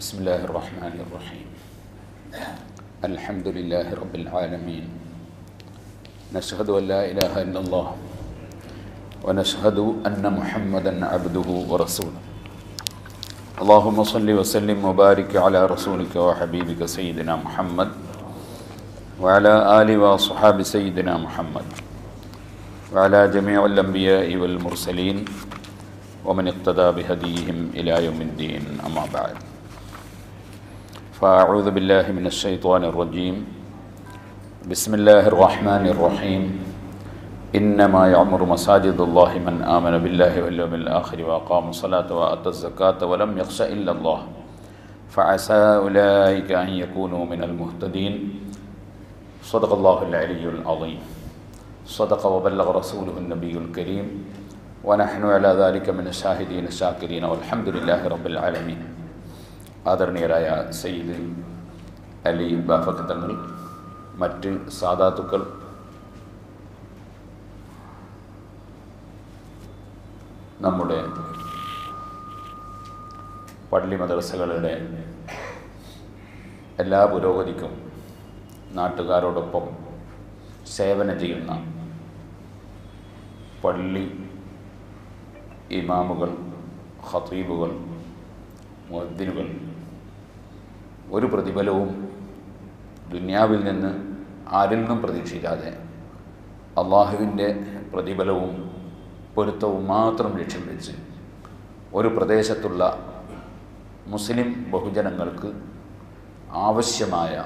بسم الله الرحمن الرحيم الحمد لله رب العالمين نشهد أن لا إله إلا الله ونشهد أن محمدا عبده ورسوله اللهم صل وسلم وبارك على رسولك وحبيبك سيدنا محمد وعلى آل وصحاب سيدنا محمد وعلى جميع الأنبياء والمرسلين ومن اقتدى بهديهم إلى يوم الدين أما بعد فأعوذ بالله من الشيطان الرجيم بسم الله الرحمن الرحيم إنما يعمر مساجد الله من آمن بالله واليوم الآخر وأقام الصلاة وآتى الزكاة ولم يخش إلا الله فعسى أولئك أن يكونوا من المهتدين صدق الله العلي العظيم صدق وبلغ رسوله النبي الكريم ونحن على ذلك من الشاهدين الشاكرين والحمد لله رب العالمين ആദരണീയരായ സയ്യിദ് അലി ബാഫക്ക് തങ്ങൾ മറ്റ് സാദാത്തുക്കൾ നമ്മുടെ പള്ളി മദ്രസകളുടെ എല്ലാ പുരോഗതിക്കും നാട്ടുകാരോടൊപ്പം സേവനം ചെയ്യുന്ന പള്ളി ഇമാമുകൾ ഖത്തീബുകൾ മുദ്ദിനുകൾ ഒരു പ്രതിഫലവും ദുന്യാവിൽ നിന്ന് ആരിൽ നിന്നും പ്രതീക്ഷിക്കാതെ അള്ളാഹുവിൻ്റെ പ്രതിഫലവും പൊരുത്തവും മാത്രം ലക്ഷ്യം വെച്ച് ഒരു പ്രദേശത്തുള്ള മുസ്ലിം ബഹുജനങ്ങൾക്ക് ആവശ്യമായ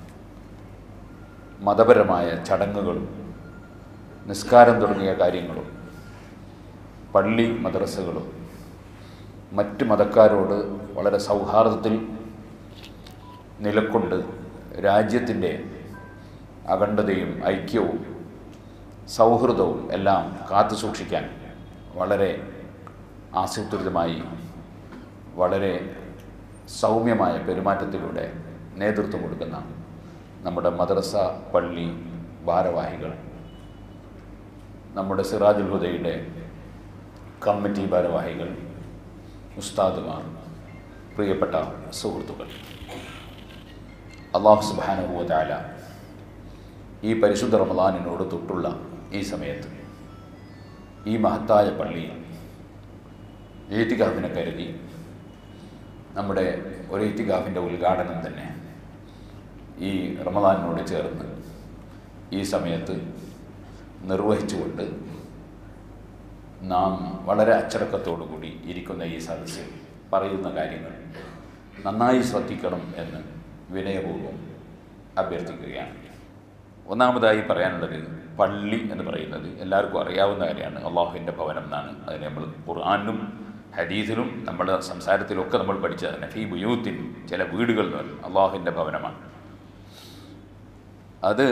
മതപരമായ ചടങ്ങുകളും നിസ്കാരം തുടങ്ങിയ കാര്യങ്ങളും പള്ളി മദ്രസകളും മറ്റ് മതക്കാരോട് വളരെ സൗഹാർദ്ദത്തിൽ നിലക്കൊണ്ട് രാജ്യത്തിൻ്റെ അഖണ്ഡതയും ഐക്യവും സൗഹൃദവും എല്ലാം കാത്തു സൂക്ഷിക്കാൻ വളരെ ആസൂത്രിതമായി വളരെ സൗമ്യമായ പെരുമാറ്റത്തിലൂടെ നേതൃത്വം കൊടുക്കുന്ന നമ്മുടെ മദ്രസ പള്ളി ഭാരവാഹികൾ നമ്മുടെ സിറാജുൽ ഹുദയുടെ കമ്മിറ്റി ഭാരവാഹികൾ ഉസ്താദുമാർ പ്രിയപ്പെട്ട സുഹൃത്തുക്കൾ അള്ളാഹു സുബാനുഭവത്തായ ഈ പരിശുദ്ധ റമദാനിനോട് തൊട്ടുള്ള ഈ സമയത്ത് ഈ മഹത്തായ പള്ളിയിൽ ഏത്തികാഫിനെ കരുതി നമ്മുടെ ഒരു ഏത്തികാഫിൻ്റെ ഉദ്ഘാടനം തന്നെ ഈ റമദാനിനോട് ചേർന്ന് ഈ സമയത്ത് നിർവഹിച്ചുകൊണ്ട് നാം വളരെ അച്ചടക്കത്തോടു കൂടി ഇരിക്കുന്ന ഈ സദസ്സിൽ പറയുന്ന കാര്യങ്ങൾ നന്നായി ശ്രദ്ധിക്കണം എന്ന് വിനയപൂർവ്വം അഭ്യർത്ഥിക്കുകയാണ് ഒന്നാമതായി പറയാനുള്ളത് പള്ളി എന്ന് പറയുന്നത് എല്ലാവർക്കും അറിയാവുന്ന കാര്യമാണ് അള്ളാഹുവിൻ്റെ ഭവനം എന്നാണ് അതിന് നമ്മൾ ഖുർആാനും ഹദീസിലും നമ്മുടെ സംസാരത്തിലൊക്കെ നമ്മൾ പഠിച്ചതാണ് ഫീ ബുയൂത്തിൻ ചില വീടുകൾ എന്ന് പറയും അള്ളാഹുവിൻ്റെ ഭവനമാണ് അത്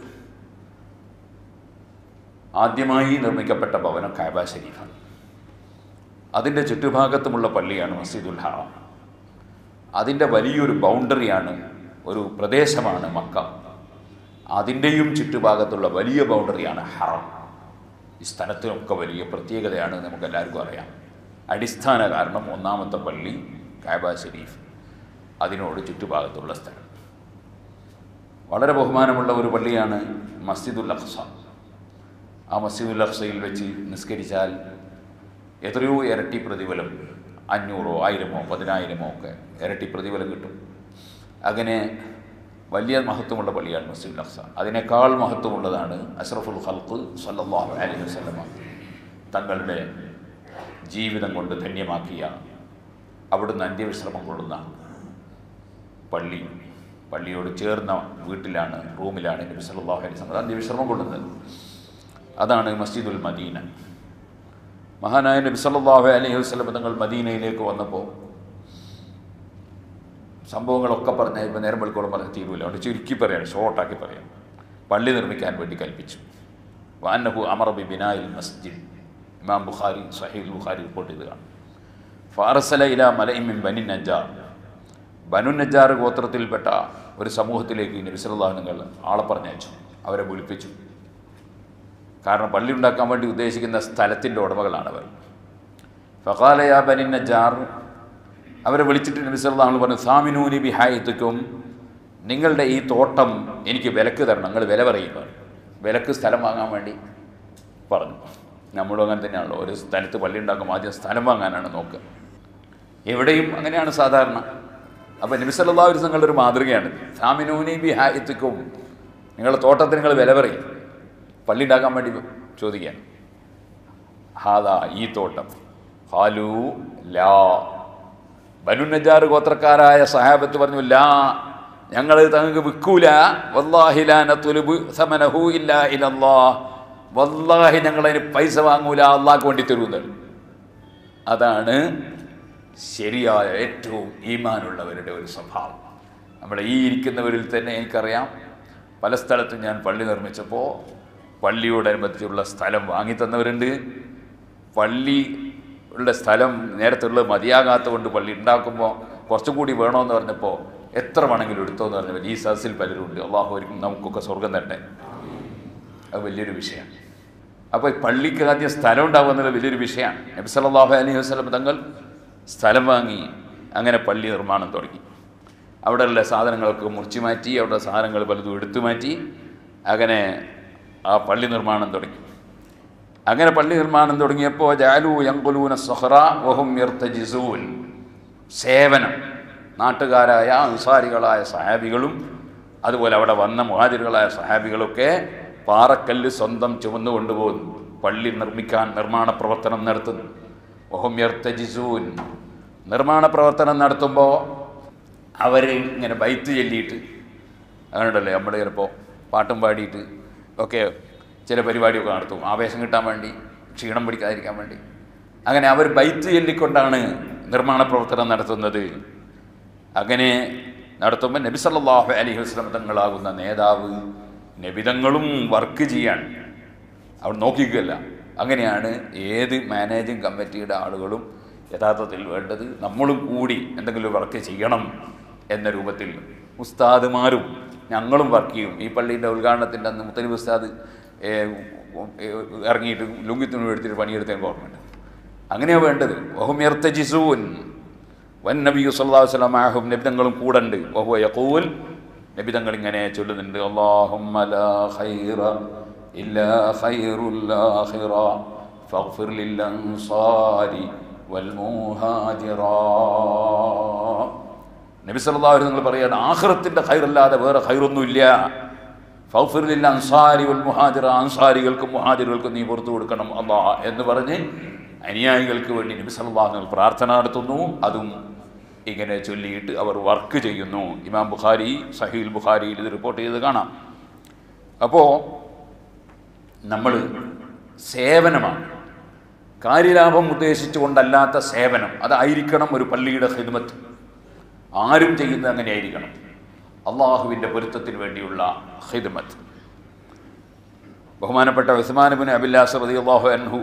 ആദ്യമായി നിർമ്മിക്കപ്പെട്ട ഭവനം കാബ ഷരീഫാണ് അതിൻ്റെ ചുറ്റുഭാഗത്തുമുള്ള പള്ളിയാണ് മസ്ജിദുൽ ഹറാം അതിൻ്റെ വലിയൊരു ബൗണ്ടറിയാണ് ഒരു പ്രദേശമാണ് മക്ക അതിൻ്റെയും ചുറ്റുഭാഗത്തുള്ള വലിയ ബൗണ്ടറിയാണ് ഹറം ഈ സ്ഥലത്തിനൊക്കെ വലിയ പ്രത്യേകതയാണ് നമുക്ക് എല്ലാവർക്കും അറിയാം അടിസ്ഥാന കാരണം ഒന്നാമത്തെ പള്ളി കാബ ഷരീഫ് അതിനോട് ചുറ്റുഭാഗത്തുള്ള സ്ഥലം വളരെ ബഹുമാനമുള്ള ഒരു പള്ളിയാണ് മസ്ജിദുൽ അഖ്സ ആ മസ്ജിദുൽ അഖ്സയിൽ വെച്ച് നിസ്കരിച്ചാൽ എത്രയോ ഇരട്ടി പ്രതിഫലം അഞ്ഞൂറോ ആയിരമോ പതിനായിരമോ ഒക്കെ ഇരട്ടി പ്രതിഫലം കിട്ടും അങ്ങനെ വലിയ മഹത്വമുള്ള പള്ളിയാണ് മസ്ജിദുൽ അഖ്സ അതിനേക്കാൾ മഹത്വമുള്ളതാണ് അഷ്റഫുൽ ഖൽഖ് സല്ലല്ലാഹു അലൈഹി വസല്ലമ തങ്ങളുടെ ജീവിതം കൊണ്ട് ധന്യമാക്കിയ അവിടുന്ന് അന്ത്യവിശ്രമം കൊള്ളുന്ന പള്ളി പള്ളിയോട് ചേർന്ന വീട്ടിലാണ് റൂമിലാണ് നബി സല്ലല്ലാഹു അലൈഹി വസല്ലം അന്ത്യവിശ്രമം കൊള്ളുന്നത് അതാണ് മസ്ജിദുൽ മദീന മഹാനായ നബി സല്ലല്ലാഹു അലൈഹി വസല്ലം തങ്ങൾ മദീനയിലേക്ക് വന്നപ്പോൾ സംഭവങ്ങളൊക്കെ പറഞ്ഞ ഇപ്പോൾ നേരം വെളുക്കോളം പറഞ്ഞ് തീരുമില്ല അതുകൊണ്ട് ചുരുക്കി പറയാണ് ഷോർട്ടാക്കി പറയാം പള്ളി നിർമ്മിക്കാൻ വേണ്ടി കൽപ്പിച്ചു വാനഹു അമറബി ബിനായിൽ മസ്ജിദ് ഇമാം ബുഖാരി സഹീൽ ബുഖാരി റിപ്പോർട്ട് ചെയ്ത് കാണും ഫാറസല ഇല മലയിമിൻ ബനി നജാർ ബനു നജാർ ഗോത്രത്തിൽപ്പെട്ട ഒരു സമൂഹത്തിലേക്ക് നബി സല്ലല്ലാഹു നിങ്ങൾ ആളെ പറഞ്ഞയച്ചു അവരെ വിളിപ്പിച്ചു കാരണം പള്ളി ഉണ്ടാക്കാൻ വേണ്ടി ഉദ്ദേശിക്കുന്ന സ്ഥലത്തിൻ്റെ ഉടമകളാണ് അവർ ഫഖാല യാ ബനി നജാർ അവരെ വിളിച്ചിട്ട് നബി സല്ലല്ലാഹു അലൈഹി പറഞ്ഞു സാമിനൂനി ബിഹായത്തുക്കും നിങ്ങളുടെ ഈ തോട്ടം എനിക്ക് വിലക്ക് തരണം നിങ്ങൾ വില പറയുക വിലക്ക് സ്ഥലം വാങ്ങാൻ വേണ്ടി പറഞ്ഞു നമ്മളും അങ്ങനെ തന്നെയാണല്ലോ ഒരു സ്ഥലത്ത് പള്ളി ഉണ്ടാക്കുമ്പോൾ ആദ്യം സ്ഥലം വാങ്ങാനാണ് നോക്കുക എവിടെയും അങ്ങനെയാണ് സാധാരണ അപ്പോൾ നബിസല്ലാ ഒരു നിങ്ങളുടെ ഒരു മാതൃകയാണ് സാമിനൂനി ബി ഹായത്തുക്കും നിങ്ങളുടെ തോട്ടത്തിന് നിങ്ങൾ വില പറയും പള്ളി ഉണ്ടാക്കാൻ വേണ്ടി ചോദിക്കാൻ ഹാദാ ഈ തോട്ടം ഹാലു ലാ ബനു നജാർ ഗോത്രക്കാരായ സഹാബത്ത് പറഞ്ഞു ലാ ഞങ്ങൾ തങ്ങൾക്ക് വിൽക്കൂല വല്ലാഹിലാന തുലുബ് സമനഹു ഇല്ല ഇലല്ലാ വല്ലാഹി ഞങ്ങളതിന് പൈസ വാങ്ങൂല അള്ളാഹ്ക്ക് വേണ്ടി തരുന്നത് അതാണ് ശരിയായ ഏറ്റവും ഈമാനുള്ളവരുടെ ഒരു സ്വഭാവം നമ്മുടെ ഈ ഇരിക്കുന്നവരിൽ തന്നെ എനിക്കറിയാം പല സ്ഥലത്തും ഞാൻ പള്ളി നിർമ്മിച്ചപ്പോൾ പള്ളിയോടനുബന്ധിച്ചുള്ള സ്ഥലം വാങ്ങി തന്നവരുണ്ട് പള്ളി ഉള്ള സ്ഥലം നേരത്തെ ഉള്ളത് മതിയാകാത്ത കൊണ്ട് പള്ളി ഉണ്ടാക്കുമ്പോൾ കുറച്ചും കൂടി വേണമെന്ന് പറഞ്ഞപ്പോൾ എത്ര വേണമെങ്കിലും എടുത്തോ എന്ന് പറഞ്ഞപ്പോൾ ഈ സദസ്സിൽ പലരും ഉണ്ട് അള്ളാഹു ഒരിക്കലും നമുക്കൊക്കെ സ്വർഗം തട്ടെ അത് വലിയൊരു വിഷയമാണ് അപ്പോൾ ഈ പള്ളിക്ക് ആദ്യം സ്ഥലം ഉണ്ടാവുക എന്നുള്ളത് വലിയൊരു വിഷയമാണ് നബി സല്ലല്ലാഹു അലൈഹി വസല്ലം തങ്ങൾ സ്ഥലം വാങ്ങി അങ്ങനെ പള്ളി നിർമ്മാണം തുടങ്ങി അവിടെയുള്ള സാധനങ്ങളൊക്കെ മുറിച്ചു മാറ്റി അവിടെ സാധനങ്ങൾ പലതും എടുത്തു മാറ്റി അങ്ങനെ ആ പള്ളി നിർമ്മാണം തുടങ്ങി അങ്ങനെ പള്ളി നിർമ്മാണം തുടങ്ങിയപ്പോൾ ജാലു യങ്കുലൂന സൊഹറ വഹും യർത്തജിസൂൻ സേവനം നാട്ടുകാരായ അൻസാരികളായ സഹാബികളും അതുപോലെ അവിടെ വന്ന മുഹാജിറുകളായ സഹാബികളൊക്കെ പാറക്കല്ല് സ്വന്തം ചുമന്നു കൊണ്ടുപോകുന്നു പള്ളി നിർമ്മിക്കാൻ നിർമ്മാണ പ്രവർത്തനം നടത്തുന്നു വഹും യർത്തജിസൂൻ നിർമ്മാണ പ്രവർത്തനം നടത്തുമ്പോൾ അവർ ഇങ്ങനെ ബൈത്ത് ചൊല്ലിയിട്ട് അങ്ങനെയുണ്ടല്ലേ നമ്മൾ ചിലപ്പോൾ പാട്ടും പാടിയിട്ട് ഒക്കെ ചില പരിപാടിയൊക്കെ നടത്തും ആവേശം കിട്ടാൻ വേണ്ടി ക്ഷീണം പിടിക്കാതിരിക്കാൻ വേണ്ടി അങ്ങനെ അവർ ബൈത്ത് ചൊല്ലിക്കൊണ്ടാണ് നിർമ്മാണ പ്രവർത്തനം നടത്തുന്നത് അങ്ങനെ നടത്തുമ്പോൾ നബി സല്ലല്ലാഹു അലൈഹി വസല്ലം തങ്ങളാകുന്ന നേതാവ് നബിതങ്ങളും വർക്ക് ചെയ്യാൻ അവിടെ നോക്കിക്കുകയല്ല അങ്ങനെയാണ് ഏത് മാനേജിങ് കമ്മിറ്റിയുടെ ആളുകളും യഥാർത്ഥത്തിൽ വേണ്ടത് നമ്മളും കൂടി എന്തെങ്കിലും വർക്ക് ചെയ്യണം എന്ന രൂപത്തിൽ ഉസ്താദുമാരും ഞങ്ങളും വർക്ക് ചെയ്യും ഈ പള്ളീൻ്റെ ഉദ്ഘാടനത്തിൻ്റെ അന്ന് മുത്തലിബ് ഉസ്താദ് ഏ, ഏ, ഇറങ്ങിയിട്ട് ലുങ്കിത്തുണി എടുത്തിട്ട് പണിയെടുത്തേ ഓർമ്മയുണ്ട് അങ്ങനെയാണ് വേണ്ടത് ഒഹുമിയർത്തജിസൂൻ വൻ നബി സല്ലല്ലാഹു അലൈഹി വസല്ലം ആഹും നബിതങ്ങളും കൂടണ്ട് വഹുവ യഖൂൽ നബിതങ്ങൾ ഇങ്ങനെ ചൊല്ലുന്നുണ്ട് അല്ലാഹുമ്മ ലാ ഖൈറ ഇല്ലാ ഖൈറുൽ ആഖിറ ഫഗ്ഫിർ ലിൽ അൻസാരി വൽ മുഹാജിറ നബി സല്ലല്ലാഹു അലൈഹി നിങ്ങൾ പറയാണ് ആഖിറത്തിന്റെ ഖൈറല്ലാതെ വേറെ ഖൈറൊന്നുമില്ല ഫൗഫിറിൽ അൻസാരി വൽ മുഹാജിറ അൻസാരികൾക്കും മുഹാജിറുകൾക്കും നീ പുറത്തു കൊടുക്കണം അല്ലാ എന്ന് പറഞ്ഞ് അനുയായികൾക്ക് വേണ്ടി നബി സല്ലല്ലാഹു അലൈഹി വസല്ലം പ്രാർത്ഥന നടത്തുന്നു അതും ഇങ്ങനെ ചൊല്ലിയിട്ട് അവർ വർക്ക് ചെയ്യുന്നു ഇമാം ബുഖാരി സഹീൽ ബുഖാരിയിൽ ഇത് റിപ്പോർട്ട് ചെയ്ത് കാണാം അപ്പോൾ നമ്മൾ സേവനമാണ് കാര്യലാഭം ഉദ്ദേശിച്ചുകൊണ്ടല്ലാത്ത സേവനം അതായിരിക്കണം ഒരു പള്ളിയുടെ ഹിദ്മത്ത് ആരും ചെയ്യുന്നത് അങ്ങനെ ആയിരിക്കണം അള്ളാഹുവിൻ്റെ പൊരുത്തത്തിന് വേണ്ടിയുള്ള ഹിദ്മത്ത് ബഹുമാനപ്പെട്ട ഉസ്മാനബിൻ അബില്ലാസ് റതി അള്ളാഹു അൻഹു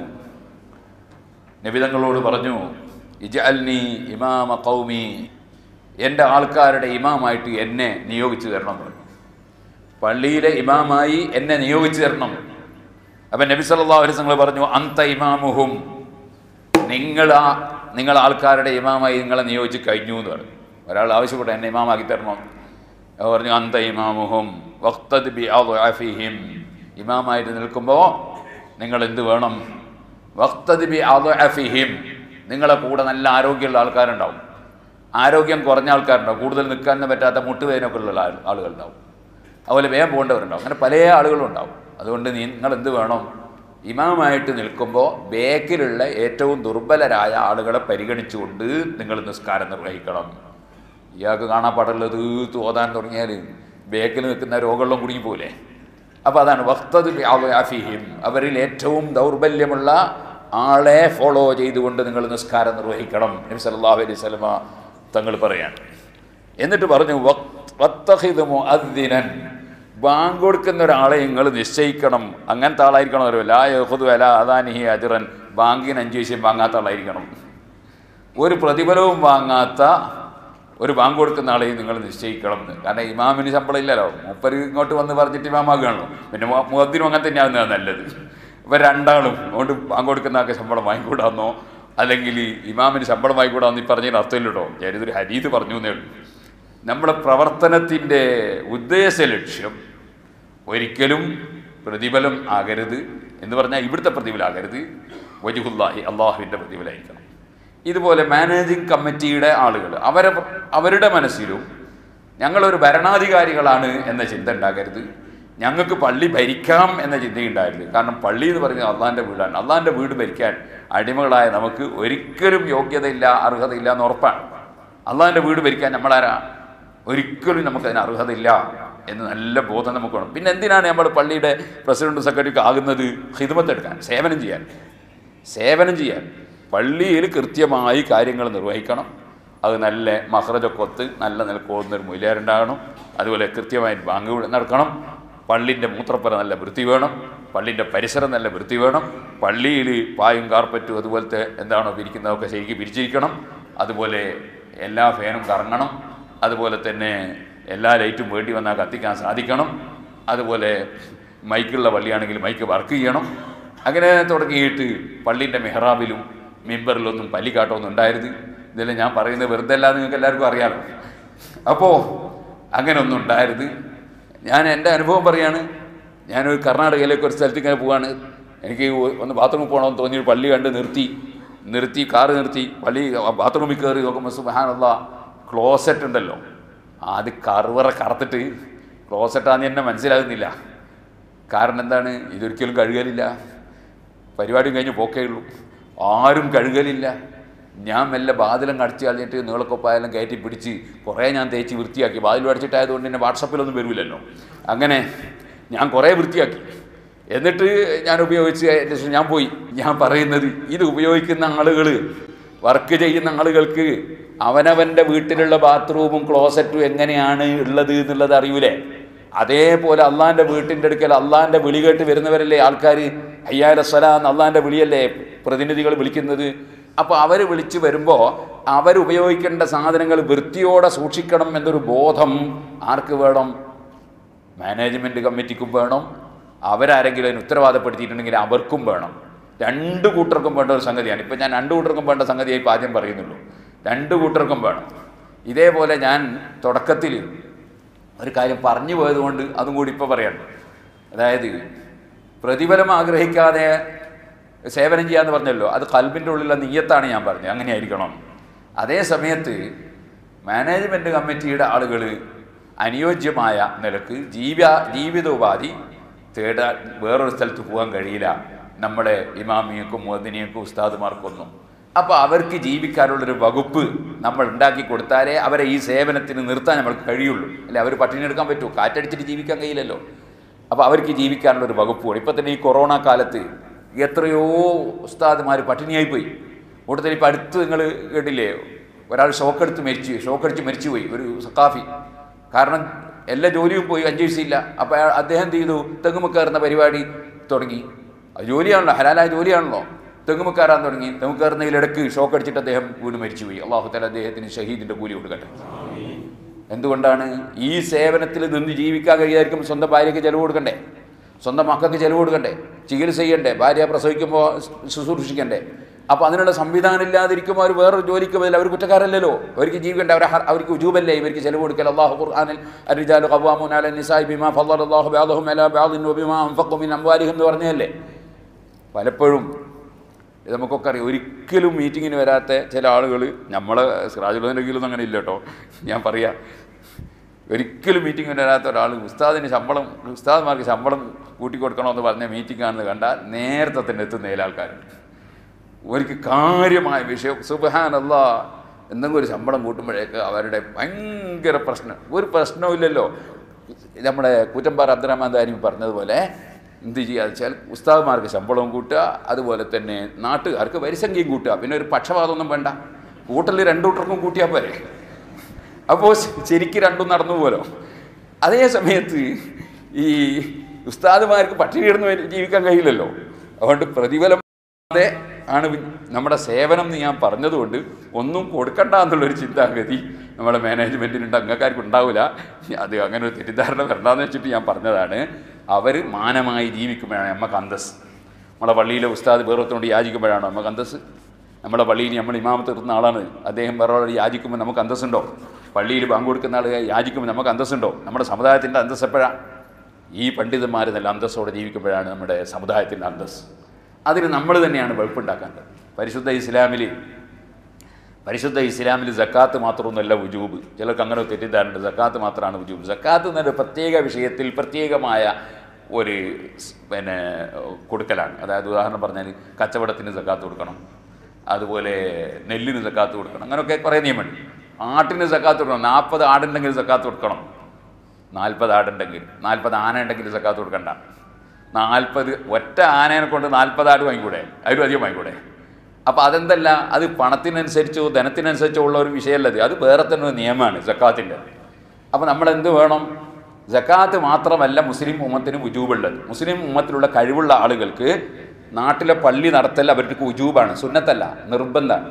നബിതങ്ങളോട് പറഞ്ഞു ഇജഅൽനി ഇമാമ കൗമി എൻ്റെ ആൾക്കാരുടെ ഇമാമായിട്ട് എന്നെ നിയോഗിച്ചു തരണം എന്ന് പറഞ്ഞു പള്ളിയിലെ ഇമാമായി എന്നെ നിയോഗിച്ചു തരണം അപ്പം നബി സല്ലല്ലാഹു അലൈഹി വസല്ലം പറഞ്ഞു അന്ത ഇമാമുഹും നിങ്ങൾ ആ നിങ്ങൾ ആൾക്കാരുടെ ഇമാമായി നിങ്ങളെ നിയോഗിച്ച് കഴിഞ്ഞു എന്ന് പറഞ്ഞു ഒരാൾ ആവശ്യപ്പെട്ടു എന്നെ ഇമാമാക്കി തരണം അവർ പറഞ്ഞു അന്ത ഇമാമുഹും വഖ്തദ് ബി അദ്അഫിഹിം ഇമാമായിട്ട് നിൽക്കുമ്പോൾ നിങ്ങൾ എന്ത് വേണം വഖ്തദ് ബി അദ്അഫിഹിം നിങ്ങളെ കൂടെ നല്ല ആരോഗ്യമുള്ള ആൾക്കാരുണ്ടാവും ആരോഗ്യം കുറഞ്ഞ ആൾക്കാരുണ്ടാവും കൂടുതൽ നിൽക്കാൻ പറ്റാത്ത മുട്ടുവേദനയൊക്കെ ഉള്ള ആൾ- ആളുകളുണ്ടാവും അതുപോലെ വേഗം പോകേണ്ടവരുണ്ടാവും അങ്ങനെ പല ആളുകളും ഉണ്ടാവും അതുകൊണ്ട് നിങ്ങൾ എന്ത് വേണം ഇമാമായിട്ട് നിൽക്കുമ്പോൾ ബേക്കിലുള്ള ഏറ്റവും ദുർബലരായ ആളുകളെ പരിഗണിച്ചുകൊണ്ട് നിങ്ങൾ നിസ്കാരം നിർവഹിക്കണം ഇയാൾക്ക് കാണാൻ പാടുള്ളത് തീർത്ത് ഓതാൻ തുടങ്ങിയാൽ ബേക്കിൽ നിൽക്കുന്ന രോഗമുള്ള കുടുങ്ങി പോലെ അപ്പോൾ അതാണ് വക്തത് അഫിഹിം അവരിൽ ഏറ്റവും ദൗർബല്യമുള്ള ആളെ ഫോളോ ചെയ്തുകൊണ്ട് നിങ്ങൾ നിസ്കാരം നിർവഹിക്കണം നബി സല്ലല്ലാഹു അലൈഹി വസല്ലമ തങ്ങൾ പറയാണ് എന്നിട്ട് പറഞ്ഞു വത്തഹിദ് മുഅദ്ദിനൻ ബാങ്ക് കൊടുക്കുന്ന ഒരാളെ നിങ്ങൾ നിശ്ചയിക്കണം അങ്ങനത്തെ ആളായിരിക്കണം ഒരു ലാ യഹുദു അല അദാനിഹി അജിറൻ ബാങ്കിന് അഞ്ച് പൈസയും വാങ്ങാത്ത ആളായിരിക്കണം ഒരു പ്രതിഫലവും വാങ്ങാത്ത ഒരു ബാങ്ക് കൊടുക്കുന്ന ആളെയും നിങ്ങൾ നിശ്ചയിക്കണം എന്ന് കാരണം ഇമാമിന് ശമ്പളം ഇല്ലല്ലോ മുപ്പര് ഇങ്ങോട്ട് വന്ന് പറഞ്ഞിട്ട് ഇമാമാകുകയാണല്ലോ പിന്നെ മു- മുഅദ്ദിനും അങ്ങനെ തന്നെയാവുന്നതാണ് നല്ലത് ഇപ്പം രണ്ടാളും അതുകൊണ്ട് ബാങ്ക് കൊടുക്കുന്ന ആൾക്ക് ശമ്പളം വാങ്ങിക്കൂടാന്നോ അല്ലെങ്കിൽ ഇമാമിന് ശമ്പളം വാങ്ങിക്കൂടാന്ന് ഈ പറഞ്ഞതിന് അർത്ഥമില്ലട്ടോ ഞാനിതൊരു ഹരീത് പറഞ്ഞു എന്നേ ഉള്ളൂ നമ്മുടെ പ്രവർത്തനത്തിൻ്റെ ഉദ്ദേശ ലക്ഷ്യം ഒരിക്കലും പ്രതിഫലം ആകരുത് എന്ന് പറഞ്ഞാൽ ഇവിടുത്തെ പ്രതിഫലമാകരുത് വജുഹുല്ലാഹി അള്ളാഹുവിൻ്റെ പ്രതിഫലമായിരിക്കണം ഇതുപോലെ മാനേജിങ് കമ്മിറ്റിയുടെ ആളുകൾ അവരെ അവരുടെ മനസ്സിലും ഞങ്ങളൊരു ഭരണാധികാരികളാണ് എന്ന ചിന്ത ഉണ്ടാകരുത് ഞങ്ങൾക്ക് പള്ളി ഭരിക്കാം എന്ന ചിന്തയുണ്ടായിരുന്നു കാരണം പള്ളി എന്ന് പറയുന്നത് അള്ളാൻ്റെ വീടാണ് അള്ളാൻ്റെ വീട് ഭരിക്കാൻ അടിമകളായ നമുക്ക് ഒരിക്കലും യോഗ്യതയില്ല അർഹതയില്ല എന്ന് ഉറപ്പാണ് അള്ളാൻ്റെ വീട് ഭരിക്കാൻ നമ്മളാരാ ഒരിക്കലും നമുക്കതിന് അർഹതയില്ല എന്ന് നല്ല ബോധം നമുക്ക് വേണം പിന്നെ എന്തിനാണ് നമ്മൾ പള്ളിയുടെ പ്രസിഡന്റ് സെക്രട്ടറിക്ക് ആകുന്നത് ഹിദ്മത്തെടുക്കാൻ സേവനം ചെയ്യാൻ സേവനം ചെയ്യാൻ പള്ളിയിൽ കൃത്യമായി കാര്യങ്ങൾ നിർവഹിക്കണം അത് നല്ല മഹ്റജൊക്കെ ഒത്ത് നല്ല നിലക്കോതുന്ന ഒരു മൊയിലാരുണ്ടാകണം അതുപോലെ കൃത്യമായി ബാങ്ക് നടക്കണം പള്ളിൻ്റെ മൂത്രപ്പുര നല്ല വൃത്തി വേണം പള്ളിൻ്റെ പരിസരം നല്ല വൃത്തി വേണം പള്ളിയിൽ പായും കാർപ്പറ്റും അതുപോലത്തെ എന്താണോ പിരിക്കുന്നതൊക്കെ ശരിക്കും പിരിച്ചിരിക്കണം അതുപോലെ എല്ലാ ഫാനും കറങ്ങണം അതുപോലെ തന്നെ എല്ലാ ലൈറ്റും വേണ്ടി വന്നാൽ കത്തിക്കാൻ സാധിക്കണം അതുപോലെ മൈക്കുള്ള പള്ളിയാണെങ്കിൽ മൈക്ക് വർക്ക് ചെയ്യണം അങ്ങനെ തുടങ്ങിയിട്ട് പള്ളിൻ്റെ മെഹ്റാബിലും മിമ്പറിലൊന്നും പല്ലി കാട്ടമൊന്നും ഉണ്ടായിരുന്നു ഇതെല്ലാം ഞാൻ പറയുന്നത് വെറുതെ അല്ല നിങ്ങൾക്ക് എല്ലാവർക്കും അറിയാലോ അപ്പോൾ അങ്ങനെ ഒന്നും ഉണ്ടായിരുന്നു ഞാൻ എൻ്റെ അനുഭവം പറയാണ് ഞാനൊരു കർണാടകയിലേക്ക് ഒരു സ്ഥലത്ത് ഇങ്ങനെ പോവാണ് എനിക്ക് ഒ- ഒന്ന് ബാത്റൂമിൽ പോകണമെന്ന് തോന്നി ഒരു പള്ളി കണ്ട് നിർത്തി നിർത്തി കാറ് നിർത്തി പള്ളി ബാത്റൂമിൽ കയറി നോക്കുമ്പോൾ സുബഹാനുള്ള ക്ലോസറ്റ് ഉണ്ടല്ലോ അത് കറുവറ കറുത്തിട്ട് ക്ലോസറ്റാന്ന് എന്നെ മനസ്സിലാകുന്നില്ല കാരണം എന്താണ് ഇതൊരിക്കലും കഴുകലില്ല പരിപാടിയും കഴിഞ്ഞ് പോക്കേ ഉള്ളൂ ആരും കഴുകലില്ല ഞാൻ മെല്ലെ ബാതിലും കടിച്ച് കളഞ്ഞിട്ട് നീളക്കൊപ്പായാലും കയറ്റി പിടിച്ച് കുറേ ഞാൻ തേച്ച് വൃത്തിയാക്കി ബാതിൽ അടിച്ചിട്ടായതുകൊണ്ട് തന്നെ വാട്സപ്പിലൊന്നും വരില്ലല്ലോ അങ്ങനെ ഞാൻ കുറേ വൃത്തിയാക്കി എന്നിട്ട് ഞാൻ ഉപയോഗിച്ച് അതിൻ്റെ ശേഷം ഞാൻ പോയി ഞാൻ പറയുന്നത് ഇത് ഉപയോഗിക്കുന്ന ആളുകൾ വർക്ക് ചെയ്യുന്ന ആളുകൾക്ക് അവനവൻ്റെ വീട്ടിലുള്ള ബാത്റൂമും ക്ലോസറ്റും എങ്ങനെയാണ് ഉള്ളത് എന്നുള്ളത് അറിയൂലേ അതേപോലെ അള്ളാൻ്റെ വീട്ടിൻ്റെ അടുക്കൽ അള്ളാൻ്റെ വിളി കേട്ട് വരുന്നവരല്ലേ ആൾക്കാർ അയ്യാലസ്വലാന്ന് അള്ളാൻ്റെ വിളിയല്ലേ പ്രതിനിധികൾ വിളിക്കുന്നത് അപ്പോൾ അവർ വിളിച്ച് വരുമ്പോൾ അവരുപയോഗിക്കേണ്ട സാധനങ്ങൾ വൃത്തിയോടെ സൂക്ഷിക്കണം എന്നൊരു ബോധം ആർക്ക് വേണം മാനേജ്മെൻറ്റ് കമ്മിറ്റിക്കും വേണം അവരാരെങ്കിലും അതിന് ഉത്തരവാദപ്പെടുത്തിയിട്ടുണ്ടെങ്കിൽ അവർക്കും വേണം രണ്ട് കൂട്ടർക്കും വേണ്ട ഒരു സംഗതിയാണ് ഇപ്പം ഞാൻ രണ്ട് കൂട്ടർക്കും വേണ്ട സംഗതിയായി ഇപ്പം ആദ്യം പറയുന്നുള്ളൂ രണ്ട് കൂട്ടർക്കും വേണം ഇതേപോലെ ഞാൻ തുടക്കത്തിൽ ഒരു കാര്യം പറഞ്ഞു പോയതുകൊണ്ട് അതും കൂടി ഇപ്പോൾ പറയണം അതായത് പ്രതിഫലം ആഗ്രഹിക്കാതെ സേവനം ചെയ്യാന്ന് പറഞ്ഞല്ലോ അത് കൽബിൻ്റെ ഉള്ളിലുള്ള നീയത്താണ് ഞാൻ പറഞ്ഞത് അങ്ങനെ ആയിരിക്കണം അതേ സമയത്ത് മാനേജ്മെൻറ്റ് കമ്മിറ്റിയുടെ ആളുകൾ അനുയോജ്യമായ നിലക്ക് ജീവ ജീവിതോപാധി തേടാൻ വേറൊരു സ്ഥലത്ത് പോകാൻ കഴിയില്ല നമ്മുടെ ഇമാമിയക്കും മോദിനിയക്കും ഉസ്താദുമാർക്കൊന്നും അപ്പോൾ അവർക്ക് ജീവിക്കാനുള്ളൊരു വകുപ്പ് നമ്മൾ ഉണ്ടാക്കി കൊടുത്താലേ അവരെ ഈ സേവനത്തിന് നിർത്താൻ നമ്മൾക്ക് കഴിയുള്ളൂ അല്ലെ അവർ പട്ടിണി എടുക്കാൻ പറ്റുമോ കാറ്റടിച്ചിട്ട് ജീവിക്കാൻ കഴിയില്ലല്ലോ അപ്പോൾ അവർക്ക് ജീവിക്കാനുള്ളൊരു വകുപ്പ് വേണം ഇപ്പം തന്നെ ഈ കൊറോണ കാലത്ത് എത്രയോ ഉസ്താദുമാർ പട്ടിണിയായി പോയി കൂട്ടത്തിൽ ഇപ്പം അടുത്ത് നിങ്ങൾ കേട്ടില്ലേ ഒരാൾ ഷോക്കെടുത്ത് മരിച്ചു ഷോക്കടിച്ച് മരിച്ചുപോയി ഒരു സക്കാഫി കാരണം എല്ലാ ജോലിയും പോയി അഞ്ച് പൈസയില്ല അപ്പോൾ അയാൾ- അദ്ദേഹം എന്ത് ചെയ്തു തെങ്ങുമുക്കയറുന്ന പരിപാടി തുടങ്ങി അത് ജോലിയാണല്ലോ ഹലാലായ ജോലിയാണല്ലോ തെങ്ങുമുക്കാറാൻ തുടങ്ങി തെങ്ങുക്കയറുന്നതിലിടക്ക് ഷോക്ക് അടിച്ചിട്ട് അദ്ദേഹം വീട് മരിച്ചുപോയി അള്ളാഹുത്തല അദ്ദേഹത്തിന് ഷഹീദിൻ്റെ കൂലി കൊടുക്കട്ടെ എന്തുകൊണ്ടാണ് ഈ സേവനത്തിൽ നിന്ന് ജീവിക്കാൻ കഴിയായിരിക്കും സ്വന്തം ഭാര്യയ്ക്ക് ചെലവ് കൊടുക്കണ്ടേ സ്വന്തം മക്കൾക്ക് ചെലവ് കൊടുക്കണ്ടേ ചികിത്സ ചെയ്യണ്ടേ ഭാര്യ പ്രസവിക്കുമ്പോൾ ശുശ്രൂഷിക്കണ്ടേ അപ്പോൾ അതിനുള്ള സംവിധാനം ഇല്ലാതിരിക്കുമ്പോൾ അവർ വേറൊരു ജോലിക്ക് ബദൽ അവർ കുറ്റക്കാരല്ലല്ലോ അവർക്ക് ജീവിക്കണ്ടേ അവർ അവർക്ക് ഉജൂബല്ലേ ഇവർക്ക് ചെലവ് കൊടുക്കൽ അള്ളാഹു ഖുർആനിൽ അരിജാലു ഖവാമുൻ അല നിസായി ബിമാ ഫضلല്ലാഹു ബഅദഹും അലാ ബഅദിൻ വബിമാ അൻഫഖു മിൻ അംവാലിഹിം എന്ന് പറഞ്ഞതല്ലേ പലപ്പോഴും ഇത് നമുക്കൊക്കെ അറിയാം ഒരിക്കലും മീറ്റിങ്ങിന് വരാത്ത ചില ആളുകൾ നമ്മളെ സിറാജുള്ളതിൻ്റെ കീഴിലൊന്നും അങ്ങനെ ഇല്ല കേട്ടോ ഞാൻ പറയാം ഒരിക്കലും മീറ്റിങ്ങിന് വരാത്ത ഒരാൾ ഉസ്താദിന് ശമ്പളം ഉസ്താദ്മാർക്ക് ശമ്പളം കൂട്ടിക്കൊടുക്കണമെന്ന് പറഞ്ഞ മീറ്റിംഗ് ആണെന്ന് കണ്ടാൽ നേരത്തെ തന്നെ എത്തുന്ന ചില ആൾക്കാരുണ്ട് ഒരിക്കൽ കാര്യമായ വിഷയം സുബഹാനല്ല എന്തെങ്കിലും ഒരു ശമ്പളം കൂട്ടുമ്പോഴേക്ക് അവരുടെ ഭയങ്കര പ്രശ്നം ഒരു പ്രശ്നവുമില്ലല്ലോ നമ്മുടെ കൂറ്റമ്പാറ അബ്ദുറഹ്മാൻ ദാരി പറഞ്ഞതുപോലെ എന്ത് ചെയ്യുക വെച്ചാൽ ഉസ്താദ്മാർക്ക് ശമ്പളവും കൂട്ടുക അതുപോലെ തന്നെ നാട്ടുകാർക്ക് വരിസംഖ്യയും കൂട്ടുക പിന്നെ ഒരു പക്ഷപാതമൊന്നും വേണ്ട കൂട്ടൽ രണ്ടു കൂട്ടർക്കും കൂട്ടിയാൽ പോരെ അപ്പോൾ ശരിക്ക് രണ്ടും നടന്നു പോലോ അതേ സമയത്ത് ഈ ഉസ്താദുമാർക്ക് പട്ടിണി കിടന്ന് ജീവിക്കാൻ കഴിയില്ലല്ലോ അതുകൊണ്ട് പ്രതിഫലം അതെ ആണ് നമ്മുടെ സേവനം എന്ന് ഞാൻ പറഞ്ഞതുകൊണ്ട് ഒന്നും കൊടുക്കണ്ട എന്നുള്ളൊരു ചിന്താഗതി നമ്മുടെ മാനേജ്മെൻറ്റിനുണ്ട് അംഗക്കാർക്ക് ഉണ്ടാവില്ല അത് അങ്ങനെ ഒരു തെറ്റിദ്ധാരണ വരണ്ടെന്ന് വെച്ചിട്ട് ഞാൻ പറഞ്ഞതാണ് അവർ മാനമായി ജീവിക്കുമ്പോഴാണ് നമുക്ക് അന്തസ് നമ്മളെ പള്ളിയിലെ ഉസ്താദ് വേറൊത്തുകൊണ്ട് യാചിക്കുമ്പോഴാണ് നമുക്ക് അന്തസ് നമ്മുടെ പള്ളിയിൽ നമ്മൾ ഇമാമത്ത് ഇടുന്ന ആളാണ് അദ്ദേഹം വേറെ ആളോട് യാചിക്കുമ്പോൾ നമുക്ക് അന്തസ്സുണ്ടോ പള്ളിയിൽ ബാങ്ക് കൊടുക്കുന്ന ആൾ യാചിക്കുമ്പോൾ നമുക്ക് അന്തസ്സുണ്ടോ നമ്മുടെ സമുദായത്തിൻ്റെ അന്തസ് എപ്പോഴാണ് ഈ പണ്ഡിതന്മാർ നല്ല അന്തസ്സോടെ ജീവിക്കുമ്പോഴാണ് നമ്മുടെ സമുദായത്തിൻ്റെ അന്തസ് അതിന് നമ്മൾ തന്നെയാണ് വെളുപ്പുണ്ടാക്കേണ്ടത് പരിശുദ്ധ ഇസ്ലാമിൽ പരിശുദ്ധ ഇസ്ലാമിൽ ജക്കാത്ത് മാത്രമൊന്നുമല്ല വുജൂബ് ചിലർക്ക് അങ്ങനെ തെറ്റിദ്ധാരണ ജക്കാത്ത് മാത്രമാണ് വുജൂബ് ജക്കാത്ത് എന്നൊരു പ്രത്യേക വിഷയത്തിൽ പ്രത്യേകമായ ഒരു സ് പിന്നെ കൊടുക്കലാണ് അതായത് ഉദാഹരണം പറഞ്ഞാൽ കച്ചവടത്തിന് ജക്കാത്ത് കൊടുക്കണം അതുപോലെ നെല്ലിന് ജക്കാത്ത് കൊടുക്കണം അങ്ങനെയൊക്കെ കുറേ നിയമമുണ്ട് ആട്ടിന് ജക്കാത്ത് കൊടുക്കണം നാൽപ്പത് ആടുണ്ടെങ്കിൽ ജക്കാത്ത് കൊടുക്കണം നാൽപ്പത് ആടുണ്ടെങ്കിൽ നാൽപ്പത് ആന ഉണ്ടെങ്കിൽ ജക്കാത്ത് കൊടുക്കണ്ട നാൽപ്പത് ഒറ്റ ആനേനെ കൊണ്ട് നാൽപ്പത് ആട് വാങ്ങിക്കൂടെ അതിലും അധികം വാങ്ങിക്കൂടെ അപ്പോൾ അതെന്തല്ല അത് പണത്തിനനുസരിച്ചോ ധനത്തിനനുസരിച്ചോ ഉള്ള ഒരു വിഷയമല്ലത് അത് വേറെ തന്നെ ഒരു നിയമമാണ് ജക്കാത്തിൻ്റെ അപ്പോൾ നമ്മൾ എന്ത് വേണം ജക്കാത്ത് മാത്രമല്ല മുസ്ലിം ഉമ്മത്തിന് ഉജൂബുള്ളത് മുസ്ലിം ഉമ്മത്തിലുള്ള കഴിവുള്ള ആളുകൾക്ക് നാട്ടിലെ പള്ളി നടത്തൽ അവർക്ക് ഉജൂബാണ് സുന്നത്തല്ല നിർബന്ധമാണ്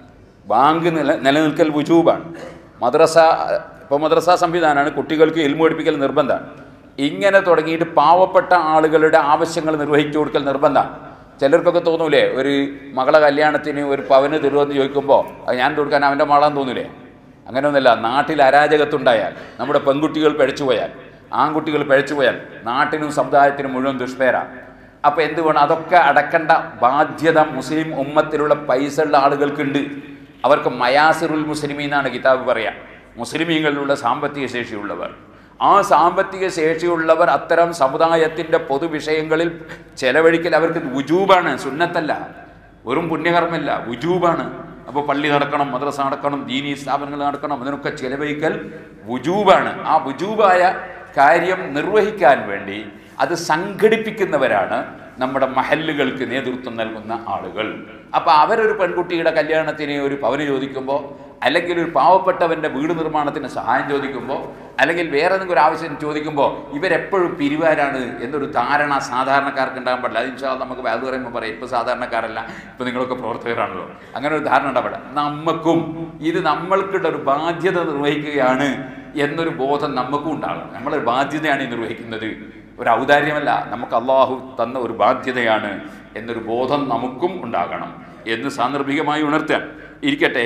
ബാങ്ക് നില നിലനിൽക്കൽ വുജൂബാണ് മദ്രസ ഇപ്പോൾ മദ്രസ സംവിധാനമാണ് കുട്ടികൾക്ക് എൽമു പഠിപ്പിക്കൽ നിർബന്ധമാണ് ഇങ്ങനെ തുടങ്ങിയിട്ട് പാവപ്പെട്ട ആളുകളുടെ ആവശ്യങ്ങൾ നിർവഹിച്ചു കൊടുക്കൽ നിർബന്ധമാണ് ചിലർക്കൊക്കെ തോന്നൂലേ ഒരു മകളെ കല്യാണത്തിന് ഒരു പവന് തരുമെന്ന് ചോദിക്കുമ്പോൾ അത് ഞാൻ കൊടുക്കാൻ അവൻ്റെ മകളാന്ന് തോന്നൂലേ അങ്ങനെയൊന്നുമില്ല നാട്ടിൽ അരാജകത്തുണ്ടായാൽ നമ്മുടെ പെൺകുട്ടികൾ പിഴച്ചു പോയാൽ ആൺകുട്ടികൾ പിഴച്ചു പോയാൽ നാട്ടിനും സമുദായത്തിനും മുഴുവൻ ദുഷ്പേരാണ് അപ്പോൾ എന്ത് വേണം അതൊക്കെ അടക്കേണ്ട ബാധ്യത മുസ്ലിം ഉമ്മത്തിലുള്ള പൈസ ഉള്ള ആളുകൾക്കുണ്ട് അവർക്ക് മയാസിറുൽ മുസ്ലിമീ എന്നാണ് കിതാബ് പറയാം മുസ്ലിമീങ്ങളിലുള്ള സാമ്പത്തിക ശേഷിയുള്ളവർ ആ സാമ്പത്തിക ശേഷിയുള്ളവർ അത്തരം സമുദായത്തിൻ്റെ പൊതുവിഷയങ്ങളിൽ ചെലവഴിക്കൽ അവർക്ക് ഉജൂബാണ് സുന്നത്തല്ല വെറും പുണ്യകർമ്മല്ല ഉജൂബാണ് അപ്പോൾ പള്ളി നടക്കണം മദ്രസ നടക്കണം ദീനി സ്ഥാപനങ്ങൾ നടക്കണം അതിനൊക്കെ ചെലവഴിക്കൽ വുജൂബാണ് ആ വുജൂബായ കാര്യം നിർവഹിക്കാൻ വേണ്ടി അത് സംഘടിപ്പിക്കുന്നവരാണ് നമ്മുടെ മഹല്ലുകൾക്ക് നേതൃത്വം നൽകുന്ന ആളുകൾ അപ്പോൾ അവരൊരു പെൺകുട്ടിയുടെ കല്യാണത്തിന് ഒരു പവന് ചോദിക്കുമ്പോൾ അല്ലെങ്കിൽ ഒരു പാവപ്പെട്ടവൻ്റെ വീട് നിർമ്മാണത്തിന് സഹായം ചോദിക്കുമ്പോൾ അല്ലെങ്കിൽ വേറെ എന്തെങ്കിലും ഒരു ആവശ്യം ചോദിക്കുമ്പോൾ ഇവരെപ്പോഴും പിരിവാരാണ് എന്നൊരു ധാരണ സാധാരണക്കാർക്ക് ഉണ്ടാകാൻ പാടില്ല അത് ഇൻഷാ അള്ളാ നമുക്ക് വേദ പറയുമ്പോൾ പറയാം ഇപ്പോൾ സാധാരണക്കാരല്ല ഇപ്പോൾ നിങ്ങളൊക്കെ പ്രവർത്തകരാണല്ലോ അങ്ങനെ ഒരു ധാരണ ഉണ്ടാവില്ല നമുക്കും ഇത് നമ്മൾക്കുള്ള ഒരു ബാധ്യത നിർവഹിക്കുകയാണ് എന്നൊരു ബോധം നമുക്കും ഉണ്ടാകണം നമ്മളൊരു ബാധ്യതയാണ് ഈ നിർവഹിക്കുന്നത് ഒരു ഔദാര്യമല്ല നമുക്ക് അള്ളാഹു തന്ന ഒരു ബാധ്യതയാണ് എന്നൊരു ബോധം നമുക്കും ഉണ്ടാകണം എന്ന് സാന്ദർഭികമായി ഉണർത്താൻ ഇരിക്കട്ടെ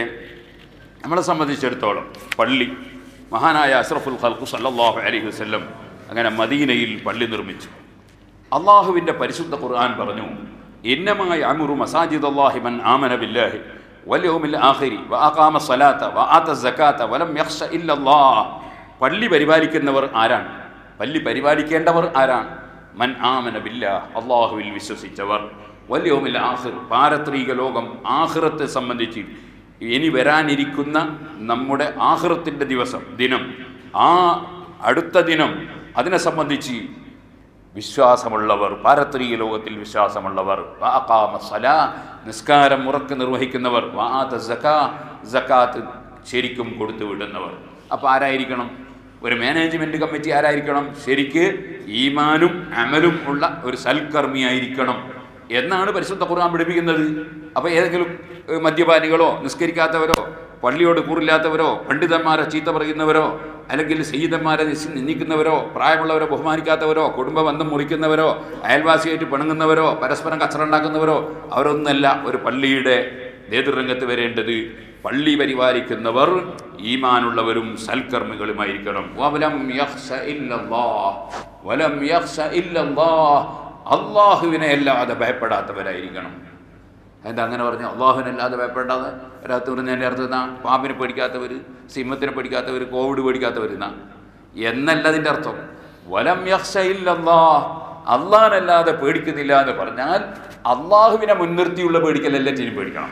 നമ്മളെ സംബന്ധിച്ചിടത്തോളം പള്ളി മഹാനായ അഷ്റഫുൽ ഖൽഖു സല്ലല്ലാഹു അലൈഹി വസല്ലം അങ്ങനെ മദീനയിൽ പള്ളി നിർമ്മിച്ചു അള്ളാഹുവിൻ്റെ പരിശുദ്ധ ഖുർആൻ പറഞ്ഞു ഇന്നമായ അമുറു മസാജിദ് അള്ളാഹി മൻ ആമന ബില്ലാഹി വല്യവുമിൽ ആഖിരി വഅഖാമ സ്വലാത്ത വആത സകാത്ത വലം യഖ്ഷ ഇല്ലല്ലാഹ് പള്ളി പരിപാലിക്കുന്നവർ ആരാണ് പള്ളി പരിപാലിക്കേണ്ടവർ ആരാണ് മൻ ആമന ബില്ലാഹ് അള്ളാഹുവിൽ വിശ്വസിച്ചവർ വല്യവുമിൽ ആഖിർ പാരത്രിക ലോകം ആഖിറത്തെ സംബന്ധിച്ച് ഇനി വരാനിരിക്കുന്ന നമ്മുടെ ആഹൃത്തിൻ്റെ ദിവസം ദിനം ആ അടുത്ത ദിനം അതിനെ സംബന്ധിച്ച് വിശ്വാസമുള്ളവർ പാരത്രീയ ലോകത്തിൽ വിശ്വാസമുള്ളവർ വാഖാമ സലാ നിസ്കാരം ഉറക്ക് നിർവഹിക്കുന്നവർ വാത സക്കാ സക്കാത്ത് ശരിക്കും കൊടുത്തു വിടുന്നവർ അപ്പോൾ ആരായിരിക്കണം ഒരു മാനേജ്മെൻറ്റ് കമ്മിറ്റി ആരായിരിക്കണം ശരിക്ക് ഈമാനും അമലും ഉള്ള ഒരു സൽക്കർമ്മിയായിരിക്കണം എന്നാണ് പരിശുദ്ധ ഖുർആൻ പഠിപ്പിക്കുന്നത് അപ്പോൾ ഏതെങ്കിലും ഏഹ്, മദ്യപാനികളോ നിസ്കരിക്കാത്തവരോ പള്ളിയോട് കൂറില്ലാത്തവരോ പണ്ഡിതന്മാരെ ചീത്ത പറയുന്നവരോ അല്ലെങ്കിൽ സയ്യിദന്മാരെ നിസ് നിന്ദിക്കുന്നവരോ പ്രായമുള്ളവരെ ബഹുമാനിക്കാത്തവരോ കുടുംബ ബന്ധം മുറിക്കുന്നവരോ അയൽവാസിയായിട്ട് പിണങ്ങുന്നവരോ പരസ്പരം കച്ചറ ഉണ്ടാക്കുന്നവരോ അവരൊന്നല്ല ഒരു പള്ളിയുടെ നേതൃരംഗത്ത് വരേണ്ടത് പള്ളി പരിപാലിക്കുന്നവർ ഈമാനുള്ളവരും സൽക്കർമ്മികളുമായിരിക്കണം വലം യഖ്ശ ഇല്ലല്ലാഹ്. വലം യഖ്ശ ഇല്ലല്ലാഹ്. അള്ളാഹുവിനെ അല്ലാതെ ഭയപ്പെടാത്തവരായിരിക്കണം എന്താ അങ്ങനെ പറഞ്ഞു അള്ളാഹുവിനല്ലാതെ ഭയപ്പെടാതെ ഒരാത്ത് പറഞ്ഞതിൻ്റെ അർത്ഥം എന്നാ പാമ്പിനെ പേടിക്കാത്തവർ സിംഹത്തിനെ പേടിക്കാത്തവർ കോവിഡ് പേടിക്കാത്തവർ എന്നാ എന്നല്ല അതിൻ്റെ അർത്ഥം വലം യഖ്ശ ഇല്ലല്ലാഹ്. അള്ളാഹനല്ലാതെ പേടിക്കുന്നില്ല എന്ന് പറഞ്ഞാൽ അള്ളാഹുവിനെ മുൻനിർത്തിയുള്ള പേടിക്കൽ എല്ലാറ്റിനും പേടിക്കണം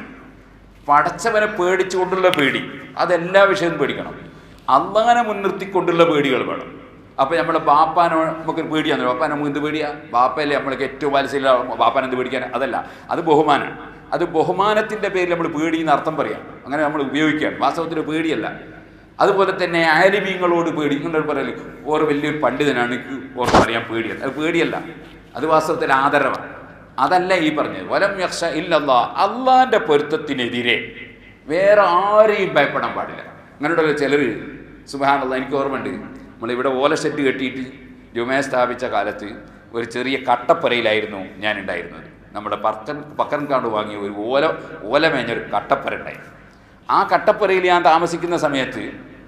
പടച്ചവനെ പേടിച്ചുകൊണ്ടുള്ള പേടി അതെല്ലാ വിഷയവും പേടിക്കണം അള്ളാഹനെ മുൻനിർത്തിക്കൊണ്ടുള്ള പേടികൾ വേണം അപ്പോൾ നമ്മളെ ബാപ്പാനെ നമുക്കൊരു പേടിയാണ് ബാപ്പാനെ നമുക്ക് എന്ത് പേടിയാ ബാപ്പയല്ലേ നമ്മൾക്ക് ഏറ്റവും വാത്സല്യ ബാപ്പാനെ എന്ത് പേടിക്കാൻ അതല്ല അത് ബഹുമാനമാണ് അത് ബഹുമാനത്തിൻ്റെ പേരിൽ നമ്മൾ പേടി എന്ന് അർത്ഥം പറയാം അങ്ങനെ നമ്മൾ ഉപയോഗിക്കുകയാണ് വാസ്തവത്തിൽ പേടിയല്ല അതുപോലെ തന്നെ ആലിമീങ്ങളോട് പേടി ഇങ്ങനെ പറയല് ഓർ വലിയൊരു പണ്ഡിതനാണ് എനിക്ക് ഓർ പറയാൻ പേടിയാണ് അത് പേടിയല്ല അത് വാസ്തവത്തിൽ ആദരവാണ് അതല്ല ഈ പറഞ്ഞത് വലം യക്ഷ ഇല്ലല്ലാ അള്ളാന്റെ പൊരുത്തത്തിനെതിരെ വേറെ ആരെയും ഭയപ്പെടാൻ പാടില്ല അങ്ങനെയുള്ള ചിലർ സുബാനുള്ള എനിക്ക് ഓർമ്മയുണ്ട് നമ്മളിവിടെ ഓല ഷെഡ് കെട്ടിയിട്ട് ജുമേ സ്ഥാപിച്ച കാലത്ത് ഒരു ചെറിയ കട്ടപ്പറയിലായിരുന്നു ഞാൻ ഉണ്ടായിരുന്നത് നമ്മുടെ പർക്കൻ പക്കൻകാട് വാങ്ങിയ ഒരു ഓല ഓല മേഞ്ഞൊരു കട്ടപ്പര ഉണ്ടായി ആ കട്ടപ്പരയിൽ ഞാൻ താമസിക്കുന്ന സമയത്ത്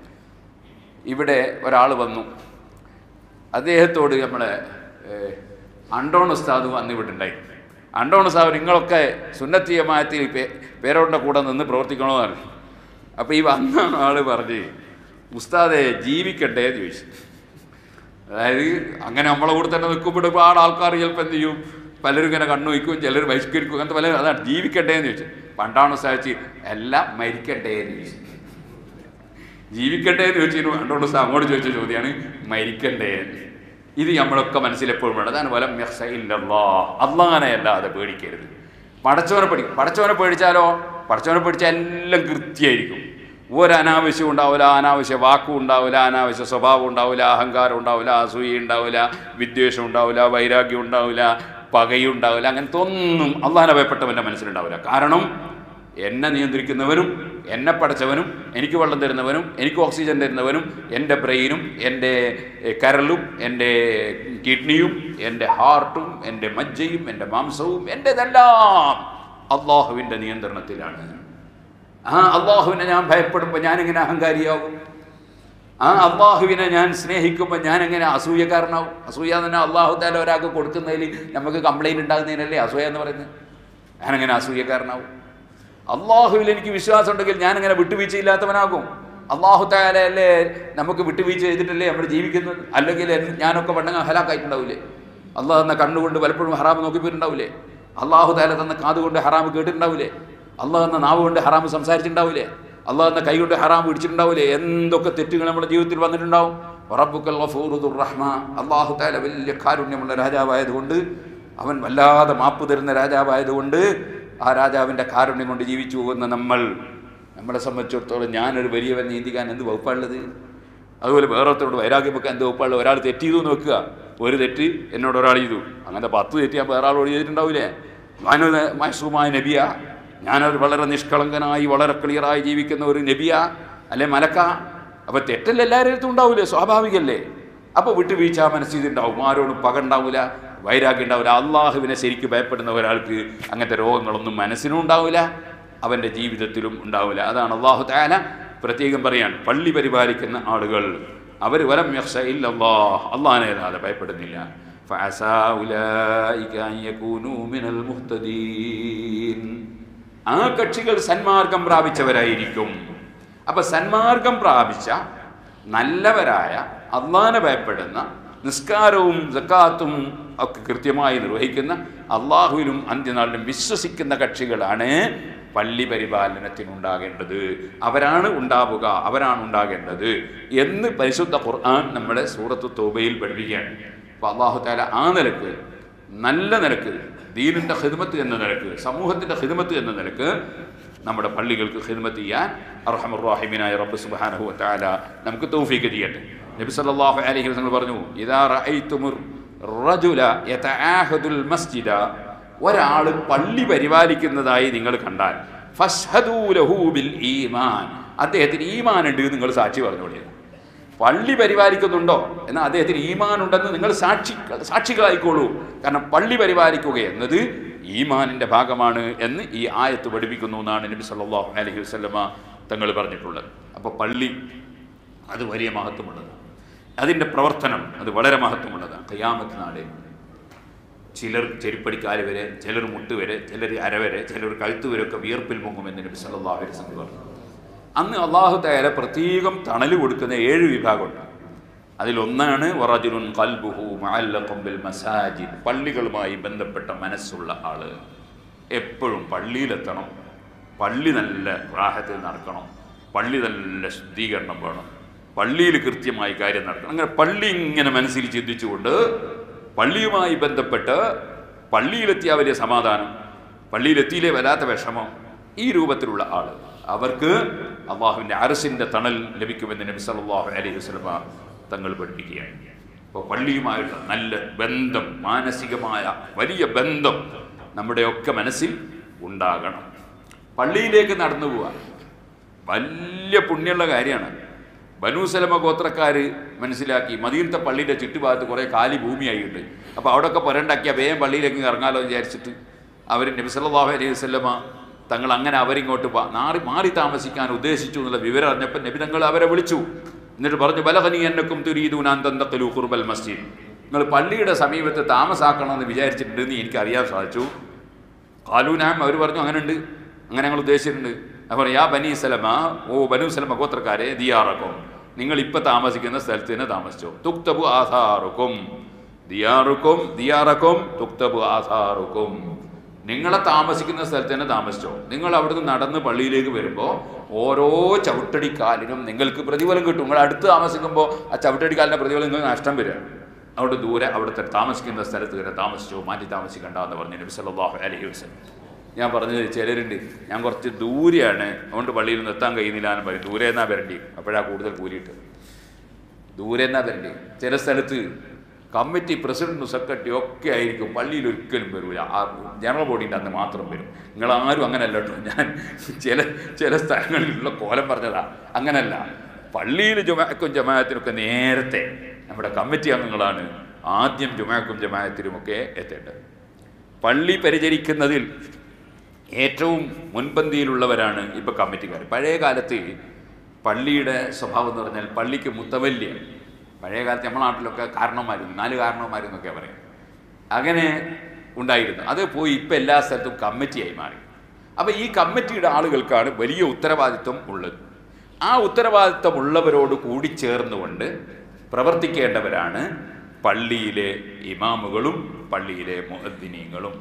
ഇവിടെ ഒരാൾ വന്നു അദ്ദേഹത്തോട് നമ്മളെ ഏഹ്, അണ്ടോൺ ഉസ്താദ് വന്ന് ഇവിടെ ഉണ്ടായി അണ്ടോൺ ഉസ്താദ് നിങ്ങളൊക്കെ സുന്നത്തീയമായത്തിൽ പേരോടിൻ്റെ കൂടെ നിന്ന് പ്രവർത്തിക്കണമെന്ന് പറഞ്ഞു അപ്പോൾ ഈ വന്ന ആൾ പറഞ്ഞ് ഉസ്താദെ ജീവിക്കട്ടെ എന്ന് ചോദിച്ചു അതായത് അങ്ങനെ നമ്മളെ കൂടെ തന്നെ നിൽക്കുമ്പോൾ ഒരുപാട് ആൾക്കാർ ചിലപ്പോൾ എന്ത് ചെയ്യും പലരും ഇങ്ങനെ കണ്ണു വയ്ക്കും ചിലർ ബഹിഷ്കരിക്കും അങ്ങനത്തെ പലരും അതാണ് ജീവിക്കട്ടെ എന്ന് ചോദിച്ചു പണ്ടാണ് സാധിച്ച് എല്ലാം മരിക്കട്ടെ എന്ന് ചോദിച്ചു ജീവിക്കട്ടെ എന്ന് ചോദിച്ചു രണ്ടോണ്ട് ദിവസം അങ്ങോട്ട് ചോദിച്ച ചോദ്യമാണ് മരിക്കണ്ടേ എന്ന്. ഇത് നമ്മളൊക്കെ മനസ്സിലെപ്പോഴും വേണം അതാണ് വലം ഇല്ലല്ലാ അള്ളാനെ അല്ലാതെ പേടിക്കരുത് പടച്ചവനെ പേടിക്കും പടച്ചവനെ പേടിച്ചാലോ പടച്ചവനെ പേടിച്ചാൽ എല്ലാം കൃത്യമായിരിക്കും ഒരു അനാവശ്യം ഉണ്ടാവില്ല അനാവശ്യ വാക്കും ഉണ്ടാവില്ല അനാവശ്യ സ്വഭാവം ഉണ്ടാവില്ല അഹങ്കാരം ഉണ്ടാവില്ല അസൂയ ഉണ്ടാവില്ല വിദ്വേഷം ഉണ്ടാവില്ല വൈരാഗ്യം ഉണ്ടാവില്ല പകയുണ്ടാവില്ല അങ്ങനത്തെ ഒന്നും അള്ളാഹനെ ഭയപ്പെട്ടവൻ്റെ മനസ്സിലുണ്ടാവില്ല കാരണം എന്നെ നിയന്ത്രിക്കുന്നവനും എന്നെ പടച്ചവനും എനിക്ക് വെള്ളം തരുന്നവനും എനിക്ക് ഓക്സിജൻ തരുന്നവനും എൻ്റെ ബ്രെയിനും എൻ്റെ എ, കരളും എൻ്റെ കിഡ്നിയും എൻ്റെ ഹാർട്ടും എൻ്റെ മജ്ജയും എൻ്റെ മാംസവും എൻ്റെതെല്ലാം അള്ളാഹുവിൻ്റെ നിയന്ത്രണത്തിലാണ് ആ അള്ളാഹുവിനെ ഞാൻ ഭയപ്പെടുമ്പോൾ ഞാനെങ്ങനെ അഹങ്കാരിയാവും ആ അള്ളാഹുവിനെ ഞാൻ സ്നേഹിക്കുമ്പോൾ ഞാൻ എങ്ങനെ അസൂയക്കാരനാവും അസൂയ തന്നെ അള്ളാഹു താല ഒരാൾക്ക് കൊടുക്കുന്നതിൽ നമുക്ക് കംപ്ലൈൻറ്റ് ഉണ്ടാകുന്നതിനല്ലേ അസൂയ എന്ന് പറയുന്നത് ഞാനെങ്ങനെ അസൂയക്കാരനാവും അള്ളാഹുവിൽ എനിക്ക് വിശ്വാസം ഉണ്ടെങ്കിൽ ഞാനെങ്ങനെ വിട്ടുവീഴ്ചയില്ലാത്തവനാകും അള്ളാഹു താലല്ലേ നമുക്ക് വിട്ടുവീഴ്ച ചെയ്തിട്ടല്ലേ നമ്മൾ ജീവിക്കുന്നത് അല്ലെങ്കിൽ എൻ- ഞാനൊക്കെ പണ്ടങ്ങ ഹലാക്കായിട്ടുണ്ടാവില്ലേ അള്ളാഹ് തന്ന കണ്ണുകൊണ്ട് പലപ്പോഴും ഹറാമ് നോക്കിപ്പോയിട്ടുണ്ടാവില്ലേ അള്ളാഹു താല തന്ന കാതുകൊണ്ട് ഹറാമ് കേട്ടിട്ടുണ്ടാവില്ലേ അള്ളാഹ് തന്ന നാവ് കൊണ്ട് ഹറാമ് സംസാരിച്ചിട്ടുണ്ടാവില്ലേ അള്ളാഹ് തന്ന കൈ കൊണ്ട് ഹറാമ് പിടിച്ചിട്ടുണ്ടാവില്ലേ എന്തൊക്കെ തെറ്റുകൾ നമ്മുടെ ജീവിതത്തിൽ വന്നിട്ടുണ്ടാവും റബ്ബുക്കൽ ഗഫൂറുദുർ റഹ്മ അള്ളാഹു താല വലിയ കാരുണ്യമുള്ള രാജാവായതുകൊണ്ട് അവൻ വല്ലാതെ മാപ്പ് തരുന്ന രാജാവായതുകൊണ്ട് ആ രാജാവിൻ്റെ കാരുണ്യം കൊണ്ട് ജീവിച്ചു പോകുന്ന നമ്മൾ നമ്മളെ സംബന്ധിച്ചിടത്തോളം ഞാനൊരു വലിയവൻ നീന്തിക്കാൻ എന്ത് വകുപ്പാണുള്ളത് അതുപോലെ വേറൊരുത്തരോട് വൈരാഗ്യം വെക്കാൻ എന്ത് വകുപ്പാണുള്ളത് ഒരാൾ തെറ്റ് ചെയ്തു എന്ന് വെക്കുക ഒരു തെറ്റ് എന്നോട് ഒരാൾ ചെയ്തു അങ്ങനത്തെ പത്ത് തെറ്റ് ഞാൻ വേറെ ആളോട് ചെയ്തിട്ടുണ്ടാവില്ലേ ഞാനൊരു മൈസൂമായ നബിയ ഞാനൊരു വളരെ നിഷ്കളങ്കനായി വളരെ ക്ലിയറായി ജീവിക്കുന്ന ഒരു നബിയ അല്ലെ മലക്ക അപ്പോൾ തെറ്റല്ല എല്ലാവരുടെ അടുത്തും ഉണ്ടാവില്ലേ സ്വാഭാവികല്ലേ അപ്പോൾ വിട്ടുവീഴ്ച മനസ്സിലുണ്ടാവും ആരോടും പക ഉണ്ടാവില്ല വൈരാഗ്യം ഉണ്ടാവില്ല അള്ളാഹുവിനെ ശരിക്ക് ഭയപ്പെടുന്ന ഒരാൾക്ക് അങ്ങനത്തെ രോഗങ്ങളൊന്നും മനസ്സിനും ഉണ്ടാവില്ല അവൻ്റെ ജീവിതത്തിലും ഉണ്ടാവില്ല അതാണ് അള്ളാഹു താല പ്രത്യേകം പറയാൻ പള്ളി പരിപാലിക്കുന്ന ആളുകൾ അവർ വലം യക്ഷ ഇല്ലല്ലാ അള്ളാഹിനെ അല്ലാതെ ഭയപ്പെടുന്നില്ല فعسى أولئك أن يكونوا من المهتدين ആ കക്ഷികൾ സന്മാർഗം പ്രാപിച്ചവരായിരിക്കും അപ്പൊ സന്മാർഗം പ്രാപിച്ച നല്ലവരായ അള്ളാനെ ഭയപ്പെടുന്ന നിസ്കാരവും സക്കാത്തും ഒക്കെ കൃത്യമായി നിർവഹിക്കുന്ന അള്ളാഹുവിലും അന്ത്യനാളിലും വിശ്വസിക്കുന്ന കക്ഷികളാണ് പള്ളി പരിപാലനത്തിനുണ്ടാകേണ്ടത് അവരാണ് ഉണ്ടാവുക അവരാണ് ഉണ്ടാകേണ്ടത് എന്ന് പരിശുദ്ധ ഖുർആൻ നമ്മളെ സൂറത്ത് തോബയിൽ പഠിപ്പിക്കുകയാണ് അപ്പോൾ അള്ളാഹു താല ആ നിലക്ക് നല്ല നിലക്ക് ദീനിൻ്റെ ഹിദ്മത്ത് എന്ന നിലക്ക് സമൂഹത്തിൻ്റെ ഹിദ്മത്ത് എന്ന നിലക്ക് നമ്മുടെ പള്ളികൾക്ക് ഹിദ്മത്ത് ചെയ്യാൻ അർഹമുറാഹിമിനായ റബ്ബ് സുബ്ഹാനഹു വ തആല നമുക്ക് തൗഫീക്ക് ചെയ്യട്ടെ നബി സല്ലല്ലാഹു അലൈഹി വസല്ലം പറഞ്ഞു ഇദാ റഅയ്തുമുർ റജുല യതആഹദുൽ മസ്ജിദ ഒരാൾ പള്ളി പരിപാലിക്കുന്നതായി നിങ്ങൾ കണ്ടാൽ ഫഷ്ഹദൂ ലഹു ബിൽ ഈമാൻ അദ്ദേഹത്തിന് ഈമാൻ ഉണ്ട് എന്ന് നിങ്ങൾ സാക്ഷി പറഞ്ഞോളിയത് പള്ളി പരിപാലിക്കുന്നുണ്ടോ എന്നാൽ അദ്ദേഹത്തിന് ഈമാൻ ഉണ്ടെന്ന് നിങ്ങൾ സാക്ഷി സാക്ഷികളായിക്കോളൂ കാരണം പള്ളി പരിപാലിക്കുക എന്നത് ഈമാനിൻ്റെ ഭാഗമാണ് എന്ന് ഈ ആയത്ത് പഠിപ്പിക്കുന്നു എന്നാണ് നബി സല്ലല്ലാഹു അലൈഹി വസല്ലമ തങ്ങൾ പറഞ്ഞിട്ടുള്ളത് അപ്പോൾ പള്ളി അത് വലിയ മഹത്വമുള്ളതാണ് അതിൻ്റെ പ്രവർത്തനം അത് വളരെ മഹത്വമുള്ളതാണ് കയ്യാമത്ത് നാട് ചിലർ ചെരുപ്പടിക്കാല് വരെ ചിലർ മുട്ട് വരെ ചിലർ അര വരെ ചിലർ കഴുത്ത് വരെ ഒക്കെ വിയർപ്പിൽ മുങ്ങുമെന്ന് നബി സല്ലല്ലാഹു അലൈഹി വസല്ലം പറഞ്ഞു അന്ന് അള്ളാഹു തയാല പ്രത്യേകം തണൽ കൊടുക്കുന്ന ഏഴ് വിഭാഗമുണ്ട് അതിലൊന്നാണ് വറജുലുൻ കൽബുഹു മഅല്ലഖും ബിൽ മസാജിദ് പള്ളികളുമായി ബന്ധപ്പെട്ട മനസ്സുള്ള ആള് എപ്പോഴും പള്ളിയിലെത്തണം പള്ളി നല്ല റാഹത്തിൽ നടക്കണം പള്ളി നല്ല ശുദ്ധീകരണം വേണം പള്ളിയിൽ കൃത്യമായി കാര്യം നടക്കണം അങ്ങനെ പള്ളി ഇങ്ങനെ മനസ്സിൽ ചിന്തിച്ചുകൊണ്ട് പള്ളിയുമായി ബന്ധപ്പെട്ട് പള്ളിയിലെത്തിയ വലിയ സമാധാനം പള്ളിയിലെത്തിയില്ലേ വല്ലാത്ത വിഷമം ഈ രൂപത്തിലുള്ള ആള് അവർക്ക് അള്ളാഹുവിൻ്റെ അരസിൻ്റെ തണൽ ലഭിക്കുമെന്ന് നബി സല്ലല്ലാഹു അലൈഹി വസല്ലമ തങ്ങൾ പഠിപ്പിക്കുകയാണ് അപ്പോൾ പള്ളിയുമായുള്ള നല്ല ബന്ധം മാനസികമായ വലിയ ബന്ധം നമ്മുടെയൊക്കെ മനസ്സിൽ ഉണ്ടാകണം പള്ളിയിലേക്ക് നടന്നു പോവുക വലിയ പുണ്യമുള്ള കാര്യമാണ് ബനൂസലമ ഗോത്രക്കാർ മനസ്സിലാക്കി മദീനത്തെ പള്ളിയുടെ ചുറ്റുഭാഗത്ത് കുറേ കാലി ഭൂമിയായിട്ടുണ്ട് അപ്പോൾ അവിടെയൊക്കെ പുരണ്ടാക്കിയാൽ വേഗം പള്ളിയിലേക്ക് ഇറങ്ങാലോ എന്ന് വിചാരിച്ചിട്ട് അവർ നബി സല്ലല്ലാഹു അലൈഹി വസല്ലമ തങ്ങൾ അങ്ങനെ അവരിങ്ങോട്ട് വാ- മാറി മാറി താമസിക്കാൻ ഉദ്ദേശിച്ചു എന്നുള്ള വിവരം അറിഞ്ഞപ്പോൾ നബി തങ്ങൾ അവരെ വിളിച്ചു എന്നിട്ട് പറഞ്ഞു ബലഹനി എന്നക്കും തുരീദൂനാൻ തന്തക്കലു ഖുർബൽ മസ്ജിദ് നിങ്ങൾ പള്ളിയുടെ സമീപത്ത് താമസാക്കണമെന്ന് വിചാരിച്ചിട്ടുണ്ടെന്ന് എനിക്ക് അറിയാൻ സാധിച്ചു കാലൂനാം അവർ പറഞ്ഞു അങ്ങനെ ഉണ്ട് അങ്ങനെ ഞങ്ങൾ ഉദ്ദേശിച്ചിട്ടുണ്ട് അപ്പോൾ യാ ബനി സലമ ഓ ബനു സലമ ഗോത്രക്കാരെ ദിയാറക്കും നിങ്ങൾ ഇപ്പം താമസിക്കുന്ന സ്ഥലത്ത് തന്നെ താമസിച്ചോ തുക്തബു ആധാറുക്കും ദിയാറുക്കും ദിയാറക്കും തുക്തബു ആധാറുക്കും നിങ്ങളെ താമസിക്കുന്ന സ്ഥലത്ത് തന്നെ താമസിച്ചോ നിങ്ങൾ അവിടുന്ന് നടന്ന് പള്ളിയിലേക്ക് വരുമ്പോൾ ഓരോ ചവിട്ടടിക്കാലിനും നിങ്ങൾക്ക് പ്രതിഫലം കിട്ടും നിങ്ങൾ അടുത്ത് താമസിക്കുമ്പോൾ ആ ചവിട്ടടിക്കാലിൻ്റെ പ്രതിഫലം നിങ്ങൾക്ക് നഷ്ടം വരിക അവിടെ ദൂരെ അവിടുത്തെ താമസിക്കുന്ന സ്ഥലത്ത് തന്നെ താമസിച്ചോ മാറ്റി താമസിക്കണ്ട എന്ന് പറഞ്ഞു നബി സല്ലല്ലാഹു അലൈഹി വസല്ലം ഞാൻ പറഞ്ഞത് ചിലരുണ്ട് ഞാൻ കുറച്ച് ദൂരെയാണ് അതുകൊണ്ട് പള്ളിയിൽ നിന്ന് എത്താൻ കഴിയുന്നില്ല എന്ന് പറയും ദൂരെ എന്നാ വരണ്ടി അപ്പോഴാ കൂടുതൽ കൂലിയിട്ട് ദൂരെ എന്നാ വരണ്ടി ചില സ്ഥലത്ത് കമ്മിറ്റി പ്രസിഡന്റും സെക്രട്ടറി ഒക്കെ ആയിരിക്കും പള്ളിയിൽ ഒരിക്കലും വരില്ല ആ ജനറൽ ബോഡീൻ്റെ അന്ന് മാത്രം വരും നിങ്ങൾ ആരും അങ്ങനെയല്ല കേട്ടോ ഞാൻ ചില ചില സ്ഥലങ്ങളിലുള്ള കോലം പറഞ്ഞതാ അങ്ങനല്ല പള്ളിയിൽ ജുമാക്കും ജമാഅത്തിനൊക്കെ നേരത്തെ നമ്മുടെ കമ്മിറ്റി അംഗങ്ങളാണ് ആദ്യം ജുമാക്കും ജമാഅത്തിനുമൊക്കെ എത്തേണ്ടത് പള്ളി പരിചരിക്കുന്നതിൽ ഏറ്റവും മുൻപന്തിയിലുള്ളവരാണ് ഇപ്പോൾ കമ്മിറ്റിക്കാർ പഴയ കാലത്ത് പള്ളിയുടെ സ്വഭാവം എന്ന് പറഞ്ഞാൽ പള്ളിക്ക് മുത്തവല്യ പഴയ കാലത്ത് നമ്മുടെ നാട്ടിലൊക്കെ കാരണവന്മാരും നാല് കാരണവന്മാരെന്നൊക്കെ പറയും അങ്ങനെ ഉണ്ടായിരുന്നു അത് പോയി ഇപ്പം എല്ലാ സ്ഥലത്തും കമ്മിറ്റിയായി മാറി അപ്പോൾ ഈ കമ്മിറ്റിയുടെ ആളുകൾക്കാണ് വലിയ ഉത്തരവാദിത്വം ഉള്ളത് ആ ഉത്തരവാദിത്വം ഉള്ളവരോട് കൂടി ചേർന്നുകൊണ്ട് പ്രവർത്തിക്കേണ്ടവരാണ് പള്ളിയിലെ ഇമാമുകളും പള്ളിയിലെ മുഹദ്ദിനീങ്ങളും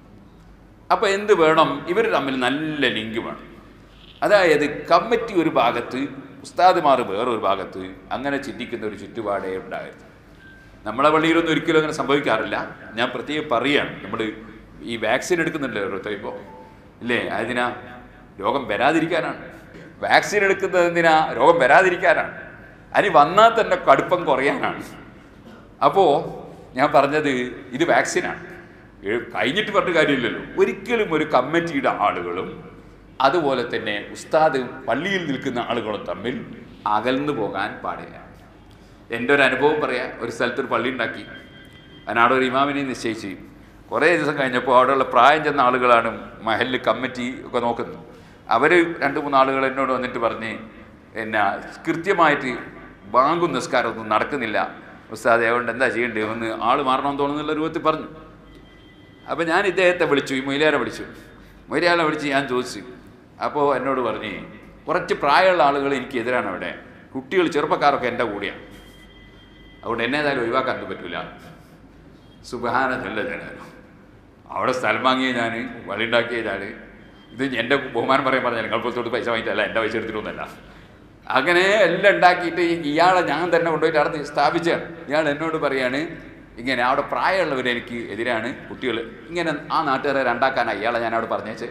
അപ്പോൾ എന്ത് വേണം ഇവർ തമ്മിൽ നല്ല ലിങ്ക് വേണം അതായത് കമ്മിറ്റി ഒരു ഭാഗത്ത് ഉസ്താദുമാർ വേറൊരു ഭാഗത്ത് അങ്ങനെ ചിന്തിക്കുന്ന ഒരു ചുറ്റുപാടേ ഉണ്ടാകരുത് നമ്മളെ പള്ളിയിലൊന്നും ഒരിക്കലും അങ്ങനെ സംഭവിക്കാറില്ല ഞാൻ പ്രത്യേകം പറയുകയാണ് നമ്മൾ ഈ വാക്സിൻ എടുക്കുന്നുണ്ടല്ലോ ഓരോരുത്തർ ഇപ്പോൾ ഇല്ലേ അതിനാ രോഗം വരാതിരിക്കാനാണ് വാക്സിൻ എടുക്കുന്നത് എന്തിനാ രോഗം വരാതിരിക്കാനാണ് അതിന് വന്നാൽ തന്നെ കടുപ്പം കുറയാനാണ് അപ്പോൾ ഞാൻ പറഞ്ഞത് ഇത് വാക്സിനാണ് ഏ- കഴിഞ്ഞിട്ട് പറഞ്ഞ കാര്യമില്ലല്ലോ ഒരിക്കലും ഒരു കമ്മിറ്റിയുടെ ആളുകളും അതുപോലെ തന്നെ ഉസ്താദ് പള്ളിയിൽ നിൽക്കുന്ന ആളുകളും തമ്മിൽ അകൽന്നു പോകാൻ പാടില്ല എൻ്റെ ഒരു അനുഭവം പറയാം ഒരു സ്ഥലത്തൊരു പള്ളി ഉണ്ടാക്കി അതിനവിടെ ഒരു ഇമാമിനെ നിശ്ചയിച്ച് കുറേ ദിവസം കഴിഞ്ഞപ്പോൾ അവിടെയുള്ള പ്രായം ചെന്ന ആളുകളാണ് മഹലിൽ കമ്മിറ്റി ഒക്കെ നോക്കുന്നത് അവർ രണ്ട് മൂന്ന് ആളുകൾ എന്നോട് വന്നിട്ട് പറഞ്ഞ് എന്നാ കൃത്യമായിട്ട് ബാങ്കും നിസ്കാരമൊന്നും നടക്കുന്നില്ല ഉസ്താദ് അതുകൊണ്ട് എന്താ ചെയ്യേണ്ടത് എന്ന് ആൾ മാറണമെന്ന് തോന്നുന്നുള്ള രൂപത്തിൽ പറഞ്ഞു അപ്പോൾ ഞാൻ ഇദ്ദേഹത്തെ വിളിച്ചു ഈ മൊയിലാരെ വിളിച്ചു മൊയിലാരെ വിളിച്ച് ഞാൻ ചോദിച്ചു അപ്പോൾ എന്നോട് പറഞ്ഞ് കുറച്ച് പ്രായമുള്ള ആളുകൾ എനിക്ക് എതിരാണ് അവിടെ കുട്ടികൾ ചെറുപ്പക്കാരൊക്കെ എൻ്റെ കൂടെയാണ് അതുകൊണ്ട് എന്നെ ഏതായാലും ഒഴിവാക്കാൻ പറ്റില്ല സുബഹാന നല്ല ജനാലോ അവിടെ സ്ഥലം വാങ്ങിയ ഞാൻ വളിയുണ്ടാക്കിയ ഞാൻ ഇത് എൻ്റെ ബഹുമാനം പറയാൻ പറഞ്ഞാൽ നിങ്ങൾ പുറത്തോട്ട് പൈസ വാങ്ങിയിട്ടല്ല എൻ്റെ പൈസ എടുത്തിട്ടൊന്നുമല്ല അങ്ങനെ എല്ലാം ഉണ്ടാക്കിയിട്ട് ഈ- ഇയാളെ ഞാൻ തന്നെ കൊണ്ടുപോയിട്ട് അവിടെ സ്ഥാപിച്ചാണ് ഇയാൾ എന്നോട് പറയാണ് ഇങ്ങനെ അവിടെ പ്രായമുള്ളവർ എനിക്ക് എതിരാണ് കുട്ടികൾ ഇങ്ങനെ ആ നാട്ടുകാരെ രണ്ടാക്കാനാണ് ഇയാളെ ഞാൻ അവിടെ പറഞ്ഞേച്ച്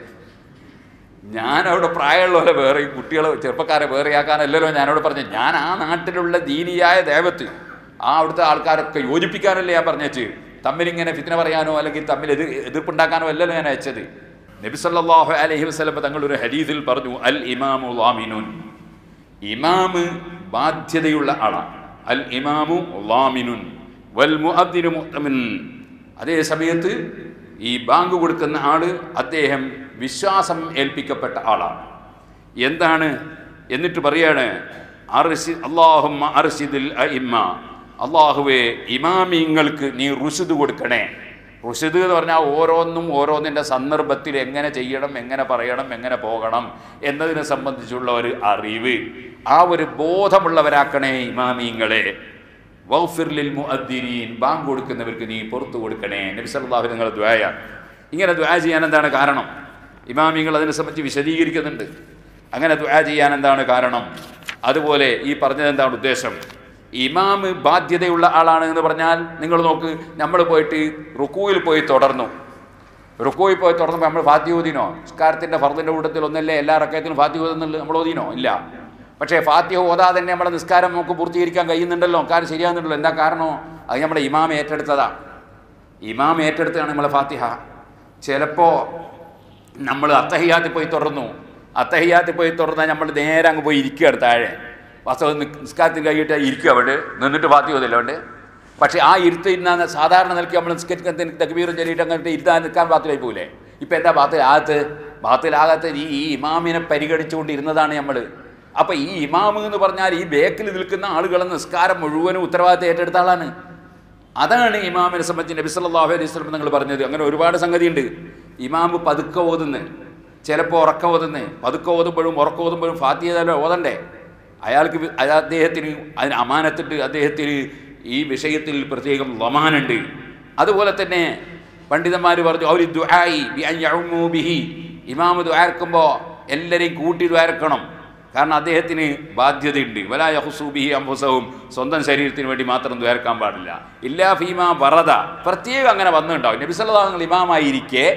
ഞാൻ അവിടെ പ്രായമുള്ളവരെ വേറെ ഈ കുട്ടികളെ ചെറുപ്പക്കാരെ വേറെയാക്കാനല്ലല്ലോ ഞാനവിടെ പറഞ്ഞു ഞാൻ ആ നാട്ടിലുള്ള ദീനിയായ ദേവത്ത് ആ അവിടുത്തെ ആൾക്കാരൊക്കെ യോജിപ്പിക്കാനല്ലേ ഞാൻ പറഞ്ഞേച്ച് തമ്മിലിങ്ങനെ ഫിത്തിന പറയാനോ അല്ലെങ്കിൽ തമ്മിൽ എതിർ എതിർപ്പുണ്ടാക്കാനോ അല്ലല്ലോ ഞാൻ അയച്ചത് നബി സല്ലല്ലാഹു അലൈഹി വസല്ലം തങ്ങൾ ഒരു ഹദീസിൽ പറഞ്ഞു അൽ ഇമാമു ലാമിനുൻ ഇമാമ് ബാധ്യതയുള്ള ആളാണ് അൽ ഇമാമു ലാമിനുൻ വൽ മുഅദ്ദിനു മുഅ്തമിൻ അതേ സമയത്ത് ഈ ബാങ്ക് കൊടുക്കുന്ന ആള് അദ്ദേഹം വിശ്വാസം ഏൽപ്പിക്കപ്പെട്ട ആളാണ് എന്താണ് എന്നിട്ട് പറയാണ് അർശി അള്ളാഹുമ്മ അർഷിദിൽ അഇമ്മ അള്ളാഹുവേ ഇമാമിങ്ങൾക്ക് നീ റുഷിദ് കൊടുക്കണേ റുഷിദ് എന്ന് പറഞ്ഞാൽ ഓരോന്നും ഓരോന്നിൻ്റെ സന്ദർഭത്തിൽ എങ്ങനെ ചെയ്യണം എങ്ങനെ പറയണം എങ്ങനെ പോകണം എന്നതിനെ സംബന്ധിച്ചുള്ള ഒരു അറിവ് ആ ഒരു ബോധമുള്ളവരാക്കണേ ഇമാമിങ്ങളെ വൗഫിർലിൽ മുഅദ്ദിരീൻ ബാങ്ക് കൊടുക്കുന്നവർക്ക് നീ പുറത്തു കൊടുക്കണേ നബി സല്ലല്ലാഹു നിങ്ങൾ ദ്വായാണ് ഇങ്ങനെ ദ്വാ ചെയ്യാൻ എന്താണ് കാരണം ഇമാമിങ്ങൾ അതിനെ സംബന്ധിച്ച് വിശദീകരിക്കുന്നുണ്ട് അങ്ങനെ ദ്വാ ചെയ്യാൻ എന്താണ് കാരണം അതുപോലെ ഈ പറഞ്ഞത് എന്താണ് ഉദ്ദേശം ഇമാമ് ബാധ്യതയുള്ള ആളാണ് എന്ന് പറഞ്ഞാൽ നിങ്ങൾ നോക്ക് നമ്മൾ പോയിട്ട് റുക്കുവിൽ പോയി തുടർന്നു റുക്കുവിൽ പോയി തുടർന്നപ്പോൾ നമ്മൾ ഫാത്തി ഓതിനോ നിസ്കാരത്തിൻ്റെ ഫർദിൻ്റെ കൂട്ടത്തിൽ ഒന്നല്ലേ എല്ലാ റക്കയത്തിലും ഫാത്തി ഓതുന്നുള്ളൂ നമ്മൾ ഓതിനോ ഇല്ല പക്ഷേ ഫാത്തിഹ ഓതാതെ തന്നെ നമ്മുടെ നിസ്കാരം നമുക്ക് പൂർത്തീകരിക്കാൻ കഴിയുന്നുണ്ടല്ലോ കാര്യം ശരിയാകുന്നുണ്ടല്ലോ എന്താ കാരണമോ അത് നമ്മുടെ ഇമാം ഏറ്റെടുത്തതാ ഇമാം ഏറ്റെടുത്താണ് നമ്മളെ ഫാത്തിഹ ചിലപ്പോൾ നമ്മൾ അത്തഹിയാത്തിൽ പോയി തുറന്നു അത്തഹിയാത്തിൽ പോയി തുറന്നാൽ നമ്മൾ നേരെ അങ്ങ് പോയി ഇരിക്കുകയാണ് താഴെ വാസ്തവം നിസ്കാരത്തിൽ കഴിയിട്ട് ഇരിക്കുക അവിടെ നിന്നിട്ട് ഫാത്തി ഓതില്ല അവിടെ പക്ഷേ ആ ഇരുത്ത് ഇരുന്ന സാധാരണ നിലയ്ക്ക് നമ്മൾ നിസ്കരിക്കുന്ന തക്ബീറും ചെല്ലിയിട്ട് അങ്ങോട്ട് ഇരുത്താൻ നിൽക്കാൻ പാത്തിലായി പോകില്ലേ ഇപ്പം എന്താ ബാത്തിലാകത്ത് ബാത്തിലാകത്ത് ഈ ഈ ഇമാമിനെ പരിഗണിച്ചുകൊണ്ടിരുന്നതാണ് നമ്മൾ അപ്പം ഈ ഇമാമ് എന്ന് പറഞ്ഞാൽ ഈ ബേക്കിൽ നിൽക്കുന്ന ആളുകളെ നിസ്കാരം മുഴുവനും ഉത്തരവാദിത്തം ഏറ്റെടുത്ത ആളാണ് അതാണ് ഇമാമിനെ സംബന്ധിച്ച് നബി സല്ലല്ലാഹു അലൈഹി വസല്ലം നിങ്ങൾ പറഞ്ഞത് അങ്ങനെ ഒരുപാട് സംഗതിയുണ്ട് ഇമാമ് പതുക്കെ ഓതുന്നത് ചിലപ്പോൾ ഉറക്കം ഓതുന്നത് പതുക്കെ ഓതുമ്പോഴും ഉറക്കം ഓതുമ്പോഴും ഫാത്തിയതല്ലോ ഓതണ്ടേ അയാൾക്ക് വി- അത് അദ്ദേഹത്തിന് അതിന് അമാനത്തുണ്ട് അദ്ദേഹത്തിന് ഈ വിഷയത്തിൽ പ്രത്യേകം ലമാനുണ്ട് അതുപോലെ തന്നെ പണ്ഡിതന്മാർ പറഞ്ഞു അവർ ദുആയി ബി അൻ യഉമ്മു ബിഹി ഇമാമ് ദ്വാരക്കുമ്പോൾ എല്ലാവരെയും കൂട്ടി ദ്വാരക്കണം കാരണം അദ്ദേഹത്തിന് ബാധ്യതയുണ്ട് വലായ ഹുസൂബിഹി അംബുസവും സ്വന്തം ശരീരത്തിന് വേണ്ടി മാത്രം ദ്വാരക്കാൻ പാടില്ല ഇല്ലാ ഫീമ വറദ പ്രത്യേകം അങ്ങനെ വന്നിട്ടുണ്ടാവും നബി സല്ലല്ലാഹു അലൈഹി ഇമാമായിരിക്കെ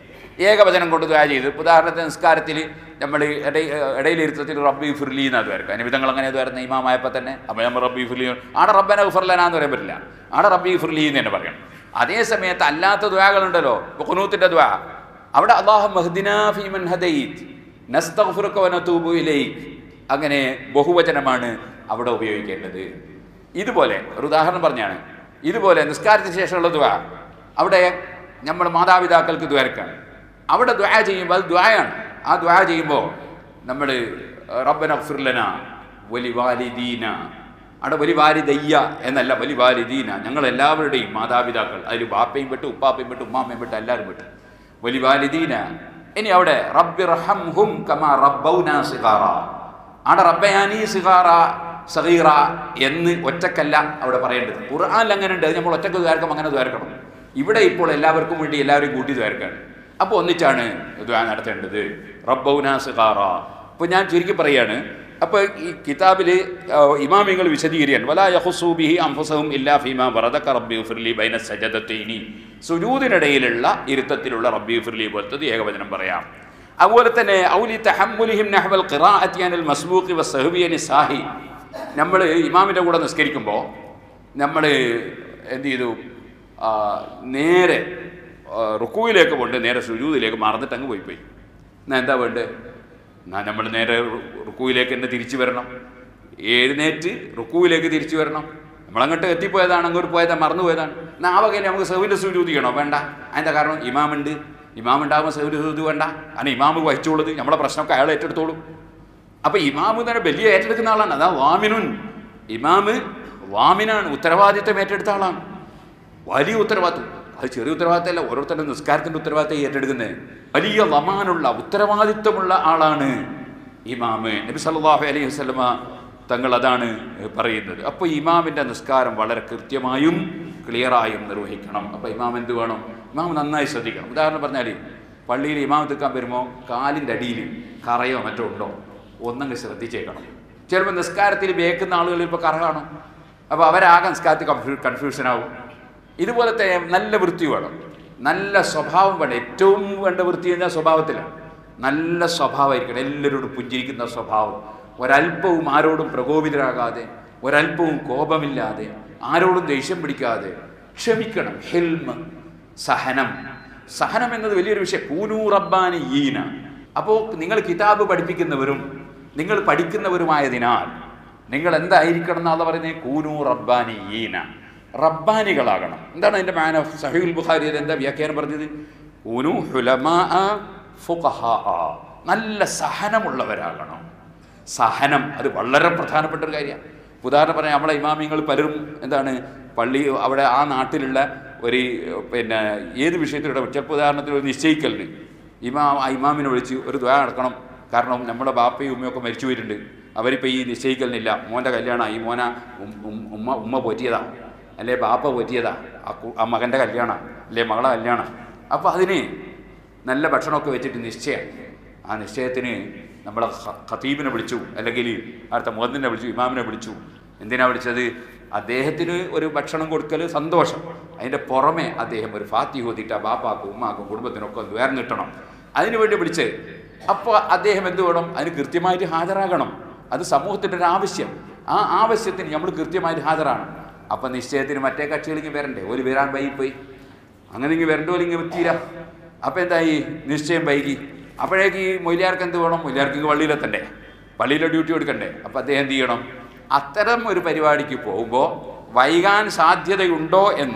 ഏകവചനം കൊണ്ട് ദ്വാര ചെയ്ത് ഉദാഹരണത്തിന് നിസ്കാരത്തിൽ നമ്മൾ ഇടയിലിരുത്തത്തിൽ റബ്ബി ഫിർലി എന്നാ ദ്വാരക്കുക അനുവിധങ്ങൾ അങ്ങനെ ദ്വാരുന്ന ഇമാമായപ്പോൾ തന്നെ അപ്പോൾ നമ്മൾ റബ്ബി ഫിർലി ആടെ റബ്ബന ഫിർലന എന്ന് പറയാൻ പറ്റില്ല ആടെ റബ്ബി ഫിർലി എന്ന് തന്നെ പറയണം അതേ സമയത്ത് അല്ലാത്ത ദ്വാകളുണ്ടല്ലോ ഖുനൂത്തിന്റെ ദ്വാ അവിടെ അള്ളാഹു മഹ്ദിന ഫീമൻ ഹദൈത് നസ്തഗ്ഫിറുക വനതൂബു ഇലൈക് അങ്ങനെ ബഹുവചനമാണ് അവിടെ ഉപയോഗിക്കേണ്ടത് ഇതുപോലെ ഒരു ഉദാഹരണം പറഞ്ഞാണ് ഇതുപോലെ നിസ്കാരത്തിന് ശേഷമുള്ള ദ്വാ അവിടെ നമ്മൾ മാതാപിതാക്കൾക്ക് ദ്വാരക്കാണ് അവിടെ ദ്വാ ചെയ്യുമ്പോൾ അത് ദ്വായാണ് ആ ദ്വാ ചെയ്യുമ്പോൾ നമ്മൾ റബ്ബന ഫിർലന വലി വാലിദീന അവിടെ വലി വാലിദയ്യ എന്നല്ല വലി വാലിദീന ഞങ്ങൾ എല്ലാവരുടെയും മാതാപിതാക്കൾ അതിൽ ബാപ്പയും പെട്ട് ഉപ്പാപ്പയും പെട്ട് ഉമ്മാമ്മയും പെട്ട് എല്ലാവരും പെട്ട് വലി വാലിദീന ഇനി അവിടെ റബ്ബി റഹംഹും കമാ റബ്ബൗന സിഗാറ അവിടെ റബ്ബയാനി സിഗാറ സഗീറ എന്ന് ഒറ്റക്കല്ല അവിടെ പറയേണ്ടത് ഖുർആനിൽ അങ്ങനെ ഉണ്ട് അത് നമ്മൾ ഒറ്റക്ക് ദ്വാരക്കും അങ്ങനെ ദ്വാരക്കണം ഇവിടെ ഇപ്പോൾ എല്ലാവർക്കും വേണ്ടി എല്ലാവരും കൂട്ടി ദ്വാരക്കാണ് അപ്പോൾ ഒന്നിച്ചാണ് ദ്വാ നടത്തേണ്ടത് റബ്ബൗന സിഗാറ അപ്പോൾ ഞാൻ ചുരുക്കി പറയാണ് അപ്പോൾ ഈ കിതാബിൽ ഇമാമിങ്ങൾ വിശദീകരിക്കാൻ വലാ യഹുസൂബിഹി അംഫുസഹും ഇല്ലാ ഫീമ വറദക റബ്ബി ഫിർലി ബൈന സജദത്തൈനി സുജൂദിനിടയിലുള്ള ഇരുത്തത്തിലുള്ള റബ്ബി ഫിർലി പോലത്തത് ഏകവചനം പറയാം അതുപോലെ തന്നെ ഔലി തഹമ്മുലിഹിം നഹ്വൽ ഖിറാഅത്തി അനിൽ മസ്ബൂഖി വസ്സഹ്ബി അനി സാഹി നമ്മൾ ഇമാമിൻ്റെ കൂടെ നിസ്കരിക്കുമ്പോൾ നമ്മൾ എന്ത് ചെയ്തു ആ, നേരെ ആ, റുക്കുവിലേക്ക് പോണ്ട് നേരെ സുജൂദിലേക്ക് മറന്നിട്ട് അങ്ങ് പോയി പോയി എന്നാ എന്താ വേണ്ടത് എന്നാ നമ്മൾ നേരെ റു- റുക്കുവിലേക്ക് തന്നെ തിരിച്ചു വരണം എഴുന്നേറ്റ് റുക്കുവിലേക്ക് തിരിച്ചു വരണം നമ്മളങ്ങോട്ട് എത്തിപ്പോയതാണ് അങ്ങോട്ട് പോയതാ മറന്നു പോയതാണ് എന്നാൽ ആ വകയിൽ നമുക്ക് സെവിൻ്റെ സുജൂതി ചെയ്യണോ വേണ്ട അതിൻ്റെ കാരണം ഇമാമുണ്ട് ഇമാം ഉണ്ടാകുമ്പോൾ സെവിൻ്റെ സുജൂതി വേണ്ട കാരണം ഇമാമ് വഹിച്ചോളത് നമ്മളെ പ്രശ്നമൊക്കെ അയാൾ ഏറ്റെടുത്തോളും അപ്പൊ ഇമാമ് തന്നെ വലിയ ഏറ്റെടുക്കുന്ന ആളാണ് അതാ വാമിനുൻ ഇമാമ് വാമിനാണ് ഉത്തരവാദിത്തം ഏറ്റെടുത്ത ആളാണ് വലിയ ഉത്തരവാദിത്വം അത് ചെറിയ ഉത്തരവാദിത്തമല്ല ഓരോരുത്തരുടെ നിസ്കാരത്തിന്റെ ഉത്തരവാദിത്തം ഏറ്റെടുക്കുന്നത് വലിയ വമാനുള്ള ഉത്തരവാദിത്വമുള്ള ആളാണ് ഇമാമ് നബി സല്ലല്ലാഹു അലൈഹി വസല്ലമ തങ്ങൾ അതാണ് പറയുന്നത് അപ്പോൾ ഇമാമിൻ്റെ നിസ്കാരം വളരെ കൃത്യമായും ക്ലിയറായും നിർവഹിക്കണം അപ്പോൾ ഇമാം എന്ത് വേണം ഇമാം നന്നായി ശ്രദ്ധിക്കണം ഉദാഹരണം പറഞ്ഞാൽ പള്ളിയിൽ ഇമാം എത്തിക്കാൻ വരുമ്പോൾ കാലിൻ്റെ അടിയിൽ കറയോ മറ്റോ ഉണ്ടോ ഒന്നങ്ങ് ശ്രദ്ധിച്ചേക്കണം ചിലപ്പോൾ നിസ്കാരത്തിൽ വേക്കുന്ന ആളുകൾ ഇപ്പോൾ കറ കാണും അപ്പോൾ അവരാകെ നിസ്കാരത്തിൽ കൺഫ്യൂ കൺഫ്യൂഷനാവും ഇതുപോലത്തെ നല്ല വൃത്തി വേണം നല്ല സ്വഭാവം വേണം ഏറ്റവും വേണ്ട വൃത്തി എന്നാൽ സ്വഭാവത്തിലാണ് നല്ല സ്വഭാവമായിരിക്കണം എല്ലാവരോടും പുഞ്ചിരിക്കുന്ന സ്വഭാവം ഒരല്പവും ആരോടും പ്രകോപിതരാകാതെ ഒരല്പവും കോപമില്ലാതെ ആരോടും ദേഷ്യം പിടിക്കാതെ ക്ഷമിക്കണം ഹെൽമ് സഹനം സഹനം എന്നത് വലിയൊരു വിഷയം കൂനൂ റബ്ബാനി ഈന അപ്പോൾ നിങ്ങൾ കിതാബ് പഠിപ്പിക്കുന്നവരും നിങ്ങൾ പഠിക്കുന്നവരുമായതിനാൽ നിങ്ങൾ എന്തായിരിക്കണം എന്നാണ് പറയുന്നത് കൂനൂ റബ്ബാനി ഈന റബ്ബാനികളാകണം എന്താണ് അതിൻ്റെ മാന സഹീൽ ബുഖാരിയിൽ എന്താ വ്യാഖ്യാനം പറഞ്ഞത് കൂനു ഹുലമാ ഫുഖഹാ നല്ല സഹനമുള്ളവരാകണം സഹനം അത് വളരെ പ്രധാനപ്പെട്ട ഒരു കാര്യമാണ് ഉദാഹരണം പറഞ്ഞാൽ നമ്മളെ ഇമാമിങ്ങൾ പലരും എന്താണ് പള്ളി അവിടെ ആ നാട്ടിലുള്ള ഒരു പിന്നെ ഏത് വിഷയത്തിലൂടെ ചിലപ്പോൾ ഉദാഹരണത്തിന് ഒരു നിശ്ചയിക്കലിന് ഇമാം ആ ഇമാമിനെ വിളിച്ച് ഒരു ദ്വാ നടക്കണം കാരണം നമ്മുടെ ബാപ്പയും ഉമ്മയൊക്കെ മരിച്ചു പോയിട്ടുണ്ട് അവരിപ്പോൾ ഈ നിശ്ചയിക്കലിനില്ല മോൻ്റെ കല്യാണം ഈ മോന ഉം- ഉം- ഉമ്മ ഉമ്മ പോറ്റിയതാ അല്ലേ ബാപ്പ പോറ്റിയതാ ആ കു- ആ മകൻ്റെ കല്യാണം അല്ലേ മകളെ കല്യാണം അപ്പോൾ അതിന് നല്ല ഭക്ഷണമൊക്കെ വെച്ചിട്ട് നിശ്ചയം ആ നിശ്ചയത്തിന് നമ്മളെ ഖ- ഖത്തീബിനെ വിളിച്ചു അല്ലെങ്കിൽ അടുത്ത മുഹദ്ദിനെ വിളിച്ചു ഇമാമിനെ വിളിച്ചു എന്തിനാ വിളിച്ചത് അദ്ദേഹത്തിന് ഒരു ഭക്ഷണം കൊടുക്കൽ സന്തോഷം അതിൻ്റെ പുറമെ അദ്ദേഹം ഒരു ഫാത്തി ഓതിയിട്ട് ആ ബാപ്പാക്കും ഉമ്മാക്കും കുടുംബത്തിനൊക്കെ ഒന്ന് വേർന്ന് കിട്ടണം അതിനു വേണ്ടി വിളിച്ച് അപ്പോൾ അദ്ദേഹം എന്ത് വേണം അതിന് കൃത്യമായിട്ട് ഹാജരാകണം അത് സമൂഹത്തിൻ്റെ ഒരു ആവശ്യം ആ ആവശ്യത്തിന് നമ്മൾ കൃത്യമായിട്ട് ഹാജരാണ് അപ്പം നിശ്ചയത്തിന് മറ്റേ കക്ഷികളിങ്ങനെ വരണ്ടേ ഒരു വരാൻ വൈകിപ്പോയി അങ്ങനെ ഇങ്ങനെ വരണ്ടോ ഇങ്ങനെ എത്തിയില്ല അപ്പം എന്തായി നിശ്ചയം വൈകി അപ്പോഴേക്ക് ഈ മൊയിലാർക്ക് എന്ത് വേണം മൊയിലാർക്ക് ഇങ്ങ് പള്ളിയിലെത്തണ്ടേ പള്ളിയിലെ ഡ്യൂട്ടി എടുക്കണ്ടേ അപ്പം അദ്ദേഹം എന്ത് ചെയ്യണം അത്തരം ഒരു പരിപാടിക്ക് പോകുമ്പോൾ വൈകാൻ സാധ്യതയുണ്ടോ എന്ന്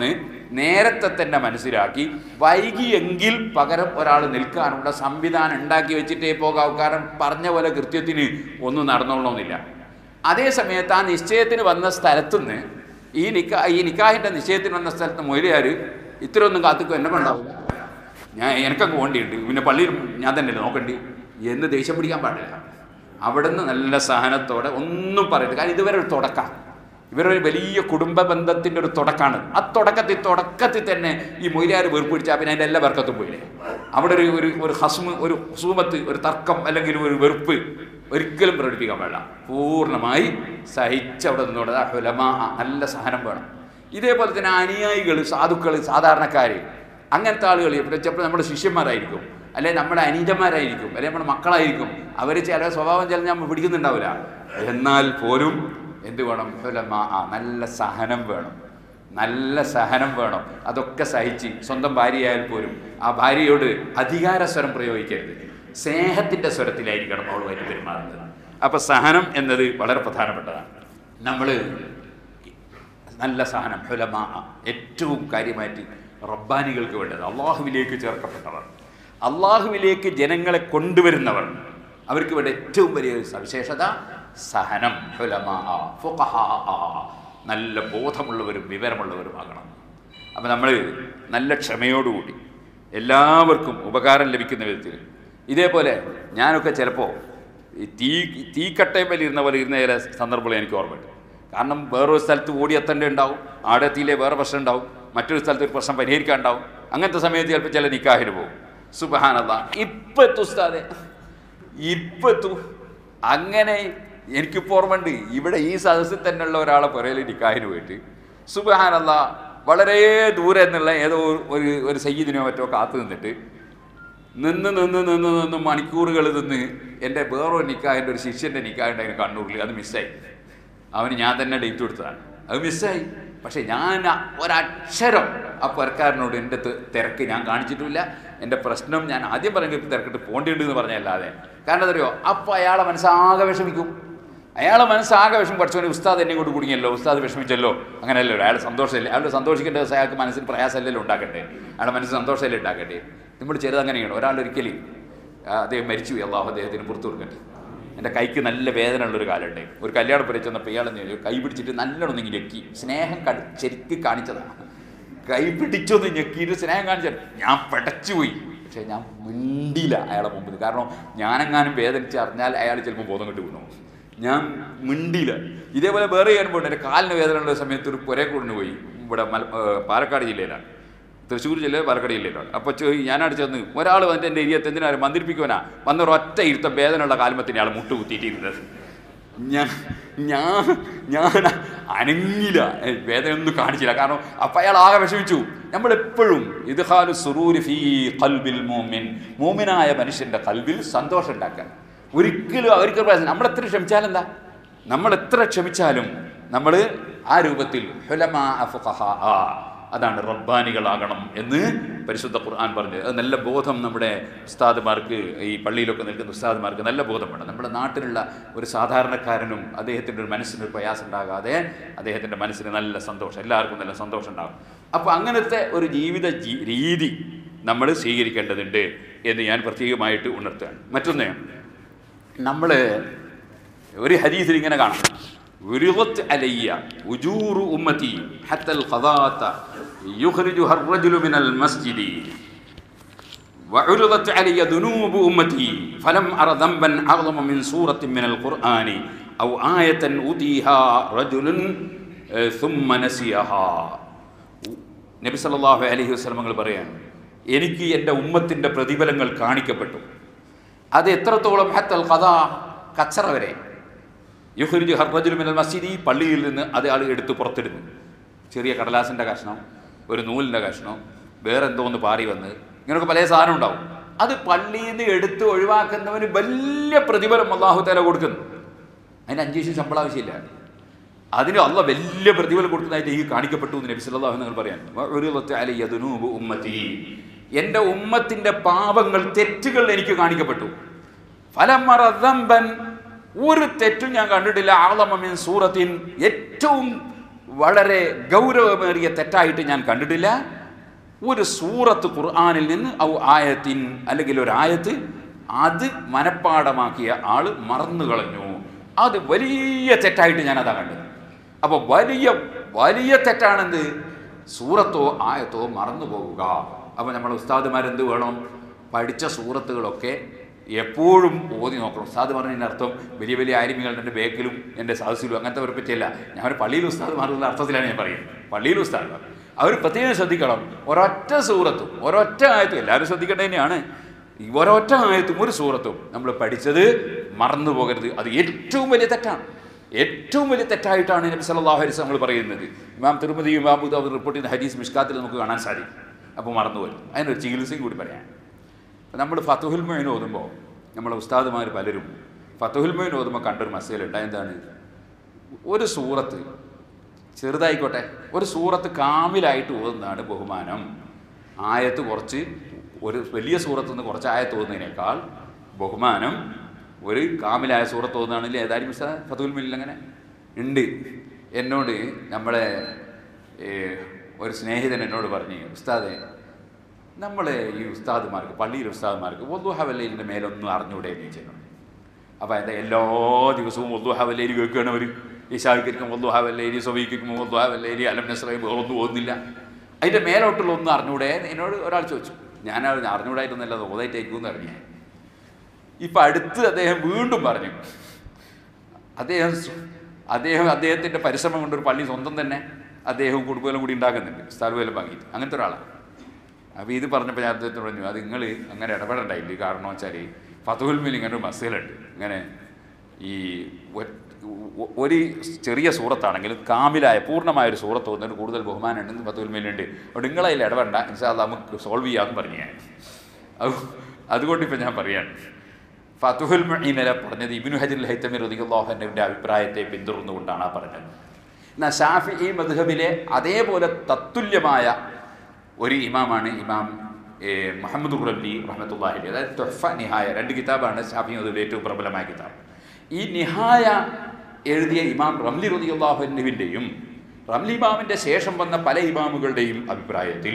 നേരത്തെ തന്നെ മനസ്സിലാക്കി വൈകിയെങ്കിൽ പകരം ഒരാൾ നിൽക്കാനുള്ള സംവിധാനം ഉണ്ടാക്കി വെച്ചിട്ടേ പോകാവൂ കാരണം പറഞ്ഞ പോലെ കൃത്യത്തിന് ഒന്നും നടന്നോളണമെന്നില്ല അതേ സമയത്ത് ആ നിശ്ചയത്തിന് വന്ന സ്ഥലത്തുനിന്ന് ഈ നിക്കാ ഈ നിക്കാഹിൻ്റെ നിശ്ചയത്തിന് വന്ന സ്ഥലത്ത് മൊയിലുകാർ ഇത്രയൊന്നും കാത്തുക്കും എന്നെ ഉണ്ടാവില്ല ഞാൻ എനിക്കൊക്കെ വേണ്ടിയുണ്ട് പിന്നെ പള്ളിയിൽ ഞാൻ തന്നെയല്ലേ നോക്കണ്ടി എന്ന് ദേഷ്യം പിടിക്കാൻ പാടില്ല അവിടുന്ന് നല്ല സഹനത്തോടെ ഒന്നും പറയരുത് കാരണം ഇതുവരെ ഒരു തുടക്കം ഇവരൊരു വലിയ കുടുംബ ബന്ധത്തിൻ്റെ ഒരു തുടക്കമാണ് ആ തുടക്കത്തിൽ തുടക്കത്തിൽ തന്നെ ഈ മൊയിലാർ വെറുപ്പിടിച്ചാൽ പിന്നെ അതിൻ്റെ എല്ലാ വർക്കത്തും പോയില്ലേ അവിടെ ഒരു ഒരു ഒരു ഹസ്മ് ഒരു ഹുസൂമത്ത് ഒരു തർക്കം അല്ലെങ്കിൽ ഒരു വെറുപ്പ് ഒരിക്കലും പ്രകടിപ്പിക്കാൻ പാടില്ല പൂർണ്ണമായി സഹിച്ച് അവിടെ നിന്നോട് ആ ഹുലമാ നല്ല സഹനം വേണം ഇതേപോലെ തന്നെ അനുയായികൾ സാധുക്കൾ സാധാരണക്കാർ അങ്ങനത്തെ ആളുകൾ ഇവിടെ ചിലപ്പോൾ നമ്മുടെ ശിഷ്യന്മാരായിരിക്കും അല്ലെങ്കിൽ നമ്മുടെ അനീജന്മാരായിരിക്കും അല്ലെങ്കിൽ നമ്മുടെ മക്കളായിരിക്കും അവർ ചില സ്വഭാവം ചില ഞാൻ പിടിക്കുന്നുണ്ടാവില്ല എന്നാൽ പോലും എന്ത് വേണം ഹുലമാ നല്ല സഹനം വേണം നല്ല സഹനം വേണം അതൊക്കെ സഹിച്ച് സ്വന്തം ഭാര്യയായാൽ പോലും ആ ഭാര്യയോട് അധികാര സ്വരം പ്രയോഗിക്കരുത് സ്നേഹത്തിൻ്റെ സ്വരത്തിലായിരിക്കണം അവളുമായിട്ട് പെരുമാറുന്നത് അപ്പോൾ സഹനം എന്നത് വളരെ പ്രധാനപ്പെട്ടതാണ് നമ്മൾ നല്ല സഹനം ഹുലമാ ഏറ്റവും കാര്യമായിട്ട് റബ്ബാനികൾക്ക് വേണ്ടത് അള്ളാഹുവിലേക്ക് ചേർക്കപ്പെട്ടവർ അള്ളാഹുവിലേക്ക് ജനങ്ങളെ കൊണ്ടുവരുന്നവർ അവർക്ക് വേണ്ട ഏറ്റവും വലിയ ഒരു സവിശേഷത സഹനം ഹുലമാ ഫുഖഹാ നല്ല ബോധമുള്ളവരും വിവരമുള്ളവരുമാകണം അപ്പം നമ്മൾ നല്ല ക്ഷമയോടുകൂടി എല്ലാവർക്കും ഉപകാരം ലഭിക്കുന്ന വിധത്തിൽ ഇതേപോലെ ഞാനൊക്കെ ചിലപ്പോൾ ഈ തീ തീക്കട്ടയിൽ ഇരുന്ന പോലെ ഇരുന്ന ചില സന്ദർഭങ്ങൾ എനിക്ക് ഓർമ്മയുണ്ട് കാരണം വേറൊരു സ്ഥലത്ത് ഓടിയെത്തേണ്ട ഉണ്ടാവും ആടെ എത്തിയില്ലേ വേറെ പ്രശ്നം ഉണ്ടാവും മറ്റൊരു സ്ഥലത്ത് ഒരു പ്രശ്നം പരിഹരിക്കാൻ ഉണ്ടാവും അങ്ങനത്തെ സമയത്ത് ചിലപ്പോൾ ചില നിക്കാഹിന് പോകും സുബഹാനല്ല ഇപ്പം എത്തു ഉസ്താദെ ഇപ്പം എത്തു അങ്ങനെ എനിക്കിപ്പോൾ ഓർമ്മയുണ്ട് ഇവിടെ ഈ സദസ്സിൽ തന്നെയുള്ള ഒരാളെ പുറയിൽ നിക്കാഹിന് പോയിട്ട് സുബഹാനല്ല വളരെ ദൂരെ എന്നുള്ള ഏതോ ഒരു ഒരു സയ്യിദിനോ മറ്റോ കാത്തു നിന്നിട്ട് നിന്ന് നിന്ന് നിന്ന് നിന്ന് മണിക്കൂറുകൾ നിന്ന് എൻ്റെ വേറൊരു നിക്കാഹിൻ്റെ ഒരു ശിഷ്യൻ്റെ നിക്കാഹിൻ്റെ കണ്ണൂരിൽ അത് മിസ്സായി അവന് ഞാൻ തന്നെ ഡേറ്റ് കൊടുത്തതാണ് അത് മിസ്സായി പക്ഷേ ഞാൻ ആ ഒരക്ഷരം ആ പുരക്കാരനോട് എൻ്റെ തി- തിരക്ക് ഞാൻ കാണിച്ചിട്ടില്ല എൻ്റെ പ്രശ്നം ഞാൻ ആദ്യം പറയുന്നത് തിരക്കിട്ട് പോകേണ്ടിയുണ്ട് എന്ന് പറഞ്ഞല്ലാതെ കാരണം എന്തറിയോ അപ്പോൾ അയാളെ മനസ്സാകെ വിഷമിക്കും അയാളെ മനസ്സാകെ വിഷമം പഠിച്ചവന് ഉസ്താദ് എന്നെ കൊണ്ട് കുടുങ്ങിയല്ലോ ഉസ്താദ് വിഷമിച്ചല്ലോ അങ്ങനെയല്ലോ അയാൾ സന്തോഷമില്ല അയാൾ സന്തോഷിക്കേണ്ട ദിവസം അയാൾക്ക് മനസ്സിന് പ്രയാസമല്ലല്ലോ ഉണ്ടാക്കട്ടെ അയാളുടെ മനസ്സിന് സന്തോഷമല്ലേ ഉണ്ടാക്കട്ടെ നമ്മൾ ചെറുത് അങ്ങനെയാണ് ഒരാൾ ഒരിക്കലും ആ, അദ്ദേഹം മരിച്ചുപോയി അള്ളാഹു അദ്ദേഹത്തിന് പുറത്തു കൊടുക്കട്ടെ എൻ്റെ കൈക്ക് നല്ല വേദന ഉള്ളൊരു കാലമുണ്ട് ഒരു കല്യാണം പരി ചെന്നപ്പോൾ ഇയാൾ എന്ത് ചെയ്തു? കൈ പിടിച്ചിട്ട് നല്ലോണം ഒന്ന് ഞെക്കി സ്നേഹം കടി ശരിക്ക് കാണിച്ചതാണ് കൈ പിടിച്ചൊന്ന് ഞെക്കിയിട്ട് സ്നേഹം കാണിച്ചാൽ ഞാൻ പടച്ചുപോയി പക്ഷേ ഞാൻ മിണ്ടിയില്ല അയാളെ മുമ്പിൽ കാരണം ഞാനെങ്ങാനും വേദനിച്ച് അറിഞ്ഞാൽ അയാൾ ചിലപ്പോൾ ബോധം കെട്ട് വീണു ഞാൻ മിണ്ടിയില്ല ഇതേപോലെ വേറെ ചെയ്യാൻ പോയിട്ട് എൻ്റെ കാലിന് വേദന ഉള്ള സമയത്ത് ഒരു പുരേ കൊണ്ടു പോയി ഇവിടെ മല ഏർ പാലക്കാട് ജില്ലയിലാണ് തൃശ്ശൂർ ജില്ലയിൽ പാലക്കാട് ജില്ലയിലാണ് അപ്പോൾ ഞാനവിടെ ചെന്ന് ഒരാൾ വന്നിട്ട് എൻ്റെ ഏരിയത്ത് എന്തിനാ മന്ത്രിപ്പിക്കുവാനാ വന്ന ഒരൊറ്റ ഇരുത്ത വേദനയുള്ള കാൽമത്തിന് ആൾ മുട്ട് കുത്തിയിട്ടിരുന്നത് ഞാൻ ഞാൻ ഞാൻ അനങ്ങില്ല ഏ, വേദന ഒന്നും കാണിച്ചില്ല കാരണം അപ്പം അയാൾ ആകെ വിഷമിച്ചു നമ്മളെപ്പോഴും ഇത് ഹാലു സുറൂരി ഫീ കൽബിൽ മോമിൻ മോമിനായ മനുഷ്യൻ്റെ കൽബിൽ സന്തോഷം ഉണ്ടാക്കാൻ ഒരിക്കലും അവർക്ക് പ്രയാസം നമ്മൾ എത്ര ക്ഷമിച്ചാലെന്താ നമ്മൾ എത്ര ക്ഷമിച്ചാലും നമ്മൾ ആ രൂപത്തിൽ ഹുലമാ അഫുഖഹാ അതാണ് റബ്ബാനികളാകണം എന്ന് പരിശുദ്ധ ഖുർആൻ പറഞ്ഞു അത് നല്ല ബോധം നമ്മുടെ ഉസ്താദുമാർക്ക് ഈ പള്ളിയിലൊക്കെ നിൽക്കുന്ന ഉസ്താദുമാർക്ക് നല്ല ബോധമാണ് നമ്മുടെ നാട്ടിലുള്ള ഒരു സാധാരണക്കാരനും അദ്ദേഹത്തിൻ്റെ ഒരു മനസ്സിന് ഒരു പ്രയാസം ഉണ്ടാകാതെ അദ്ദേഹത്തിൻ്റെ മനസ്സിന് നല്ല സന്തോഷം എല്ലാവർക്കും നല്ല സന്തോഷം ഉണ്ടാകും അപ്പോൾ അങ്ങനത്തെ ഒരു ജീവിത ജീ- രീതി നമ്മൾ സ്വീകരിക്കേണ്ടതുണ്ട് എന്ന് ഞാൻ പ്രത്യേകമായിട്ട് ഉണർത്തുകയാണ് മറ്റൊന്ന് നമ്മൾ ഒരു ഹദീസിൽ ഇങ്ങനെ കാണാം ഉരുവത്ത് അലയ്യ ഉജൂറു ഉമ്മത്തി ഹത്തൽ ഖദാത്ത യുഖ്രിജുഹ الرجل من المسجد وعرضت علي ذنوب أمتي فلم أر ذنبا أعظم من سورة من القرآن أو آية أوتيها رجل آه، ثم نسيها നബി സല്ലല്ലാഹു അലൈഹി വസല്ലമകൾ പറയാണ് എനിക്ക് എൻ്റെ ഉമ്മത്തിൻ്റെ പ്രതിഫലങ്ങൾ കാണിക്കപ്പെട്ടു അത് എത്രത്തോളം ഹത്തൽ കഥ കച്ചറ വരെ യുഹുരിജ് ഹർറജുൽ മിനൽ മസ്ജിദി പള്ളിയിൽ നിന്ന് അത് ആൾ എടുത്ത് പുറത്തിടുന്നു ചെറിയ കടലാസിൻ്റെ കഷ്ണം ഒരു നൂലിൻ്റെ കഷ്ണം വേറെ എന്തോ ഒന്ന് പാറി വന്ന് ഇങ്ങനെയൊക്കെ പല സാധനം ഉണ്ടാവും അത് പള്ളിയിൽ നിന്ന് എടുത്ത് ഒഴിവാക്കുന്നവന് വലിയ പ്രതിഫലം അള്ളാഹു തല കൊടുക്കുന്നു അതിന് അഞ്ച് ലക്ഷം ശമ്പളം ആവശ്യമില്ല അതിന് അള്ള വലിയ പ്രതിഫലം കൊടുക്കുന്നതായിട്ട് ഈ കാണിക്കപ്പെട്ടു എന്ന് നബി സല്ലല്ലാഹു നിങ്ങൾ പറയാൻ വഉരിളത്ത് അലയ്യ ദുനൂബു ഉമ്മത്തി എൻ്റെ ഉമ്മത്തിൻ്റെ പാപങ്ങൾ തെറ്റുകൾ എനിക്ക് കാണിക്കപ്പെട്ടു ഫലമറ ദംബൻ ഒരു തെറ്റും ഞാൻ കണ്ടിട്ടില്ല ആളമമിൻ സൂറത്തിൻ ഏറ്റവും വളരെ ഗൗരവമേറിയ തെറ്റായിട്ട് ഞാൻ കണ്ടിട്ടില്ല ഒരു സൂറത്ത് ഖുർആാനിൽ നിന്ന് ഔ ആയത്തിൻ അല്ലെങ്കിൽ ഒരു ആയത്ത് അത് മനഃപ്പാടമാക്കിയ ആള് മറന്നു കളഞ്ഞു അത് വലിയ തെറ്റായിട്ട് ഞാൻ അതാ കണ്ടത് അപ്പോൾ വലിയ വലിയ തെറ്റാണെന്ത് സൂറത്തോ ആയത്തോ മറന്നു പോവുക അപ്പോൾ നമ്മൾ ഉസ്താദുമാരെന്ത് വേണം പഠിച്ച സൂറത്തുകളൊക്കെ എപ്പോഴും ഓതി നോക്കണം ഉസ്താദ് പറഞ്ഞതിൻ്റെ അർത്ഥം വലിയ വലിയ ആരിമികളുടെ എൻ്റെ ബേക്കിലും എൻ്റെ സദസ്സിലും അങ്ങനത്തെ ഒരു പറ്റിയല്ല ഞാൻ ഒരു പള്ളിയിൽ ഉസ്താദ് മാറുന്ന അർത്ഥത്തിലാണ് ഞാൻ പറയുന്നത് പള്ളിയിൽ ഉസ്താദ് അവർ പ്രത്യേകം ശ്രദ്ധിക്കണം ഒരൊറ്റ സൂറത്തും ഒരൊറ്റ ആയത്തും എല്ലാവരും ശ്രദ്ധിക്കേണ്ടത് തന്നെയാണ് ഈ ഒരൊറ്റ ആയത്തും ഒരു സൂറത്തും നമ്മൾ പഠിച്ചത് മറന്നു പോകരുത് അത് ഏറ്റവും വലിയ തെറ്റാണ് ഏറ്റവും വലിയ തെറ്റായിട്ടാണ് നബി സല്ലല്ലാഹു അലൈഹി നമ്മൾ പറയുന്നത് ഇമാം തിരുമതി ഇമാം ബുദാവ് റിപ്പോർട്ട് ചെയ്യുന്ന ഹദീസ് മിഷ്കാത്തിൽ നമുക്ക് കാണാൻ സാധിക്കും അപ്പോൾ മറന്നുപോയി അതിനൊരു ചികിത്സയും കൂടി പറയാം നമ്മൾ ഫത്തുഹുൽ മൊയിൻ ഓതുമ്പോൾ നമ്മളെ ഉസ്താദുമാർ പലരും ഫത്തുഹുൽ മൊയിൻ ഓതുമ്പോൾ കണ്ടൊരു മസയിലുണ്ട് എന്താണ് ഒരു സൂറത്ത് ചെറുതായിക്കോട്ടെ ഒരു സൂറത്ത് കാമിലായിട്ട് ഓതുന്നതാണ് ബഹുമാനം ആയത്ത് കുറച്ച് ഒരു വലിയ സൂറത്ത് നിന്ന് കുറച്ച് ആയത്ത് ഓതുന്നതിനേക്കാൾ ബഹുമാനം ഒരു കാമിലായ സൂറത്ത് ഓതുന്നതാണെങ്കിൽ ഏതായാലും മിസ്സാ ഫതുൽ മില്ലിൽ അങ്ങനെ ഉണ്ട് എന്നോട് നമ്മളെ ഏ, ഒരു സ്നേഹിതൻ എന്നോട് പറഞ്ഞ് ഉസ്താദെ നമ്മളെ ഈ ഉസ്താദുമാർക്ക് പള്ളിയിലെ ഉസ്താദുമാർക്ക് ഒന്നുഹവല്ലയിൻ്റെ മേലൊന്നും അറിഞ്ഞൂടെ എന്ന് ചോദിച്ചു അപ്പോൾ എൻ്റെ എല്ലാ ദിവസവും ഒന്നുഹവല്ലേരി കേൾക്കുകയാണ് അവർ ഈശാവിക്കും ഒന്നുഹവല്ലേരി സൊബീക്കും ഒന്നുഹവല്ലേരി അലം നസ്രയും ഒന്നും ഓതുന്നില്ല അതിൻ്റെ മേലോട്ടുള്ള ഒന്നും അറിഞ്ഞൂടെ എന്ന് എന്നോട് ഒരാൾ ചോദിച്ചു ഞാൻ അറിഞ്ഞൂടായിരുന്നല്ല അത് ഓതായിട്ടേക്കും എന്ന് അറിഞ്ഞു ഇപ്പം അടുത്ത് അദ്ദേഹം വീണ്ടും പറഞ്ഞു അദ്ദേഹം സ്വ- അദ്ദേഹം അദ്ദേഹത്തിൻ്റെ പരിശ്രമം കൊണ്ട് ഒരു പള്ളി സ്വന്തം തന്നെ അദ്ദേഹവും കുടുംബവും കൂടി ഉണ്ടാക്കുന്നുണ്ട് സ്ഥലവേലം വാങ്ങിയിട്ട് അങ്ങനത്തെ ഒരാളാണ് അപ്പോൾ ഇത് പറഞ്ഞപ്പോൾ ഞാൻ അദ്ദേഹത്തോട് പറഞ്ഞു അത് നിങ്ങൾ അങ്ങനെ ഇടപെടണ്ടായില്ല കാരണം വെച്ചാൽ ഫതുൽ മിൽ ഇങ്ങനെ ഒരു മസയിലുണ്ട് ഇങ്ങനെ ഈ ഒ- ഒ- ഒരു ചെറിയ സൂറത്താണെങ്കിലും കാമിലായ പൂർണ്ണമായ ഒരു സൂറത്ത് തോന്നുന്നതിന് കൂടുതൽ ബഹുമാനം ഉണ്ടെന്ന് ഫതുൽ മില്ലുണ്ട് അതുകൊണ്ട് നിങ്ങളതിൽ ഇടപെടണ്ട ഇൻഷാ അല്ലാ നമുക്ക് സോൾവ് ചെയ്യാമെന്ന് പറഞ്ഞു ഞാൻ അത് അതുകൊണ്ട് ഇപ്പം ഞാൻ പറയാണ് ഫതുഹുൽ മീനല പറഞ്ഞത് ഇബിനു ഹജർ ഹൈത്തമി റതിയുള്ളാഹുവിൻ്റെ അഭിപ്രായത്തെ പിന്തുടർന്നുകൊണ്ടാണ് ആ പറഞ്ഞത് എന്നാൽ ഷാഫി ഈ മധുഹബിലെ അതേപോലെ തത്തുല്യമായ ഒരു ഇമാമാണ് ഇമാം ഏ, മുഹമ്മദ് ഖുറല്ലി റഹ്മത്തുള്ളാഹി അതായത് തൊഫ നിഹായ രണ്ട് കിതാബാണ് ഷാഫി മധുബിലെ ഏറ്റവും പ്രബലമായ കിതാബ് ഈ നിഹായ എഴുതിയ ഇമാം റംലി റതിയുള്ളാഹുവിൻ്റെയും റംലി ഇമാമിൻ്റെ ശേഷം വന്ന പല ഇമാമുകളുടെയും അഭിപ്രായത്തിൽ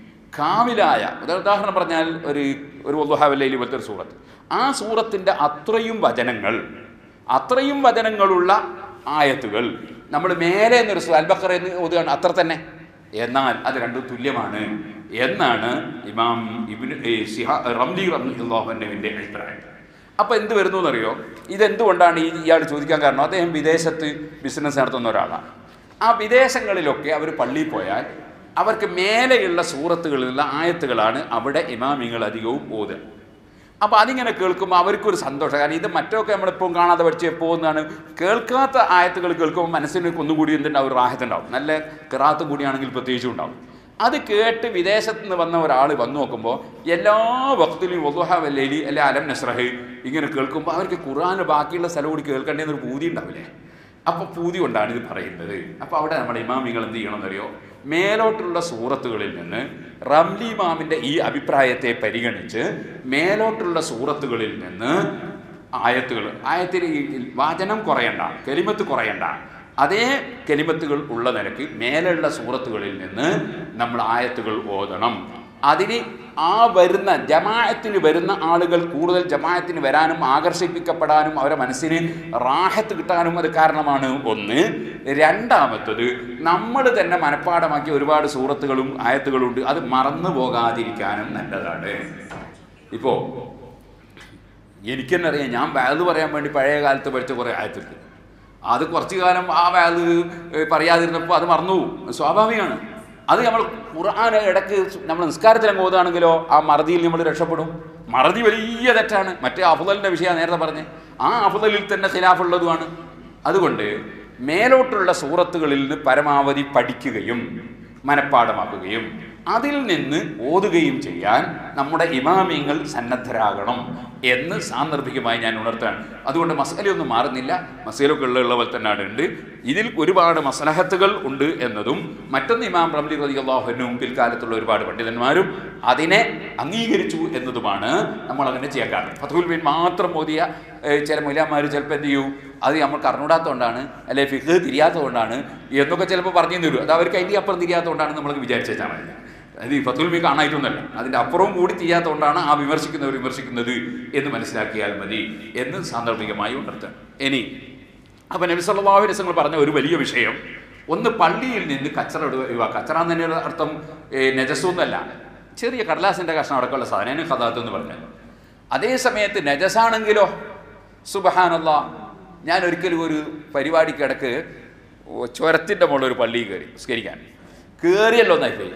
കാമിലായ ഉദാ- ഉദാഹരണം പറഞ്ഞാൽ ഒരു ഒരു വല്ലുഹാവല്ലയിൽ പോലത്തെ ഒരു സൂറത്ത് ആ സൂറത്തിൻ്റെ അത്രയും വചനങ്ങൾ അത്രയും വചനങ്ങളുള്ള ആയത്തുകൾ നമ്മൾ മേലെ എന്നൊരു സു- അൽബക്കറ എന്ന് ഓതുകയാണ് അത്ര തന്നെ എന്നാൽ അത് രണ്ടും തുല്യമാണ് എന്നാണ് ഇമാം ഇബിന് റംലി റംലിന്റെ അഭിപ്രായം അപ്പോൾ എന്ത് വരുന്നു എന്നറിയോ ഇതെന്തുകൊണ്ടാണ് ഈ ഇയാൾ ചോദിക്കാൻ കാരണം അദ്ദേഹം വിദേശത്ത് ബിസിനസ് നടത്തുന്ന ഒരാളാണ് ആ വിദേശങ്ങളിലൊക്കെ അവർ പള്ളിയിൽ പോയാൽ അവർക്ക് മേലെയുള്ള സൂറത്തുകളിലുള്ള ആയത്തുകളാണ് അവിടെ ഇമാമിങ്ങൾ അധികവും ഓതുക അപ്പോൾ അതിങ്ങനെ കേൾക്കുമ്പോൾ അവർക്കൊരു സന്തോഷം കാരണം ഇത് മറ്റൊക്കെ നമ്മളിപ്പോൾ കാണാതെ പഠിച്ച് പോകുന്നതാണ് കേൾക്കാത്ത ആയത്തുകൾ കേൾക്കുമ്പോൾ മനസ്സിന് ഒന്നുകൂടി എന്തുണ്ടാവും ഒരു റാഹത്തുണ്ടാവും നല്ല കിറാത്ത് കൂടിയാണെങ്കിൽ പ്രത്യേകിച്ചും ഉണ്ടാവും അത് കേട്ട് വിദേശത്ത് നിന്ന് വന്ന ഒരാൾ വന്നു നോക്കുമ്പോൾ എല്ലാ വക്തിലും വലുഹ വല്ലേലി അല്ലെ അലം നസ്രഹ് ഇങ്ങനെ കേൾക്കുമ്പോൾ അവർക്ക് ഖുർആാന് ബാക്കിയുള്ള സ്ഥലം കൂടി കേൾക്കേണ്ടതെന്നൊരു പൂതി ഉണ്ടാവില്ലേ അപ്പോൾ പൂതി കൊണ്ടാണ് ഇത് പറയുന്നത് അപ്പോൾ അവിടെ നമ്മുടെ ഇമാമിങ്ങൾ എന്ത് ചെയ്യണമെന്നറിയോ മേലോട്ടുള്ള സൂറത്തുകളിൽ നിന്ന് റംലി ഇമാമിൻ്റെ ഈ അഭിപ്രായത്തെ പരിഗണിച്ച് മേലോട്ടുള്ള സൂറത്തുകളിൽ നിന്ന് ആയത്തുകൾ ആയത്തിൽ ഈ വാചനം കുറയണ്ട കെലിമത്ത് കുറയണ്ട അതേ കെലിമത്തുകൾ ഉള്ള നിലയ്ക്ക് മേലുള്ള സൂറത്തുകളിൽ നിന്ന് നമ്മൾ ആയത്തുകൾ ഓതണം അതിന് ആ വരുന്ന ജമാഅത്തിന് വരുന്ന ആളുകൾ കൂടുതൽ ജമാഅത്തിന് വരാനും ആകർഷിപ്പിക്കപ്പെടാനും അവരുടെ മനസ്സിന് റാഹത്ത് കിട്ടാനും അത് കാരണമാണ് ഒന്ന് രണ്ടാമത്തത് നമ്മൾ തന്നെ മനഃപ്പാടമാക്കിയ ഒരുപാട് സൂറത്തുകളും ആയത്തുകളും ഉണ്ട് അത് മറന്നു പോകാതിരിക്കാനും നല്ലതാണ് ഇപ്പോൾ എനിക്ക് തന്നെ അറിയാം ഞാൻ വാത് പറയാൻ വേണ്ടി പഴയ കാലത്ത് പഠിച്ച കുറേ ആയത്തുണ്ട് അത് കുറച്ചു കാലം ആ വാത് പറയാതിരുന്നപ്പോൾ അത് മറന്നു പോകും സ്വാഭാവികമാണ് അത് നമ്മൾ ഖുർആൻ ഇടയ്ക്ക് നമ്മൾ നിസ്കാരത്തിൽ അങ്ങ് ഓതാണെങ്കിലോ ആ മറതിയിൽ നമ്മൾ രക്ഷപ്പെടും മറതി വലിയ തെറ്റാണ് മറ്റേ അഫുദലിൻ്റെ വിഷയം നേരത്തെ പറഞ്ഞ് ആ അഫുദലിൽ തന്നെ ഖിലാഫുള്ളതുമാണ് അതുകൊണ്ട് മേലോട്ടുള്ള സൂറത്തുകളിൽ നിന്ന് പരമാവധി പഠിക്കുകയും മനഃപ്പാടമാക്കുകയും അതിൽ നിന്ന് ഓതുകയും ചെയ്യാൻ നമ്മുടെ ഇമാമിയങ്ങൾ സന്നദ്ധരാകണം എന്ന് സാന്ദർഭികമായി ഞാൻ ഉണർത്താണ് അതുകൊണ്ട് മസലയൊന്നും മാറുന്നില്ല മസലൊക്കെ ഉള്ള ഉള്ള പോലെ തന്നെ ഉണ്ട് ഇതിൽ ഒരുപാട് മസലഹത്തുകൾ ഉണ്ട് എന്നതും മറ്റൊന്ന് ഇമാം റംലി റതി അള്ളാഹുനും പിൽക്കാലത്തുള്ള ഒരുപാട് പണ്ഡിതന്മാരും അതിനെ അംഗീകരിച്ചു എന്നതുമാണ് നമ്മൾ അങ്ങനെ ചെയ്യാൻ കാരണം ഫതുൽ ബിൻ മാത്രം ഓതിയ ഏഹ്, ചില മുലാമാർ ചിലപ്പോൾ എന്ത് ചെയ്യൂ അത് നമ്മൾക്ക് അറിഞ്ഞൂടാത്തതുകൊണ്ടാണ് അല്ലെ ഫിഖ് തിരിയാത്തതുകൊണ്ടാണ് എന്നൊക്കെ ചിലപ്പോൾ പറഞ്ഞു തരും അത് അവർക്ക് അതിൻ്റെ അപ്പുറം തിരിയാത്തതുകൊണ്ടാണ് നമ്മൾ വിചാരിച്ചു വെച്ചാൽ മതി അത് ഈ ഫത്തുൽമി കാണായിട്ടൊന്നല്ല അതിൻ്റെ അപ്പുറവും കൂടി ചെയ്യാത്തതുകൊണ്ടാണ് ആ വിമർശിക്കുന്നവർ വിമർശിക്കുന്നത് എന്ന് മനസ്സിലാക്കിയാൽ മതി എന്ന് സാന്ദർഭികമായി ഉണർത്തുക ഇനി അപ്പം നബി സല്ലല്ലാഹു അലൈഹി വസല്ലം പറഞ്ഞ ഒരു വലിയ വിഷയം ഒന്ന് പള്ളിയിൽ നിന്ന് കച്ചറ ഒഴിവാക്കുക കച്ചറ എന്ന് തന്നെയുള്ള അർത്ഥം ഏ, നജസ്സൊന്നുമല്ല ചെറിയ കടലാസിൻ്റെ കഷ്ണം അടക്കമുള്ള സാധനം കഥാത്ത് എന്ന് പറഞ്ഞത് അതേ സമയത്ത് നജസാണെങ്കിലോ സുബഹാനല്ല ഞാൻ ഒരിക്കലും ഒരു പരിപാടിക്ക് ഇടക്ക് ചുരത്തിൻ്റെ മുകളിൽ ഒരു പള്ളിയിൽ കയറി സ്കരിക്കാൻ കയറിയല്ലോ എന്നായി പോയി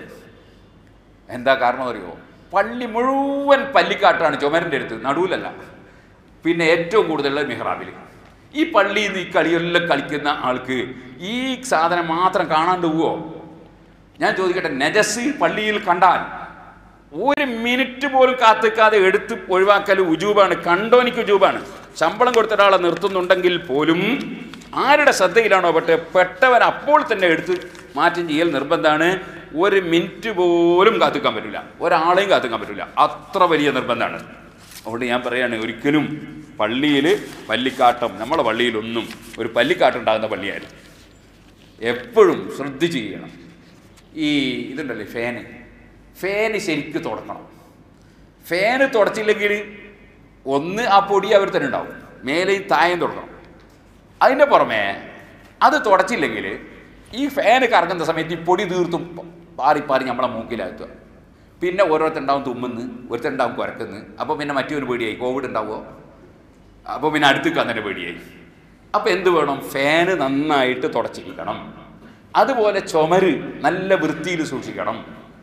എന്താ കാരണം അറിയോ പള്ളി മുഴുവൻ പല്ലിക്കാട്ടാണ് ചുമരിൻ്റെ അടുത്ത് നടുവിലല്ല പിന്നെ ഏറ്റവും കൂടുതലുള്ള മിഹ്റാബിൽ ഈ പള്ളിയിൽ നിന്ന് ഈ കളിയെല്ലാം കളിക്കുന്ന ആൾക്ക് ഈ സാധനം മാത്രം കാണാണ്ട് പോവോ ഞാൻ ചോദിക്കട്ടെ നജസ് പള്ളിയിൽ കണ്ടാൽ ഒരു മിനിറ്റ് പോലും കാത്തിക്കാതെ എടുത്ത് ഒഴിവാക്കൽ ഉജൂബാണ് കണ്ടോനിക്ക് ഉജൂബാണ് ശമ്പളം കൊടുത്ത ഒരാളെ നിർത്തുന്നുണ്ടെങ്കിൽ പോലും ആരുടെ ശ്രദ്ധയിലാണോ പെട്ട് പെട്ടവൻ അപ്പോൾ തന്നെ എടുത്ത് മാറ്റം ചെയ്യൽ നിർബന്ധമാണ് ഒരു മിനിറ്റ് പോലും കാത്തിക്കാൻ പറ്റില്ല ഒരാളെയും കാത്തിക്കാൻ പറ്റില്ല അത്ര വലിയ നിർബന്ധമാണ് അതുകൊണ്ട് ഞാൻ പറയാണ് ഒരിക്കലും പള്ളിയിൽ പല്ലിക്കാട്ടം നമ്മളെ പള്ളിയിലൊന്നും ഒരു പല്ലിക്കാട്ടം ഉണ്ടാകുന്ന പള്ളിയായിരുന്നു എപ്പോഴും ശ്രദ്ധിച്ച് ചെയ്യണം ഈ ഇതുണ്ടല്ലേ ഫാന് ഫാന് ശരിക്ക് തുടക്കണം ഫാന് തുടച്ചില്ലെങ്കിൽ ഒന്ന് ആ പൊടി അവർ തന്നെ ഉണ്ടാവും മേലെ ഈ തായം തുടക്കണം അതിൻ്റെ പുറമെ അത് തുടച്ചില്ലെങ്കിൽ ഈ ഫാന് കറങ്ങുന്ന സമയത്ത് ഈ പൊടി തീർത്തും പാറി പാറി നമ്മളെ മൂക്കിലാക്കുക പിന്നെ ഓരോരുത്തരുണ്ടാവും തുമ്മുന്ന് ഒരുത്തരുണ്ടാവും കുരക്കുന്ന് അപ്പോൾ പിന്നെ മറ്റൊരു പേടിയായി കോവിഡ് ഉണ്ടാവുമോ അപ്പോൾ പിന്നെ അടുത്തേക്ക് തന്നെ പേടിയായി അപ്പോൾ എന്ത് വേണം ഫാന് നന്നായിട്ട് തുടച്ചിരിക്കണം അതുപോലെ ചുമര് നല്ല വൃത്തിയിൽ സൂക്ഷിക്കണം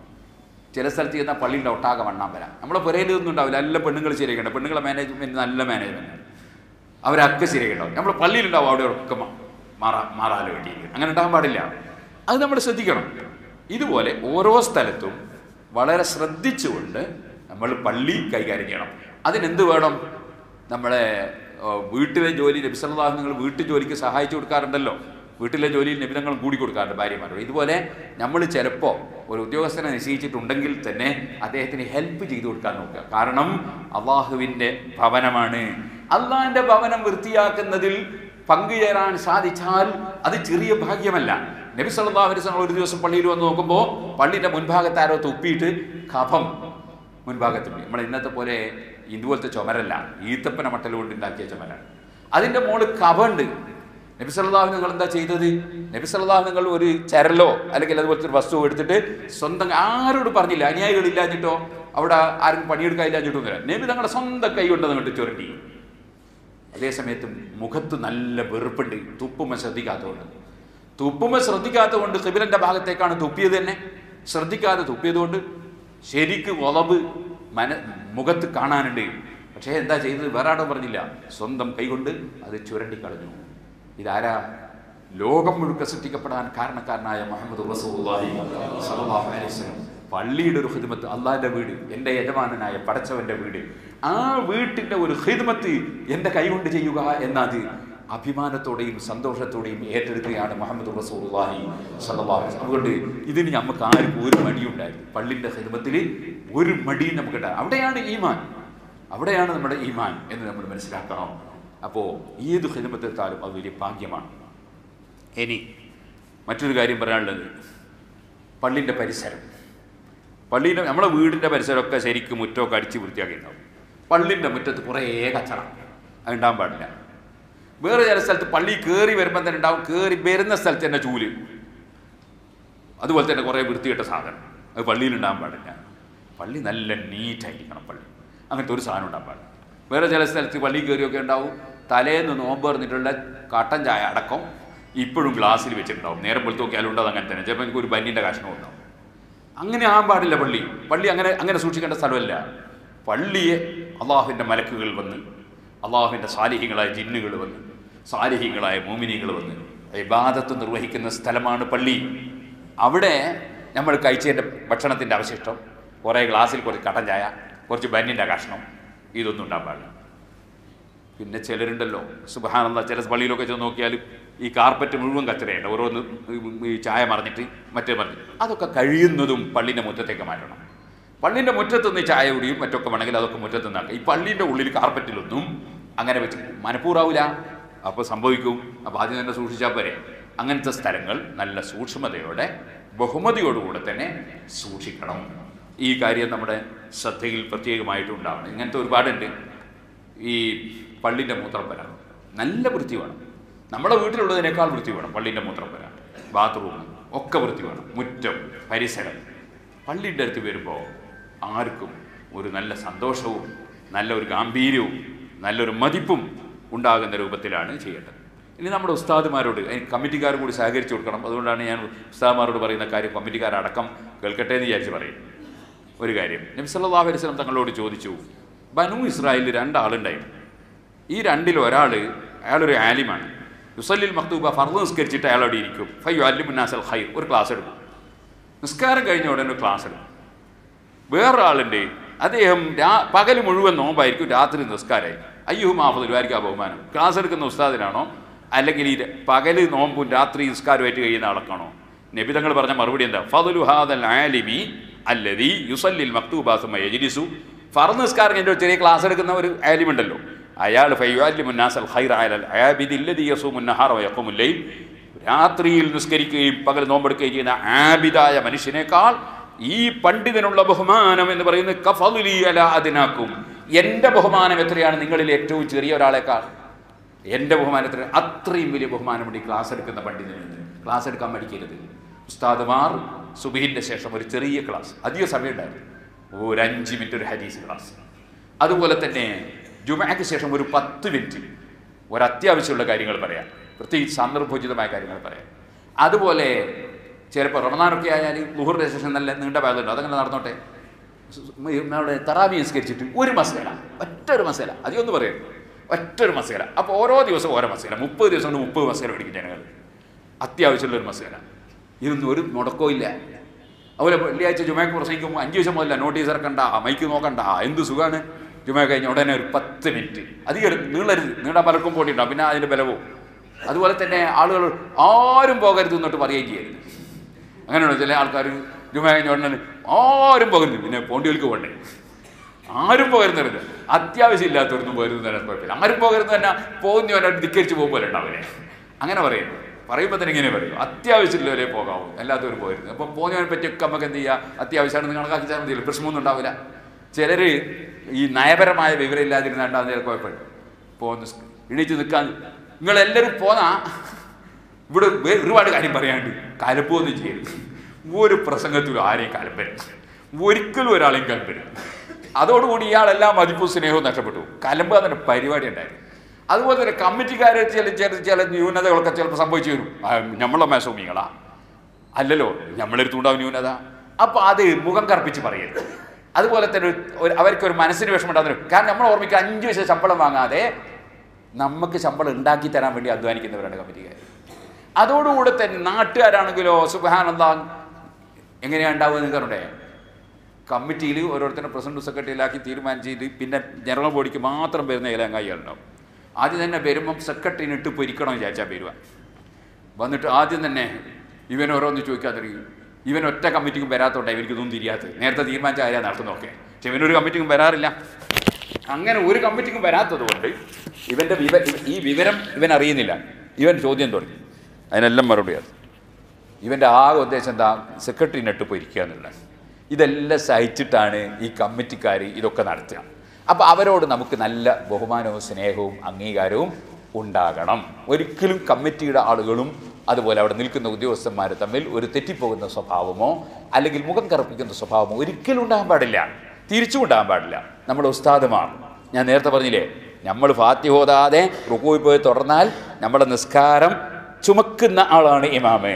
ചില സ്ഥലത്ത് ചെന്നാൽ പള്ളിയുടെ ഒട്ടാകെ വണ്ണാൻ വരാം നമ്മളെ പുരയിൽ ഒന്നും ഉണ്ടാവില്ല നല്ല പെണ്ണുങ്ങൾ ശരിയാക്കണ്ട പെണ്ണുങ്ങളെ മാനേജ്മെൻറ്റ് നല്ല മാനേജ്മെൻറ്റ് അവരൊക്കെ ശരിയായിട്ടുണ്ടാവും നമ്മൾ പള്ളിയിലുണ്ടാവും അവിടെ ഒക്കെ മാ- മാറാ മാറാൻ വേണ്ടി അങ്ങനെ ഉണ്ടാകാൻ പാടില്ല അത് നമ്മൾ ശ്രദ്ധിക്കണം ഇതുപോലെ ഓരോ സ്ഥലത്തും വളരെ ശ്രദ്ധിച്ചുകൊണ്ട് നമ്മൾ പള്ളി കൈകാര്യം ചെയ്യണം അതിനെന്ത് വേണം നമ്മളെ ഏർ, വീട്ടിലെ ജോലി നബിസല്ലാഹു നിങ്ങൾ വീട്ടു ജോലിക്ക് സഹായിച്ചു കൊടുക്കാറുണ്ടല്ലോ വീട്ടിലെ ജോലിയിൽ നിബിധങ്ങൾ കൂടി കൊടുക്കാറുണ്ട് ഭാര്യമാരോട് ഇതുപോലെ നമ്മൾ ചിലപ്പോൾ ഒരു ഉദ്യോഗസ്ഥനെ നിശ്ചയിച്ചിട്ടുണ്ടെങ്കിൽ തന്നെ അദ്ദേഹത്തിന് ഹെൽപ്പ് ചെയ്തു കൊടുക്കാൻ നോക്കുക കാരണം അള്ളാഹുവിൻ്റെ ഭവനമാണ് അള്ളാഹിൻ്റെ ഭവനം വൃത്തിയാക്കുന്നതിൽ പങ്കുചേരാൻ സാധിച്ചാൽ അത് ചെറിയ ഭാഗ്യമല്ല നബി സല്ലല്ലാഹു അലൈഹി വസല്ലം ഒരു ദിവസം പള്ളിയിൽ വന്ന് നോക്കുമ്പോൾ പള്ളിയുടെ മുൻഭാഗത്ത് ആരോ തുപ്പിയിട്ട് കഫം മുൻഭാഗത്തുണ്ട് നമ്മൾ ഇന്നത്തെ പോലെ ഇതുപോലത്തെ ചുമരല്ല ഈത്തപ്പന മട്ടൽ കൊണ്ട് ഉണ്ടാക്കിയ ചുമരാണ് അതിൻ്റെ മുകളിൽ കഫുണ്ട് നബി സല്ലല്ലാഹു നിങ്ങൾ എന്താ ചെയ്തത് നബി സല്ലല്ലാഹു നിങ്ങൾ ഒരു ചരലോ അല്ലെങ്കിൽ അതുപോലത്തെ ഒരു വസ്തു എടുത്തിട്ട് സ്വന്തം ആരോട് പറഞ്ഞില്ല അനുയായികളില്ലാഞ്ഞിട്ടോ അവിടെ ആരും പണിയെടുക്കാൻ ഇല്ലാഞ്ഞിട്ടൊന്നുമില്ല നബി തങ്ങളുടെ സ്വന്തം കൈ കൊണ്ട് അങ്ങോട്ട് ചുരണ്ടി അതേസമയത്ത് മുഖത്ത് നല്ല വെറുപ്പുണ്ട് തുപ്പുമ ശ്രദ്ധിക്കാത്തതുകൊണ്ട് തുപ്പുമ ശ്രദ്ധിക്കാത്തതുകൊണ്ട് കിബിലന്റെ ഭാഗത്തേക്കാണ് തുപ്പിയത് തന്നെ ശ്രദ്ധിക്കാതെ തുപ്പിയതുകൊണ്ട് ശരിക്ക് ഉളവ് മന മുഖത്ത് കാണാനുണ്ട് പക്ഷേ എന്താ ചെയ്തത് വേറെ ആടോ പറഞ്ഞില്ല സ്വന്തം കൈകൊണ്ട് അത് ചുരണ്ടിക്കളഞ്ഞു ഇതാരാ ലോകം മുഴുക്ക സൃഷ്ടിക്കപ്പെടാൻ കാരണക്കാരനായ മുഹമ്മദ് റസൂലുള്ളാഹി സ്വല്ലല്ലാഹു അലൈഹി വസല്ലം പള്ളിയുടെ ഒരു ഹിദ്മത്ത് അള്ളാഹിന്റെ വീട് എൻ്റെ യജമാനനായ പടച്ചവന്റെ വീട് ആ വീട്ടിന്റെ ഒരു ഹിദ്മത്ത് എൻ്റെ കൈകൊണ്ട് ചെയ്യുക എന്നത് അഭിമാനത്തോടെയും സന്തോഷത്തോടെയും ഏറ്റെടുക്കുകയാണ് മുഹമ്മദ് റസൂലുള്ളാഹി സ്വല്ലല്ലാഹു അലൈഹി വസല്ലം. അതുകൊണ്ട് ഇതിന് നമുക്ക് ആർക്കും ഒരു മടിയുണ്ടായിരുന്നു പള്ളിന്റെ ഹിദ്മത്തിൽ ഒരു മടിയും നമുക്ക് ഉണ്ടാകും അവിടെയാണ് ഈമാൻ അവിടെയാണ് നമ്മുടെ ഈമാൻ എന്ന് നമ്മൾ മനസ്സിലാക്കണം അപ്പോൾ ഏത് ഹിദ്മത്തെത്താലും അത് വലിയ ഭാഗ്യമാണ് ഇനി മറ്റൊരു കാര്യം പറയാനുള്ളത് പള്ളിൻ്റെ പരിസരം പള്ളീൻ്റെ നമ്മളെ വീടിൻ്റെ പരിസരമൊക്കെ ശരിക്കും മുറ്റമൊക്കെ അടിച്ച് വൃത്തിയാക്കിയിട്ടുണ്ടാവും പള്ളിൻ്റെ മുറ്റത്ത് കുറേ കച്ചറ അത് ഉണ്ടാകാൻ പാടില്ല വേറെ ചില സ്ഥലത്ത് പള്ളി കയറി വരുമ്പോൾ തന്നെ ഉണ്ടാവും കയറി വരുന്ന സ്ഥലത്ത് തന്നെ ചൂല് അതുപോലെ തന്നെ കുറേ വൃത്തികെട്ട സാധനം അത് പള്ളിയിൽ ഉണ്ടാകാൻ പാടില്ല പള്ളി നല്ല നീറ്റായിരിക്കണം പള്ളി അങ്ങനത്തെ ഒരു സാധനം ഉണ്ടാകാൻ പാടില്ല വേറെ ചില സ്ഥലത്ത് പള്ളി കയറിയൊക്കെ ഉണ്ടാവും തലേന്ന് നോമ്പ് പറഞ്ഞിട്ടുള്ള കട്ടൻ ചായ അടക്കം ഇപ്പോഴും ഗ്ലാസ്സിൽ വെച്ചിട്ടുണ്ടാവും നേരം പോലത്തെ നോക്കിയാലും ഉണ്ടാവും അങ്ങനെ തന്നെ ചിലപ്പോൾ എനിക്ക് ഒരു ബന്നിൻ്റെ കഷ്ണം ഉണ്ടാവും അങ്ങനെ ആകാൻ പാടില്ല പള്ളി പള്ളി അങ്ങനെ അങ്ങനെ സൂക്ഷിക്കേണ്ട സ്ഥലമല്ല പള്ളിയെ അള്ളാഹുവിൻ്റെ മലക്കുകൾ വന്ന് അള്ളാഹുവിൻ്റെ സാലിഹികളായ ജിന്നുകൾ വന്ന് സാലിഹികളായ മോമിനികൾ വന്ന് ഇബാദത്ത് നിർവഹിക്കുന്ന സ്ഥലമാണ് പള്ളി അവിടെ നമ്മൾ കഴിച്ചതിൻ്റെ ഭക്ഷണത്തിൻ്റെ അവശിഷ്ടം കുറേ ഗ്ലാസ്സിൽ കുറച്ച് കട്ടൻ ചായ കുറച്ച് ബന്നിൻ്റെ കഷ്ണം ഇതൊന്നും ഉണ്ടാകാൻ പാടില്ല പിന്നെ ചിലരുണ്ടല്ലോ സുബഹാനന്ദ ചില പള്ളിയിലൊക്കെ ചെന്ന് നോക്കിയാൽ ഈ കാർപ്പറ്റ് മുഴുവൻ കച്ചറയുണ്ട് ഓരോന്ന് ഈ ചായ മറിഞ്ഞിട്ട് മറ്റേ മറിഞ്ഞ് അതൊക്കെ കഴിയുന്നതും പള്ളിൻ്റെ മുറ്റത്തേക്ക് മാറ്റണം പള്ളിൻ്റെ മുറ്റത്ത് നിന്ന് ചായ കുടിയും മറ്റൊക്കെ വേണമെങ്കിൽ അതൊക്കെ മുറ്റത്ത് നിന്നാക്കാം ഈ പള്ളിൻ്റെ ഉള്ളിൽ കാർപ്പറ്റിലൊന്നും അങ്ങനെ വെച്ച് മനഃപൂർവ്വമില്ല അപ്പോൾ സംഭവിക്കും അപ്പോൾ ആദ്യം തന്നെ സൂക്ഷിച്ചാൽ പോരെ അങ്ങനത്തെ സ്ഥലങ്ങൾ നല്ല സൂക്ഷ്മതയോടെ ബഹുമതിയോടുകൂടെ തന്നെ സൂക്ഷിക്കണം ഈ കാര്യം നമ്മുടെ ശ്രദ്ധയിൽ പ്രത്യേകമായിട്ട് ഉണ്ടാവണം ഇങ്ങനത്തെ ഒരുപാടുണ്ട് ഈ പള്ളിൻ്റെ മൂത്രപ്പര നല്ല വൃത്തി വേണം നമ്മുടെ വീട്ടിലുള്ളതിനേക്കാൾ വൃത്തി വേണം പള്ളിൻ്റെ മൂത്രപ്പര ബാത്റൂം ഒക്കെ വൃത്തി വേണം മുറ്റം പരിസരം പള്ളിൻ്റെ അടുത്ത് വരുമ്പോൾ ആർക്കും ഒരു നല്ല സന്തോഷവും നല്ല ഒരു ഗാംഭീര്യവും നല്ലൊരു മതിപ്പും ഉണ്ടാകുന്ന രൂപത്തിലാണ് ചെയ്യേണ്ടത് ഇനി നമ്മുടെ ഉസ്താദുമാരോട് അതിന് കമ്മിറ്റിക്കാർ കൂടി സഹകരിച്ചു കൊടുക്കണം അതുകൊണ്ടാണ് ഞാൻ ഉസ്താദുമാരോട് പറയുന്ന കാര്യം കമ്മിറ്റിക്കാരടക്കം കേൾക്കട്ടെ എന്ന് വിചാരിച്ച് പറയും ഒരു കാര്യം നബി സല്ലല്ലാഹു അലൈഹി വസല്ലം തങ്ങളോട് ചോദിച്ചു ബനു ഇസ്രായേലിൽ രണ്ടാളുണ്ടായിരുന്നു ഈ രണ്ടിൽ ഒരാൾ അയാളൊരു ആലിമാണ് യുസല്ലിൽ മക്തൂബ ഫർദ് നിസ്കരിച്ചിട്ട് അയാളോട് ഇരിക്കും ഫയ്യു അല്ലി മുന്നാസൽ ഖൈർ ഒരു ക്ലാസ് എടുക്കും നിസ്കാരം കഴിഞ്ഞ ഉടനെ ഒരു ക്ലാസ് എടുക്കും വേറൊരാളുണ്ട് അദ്ദേഹം രാ പകൽ മുഴുവൻ നോമ്പായിരിക്കും രാത്രി നിസ്കാരമായി അയ്യോ മാഫതിലുമായിരിക്കും ആ ബഹുമാനം ക്ലാസ് എടുക്കുന്ന ഉസ്താദിനാണോ അല്ലെങ്കിൽ ഈ പകല് നോമ്പും രാത്രി നിസ്കാരമായിട്ട് കഴിയുന്ന ആൾക്കാണോ നബി തങ്ങൾ പറഞ്ഞ മറുപടി എന്താ ഫതുലു ഹാദൽ ആലിമി അല്ലതി യുസല്ലിൽ മക്തൂബാസുമ യജിലിസു ഫർ നിസ്കാരം കഴിഞ്ഞ ഒരു ചെറിയ ക്ലാസ് എടുക്കുന്ന ഒരു ആലിമുണ്ടല്ലോ അയാൾ ഫയ്യാലി മുന്നാസൽ ഖൈർ അയലൽ ആബിദില്ലതി യസൂമുൻ നഹാറ വയഖുമുൽ രാത്രിയിൽ നിസ്കരിക്കുകയും പകൽ നോമ്പെടുക്കുകയും ചെയ്യുന്ന ആബിദായ മനുഷ്യനേക്കാൾ ഈ പണ്ഡിതനുള്ള ബഹുമാനം എന്ന് പറയുന്നത് കഫലുലി അല അതിനാക്കും എൻ്റെ ബഹുമാനം എത്രയാണ് നിങ്ങളിൽ ഏറ്റവും ചെറിയ ഒരാളെക്കാൾ എൻ്റെ ബഹുമാനത്തിന് അത്രയും വലിയ ബഹുമാനമുണ്ട് ഈ ക്ലാസ് എടുക്കുന്ന പണ്ഡിതന് ക്ലാസ് എടുക്കാൻ പഠിക്കരുത് ഉസ്താദുമാർ സുബീഹിൻ്റെ ശേഷം ഒരു ചെറിയ ക്ലാസ് അധിക സമയം ഉണ്ടായിരുന്നു ഒരു അഞ്ച് മിനിറ്റ് ഒരു ഹദീസ് ക്ലാസ് അതുപോലെ തന്നെ ജുമയ്ക്ക് ശേഷം ഒരു പത്ത് മിനിറ്റ് ഒരു അത്യാവശ്യമുള്ള കാര്യങ്ങൾ പറയാം പ്രത്യേകിച്ച് സന്ദർഭോചിതമായ കാര്യങ്ങൾ പറയാം അതുപോലെ ചിലപ്പോൾ റമദാനൊക്കെ ആയാൽ ലുഹറിൻ്റെ ശേഷം നല്ല നീണ്ട ഭാഗത്തുണ്ട് അതങ്ങനെ നടന്നോട്ടെ നമ്മുടെ തറാവി നിസ്കരിച്ചിട്ട് ഒരു മസേല ഒറ്റ ഒരു മസേല അധികമൊന്നും പറയരുത് ഒറ്റ ഒരു മസേല അപ്പോൾ ഓരോ ദിവസം ഓരോ മസേല മുപ്പത് ദിവസം കൊണ്ട് മുപ്പത് മസേല പഠിക്കും ജനങ്ങൾ അത്യാവശ്യമുള്ള ഒരു മസേല ഇതൊന്നും ഒരു മുടക്കവും ഇല്ല അതുപോലെ വെള്ളിയാഴ്ച ജുമയ്ക്ക് പ്രസംഗിക്കുമ്പോൾ അഞ്ച് ദിവസം മുതലല്ല നോട്ടീസ് ഇറക്കണ്ട മൈക്ക് നോക്കണ്ട എന്ത് സുഖമാണ് ജുമ കഴിഞ്ഞ ഉടനെ ഒരു പത്ത് മിനിറ്റ് അധികം നീളരുത് നീണ്ടാൻ പലർക്കും പോട്ടിണ്ടാവും പിന്നെ അതിൻ്റെ ബലവും അതുപോലെ തന്നെ ആളുകൾ ആരും പോകരുത് എന്നിട്ട് പറയുകയും ചെയ്യരുത് അങ്ങനെയാണോ ചില ആൾക്കാർ ജുമ കഴിഞ്ഞ ഉടനെ ആരും പോകരുത് പിന്നെ പോണ്ടിയോൽക്ക് പോകണ്ടേ ആരും പോകരുന്നരുത് അത്യാവശ്യം ഇല്ലാത്തവരൊന്നും പോകരുത് തന്നെ കുഴപ്പമില്ല ആരും പോകരുത് തന്നെ പോകുന്നവരെ ധിക്കരിച്ച് പോകുമ്പോൾ ഉണ്ടാവില്ലേ അങ്ങനെ പറയുന്നത് പറയുമ്പോൾ തന്നെ ഇങ്ങനെ പറയും അത്യാവശ്യമുള്ളവരെ പോകാവൂ അല്ലാത്തവർ പോകരുത് അപ്പം പോകുന്നവനെ പറ്റിയൊക്കെ നമുക്ക് എന്ത് ചെയ്യുക അത്യാവശ്യമാണെന്ന് കണക്കാക്കിച്ചാൽ മതിയല്ലോ പ്രശ്നമൊന്നും ഉണ്ടാവില്ല ചിലർ ഈ നയപരമായ വിവരം ഇല്ലാതിരുന്നാണ്ടാകുന്ന ചില കുഴപ്പമില്ല പോന്ന് എണീച്ച് നിൽക്കാൻ നിങ്ങളെല്ലാവരും പോന്നാ ഇവിടെ വേ- ഒരുപാട് കാര്യം പറയാണ്ട് കലപ്പൊന്നും ചെയ്യരുത് ഒരു പ്രസംഗത്തിലും ആരെയും കലപ്പരുത് ഒരിക്കലും ഒരാളെയും കലപ്പരുത് അതോടുകൂടി ഇയാളെല്ലാം മതിപ്പും സ്നേഹവും നഷ്ടപ്പെട്ടു കലമ്പ് അതിൻ്റെ പരിപാടി ഉണ്ടായിരുന്നു അതുപോലെ തന്നെ കമ്മിറ്റിക്കാരെ ചില ചില ചില ന്യൂനതകളൊക്കെ ചിലപ്പോൾ സംഭവിച്ചു വരും ആ, നമ്മളെ മേസോമിങ്ങളാ അല്ലല്ലോ നമ്മളെടുത്തുണ്ടാവും ന്യൂനത അപ്പോൾ അത് മുഖം കറുപ്പിച്ച് പറയരുത് അതുപോലെ തന്നെ ഒരു- ഒരു അവർക്കൊരു മനസ്സിന് വിഷമമുണ്ടാകുന്നു കാരണം നമ്മൾ ഓർമ്മിക്കുക അഞ്ച് പൈസ ശമ്പളം വാങ്ങാതെ നമുക്ക് ശമ്പളം ഉണ്ടാക്കി തരാൻ വേണ്ടി അധ്വാനിക്കുന്നവരാണ് കമ്മിറ്റിക്കാർ അതോടുകൂടെ തന്നെ നാട്ടുകാരാണെങ്കിലോ സുബഹാനന്ദ എങ്ങനെയാണ് ഉണ്ടാവുക നിങ്ങൾക്കറിയണ്ടേ കമ്മിറ്റിയിൽ ഓരോരുത്തരും പ്രസിഡന്റ് സെക്രട്ടറിയിലാക്കി തീരുമാനിച്ചിട്ട് പിന്നെ ജനറൽ ബോഡിക്ക് മാത്രം വരുന്ന ഇലങ്കായികളുണ്ടാവും ആദ്യം തന്നെ വരുമ്പം സെക്രട്ടറിനെ ഇട്ട് പൊരിക്കണം വിചാരിച്ചാൽ വരുക വന്നിട്ട് ആദ്യം തന്നെ ഇവൻ ഓരോന്ന് ചോദിക്കാതിരിക്കും ഇവൻ ഒറ്റ കമ്മിറ്റിക്കും വരാത്തോണ്ടാണ് ഇവനിക്കൊന്നും തിരിയാത്തത് നേരത്തെ തീരുമാനിച്ച കാര്യം നടത്തുന്നൊക്കെ പക്ഷെ ഇവനൊരു കമ്മിറ്റിക്കും വരാറില്ല അങ്ങനെ ഒരു കമ്മിറ്റിക്കും വരാത്തത് കൊണ്ട് ഇവൻ്റെ വിവ ഈ വിവരം ഇവൻ അറിയുന്നില്ല ഇവൻ ചോദ്യം തുടങ്ങി അതിനെല്ലാം മറുപടിയാണ് ഇവൻ്റെ ആകെ ഉദ്ദേശം എന്താ സെക്രട്ടറിനെ ഇട്ട് പൊരിക്കുക എന്നുള്ളത് ഇതെല്ലാം സഹിച്ചിട്ടാണ് ഈ കമ്മിറ്റിക്കാർ ഇതൊക്കെ നടത്തുക അപ്പോൾ അവരോട് നമുക്ക് നല്ല ബഹുമാനവും സ്നേഹവും അംഗീകാരവും ഉണ്ടാകണം ഒരിക്കലും കമ്മിറ്റിയുടെ ആളുകളും അതുപോലെ അവിടെ നിൽക്കുന്ന ഉദ്യോഗസ്ഥന്മാർ തമ്മിൽ ഒരു തെറ്റിപ്പോകുന്ന സ്വഭാവമോ അല്ലെങ്കിൽ മുഖം കറുപ്പിക്കുന്ന സ്വഭാവമോ ഒരിക്കലും ഉണ്ടാകാൻ പാടില്ല തിരിച്ചും ഉണ്ടാകാൻ പാടില്ല നമ്മുടെ ഉസ്താദുമാർ ഞാൻ നേരത്തെ പറഞ്ഞില്ലേ നമ്മൾ ഫാത്തി ഹോതാതെ റുക്കോയിൽ പോയി തുടർന്നാൽ നമ്മുടെ നിസ്കാരം ചുമക്കുന്ന ആളാണ് ഇമാമേ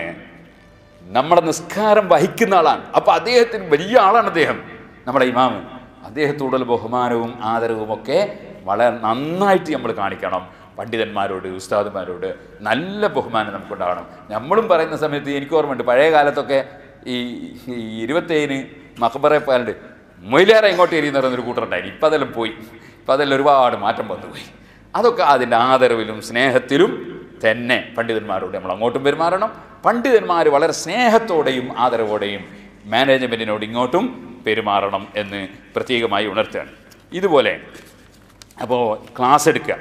നമ്മുടെ നിസ്കാരം വഹിക്കുന്ന ആളാണ് അപ്പോൾ അദ്ദേഹത്തിന് വലിയ ആളാണ് അദ്ദേഹം നമ്മുടെ ഇമാമ് അദ്ദേഹത്തോടുള്ള ബഹുമാനവും ആദരവും ഒക്കെ വളരെ നന്നായിട്ട് നമ്മൾ കാണിക്കണം പണ്ഡിതന്മാരോട് ഉസ്താദുമാരോട് നല്ല ബഹുമാനം നമുക്കുണ്ടാകണം നമ്മളും പറയുന്ന സമയത്ത് എനിക്ക് ഓർമ്മയുണ്ട് പഴയ കാലത്തൊക്കെ ഈ ഈ ഇരുപത്തേഴിന് മക്ബറെ പാലുണ്ട് മൊയിലേറെ ഇങ്ങോട്ട് എരിയെന്ന് പറയുന്നൊരു കൂട്ടറുണ്ടായിരുന്നു ഇപ്പം അതെല്ലാം പോയി ഇപ്പം അതെല്ലാം ഒരുപാട് മാറ്റം വന്നുപോയി അതൊക്കെ അതിൻ്റെ ആദരവിലും സ്നേഹത്തിലും തന്നെ പണ്ഡിതന്മാരോട് നമ്മൾ അങ്ങോട്ടും പെരുമാറണം പണ്ഡിതന്മാർ വളരെ സ്നേഹത്തോടെയും ആദരവോടെയും മാനേജ്മെൻറ്റിനോട് ഇങ്ങോട്ടും പെരുമാറണം എന്ന് പ്രത്യേകമായി ഉണർത്തുകയാണ് ഇതുപോലെ അപ്പോൾ ക്ലാസ് എടുക്കുക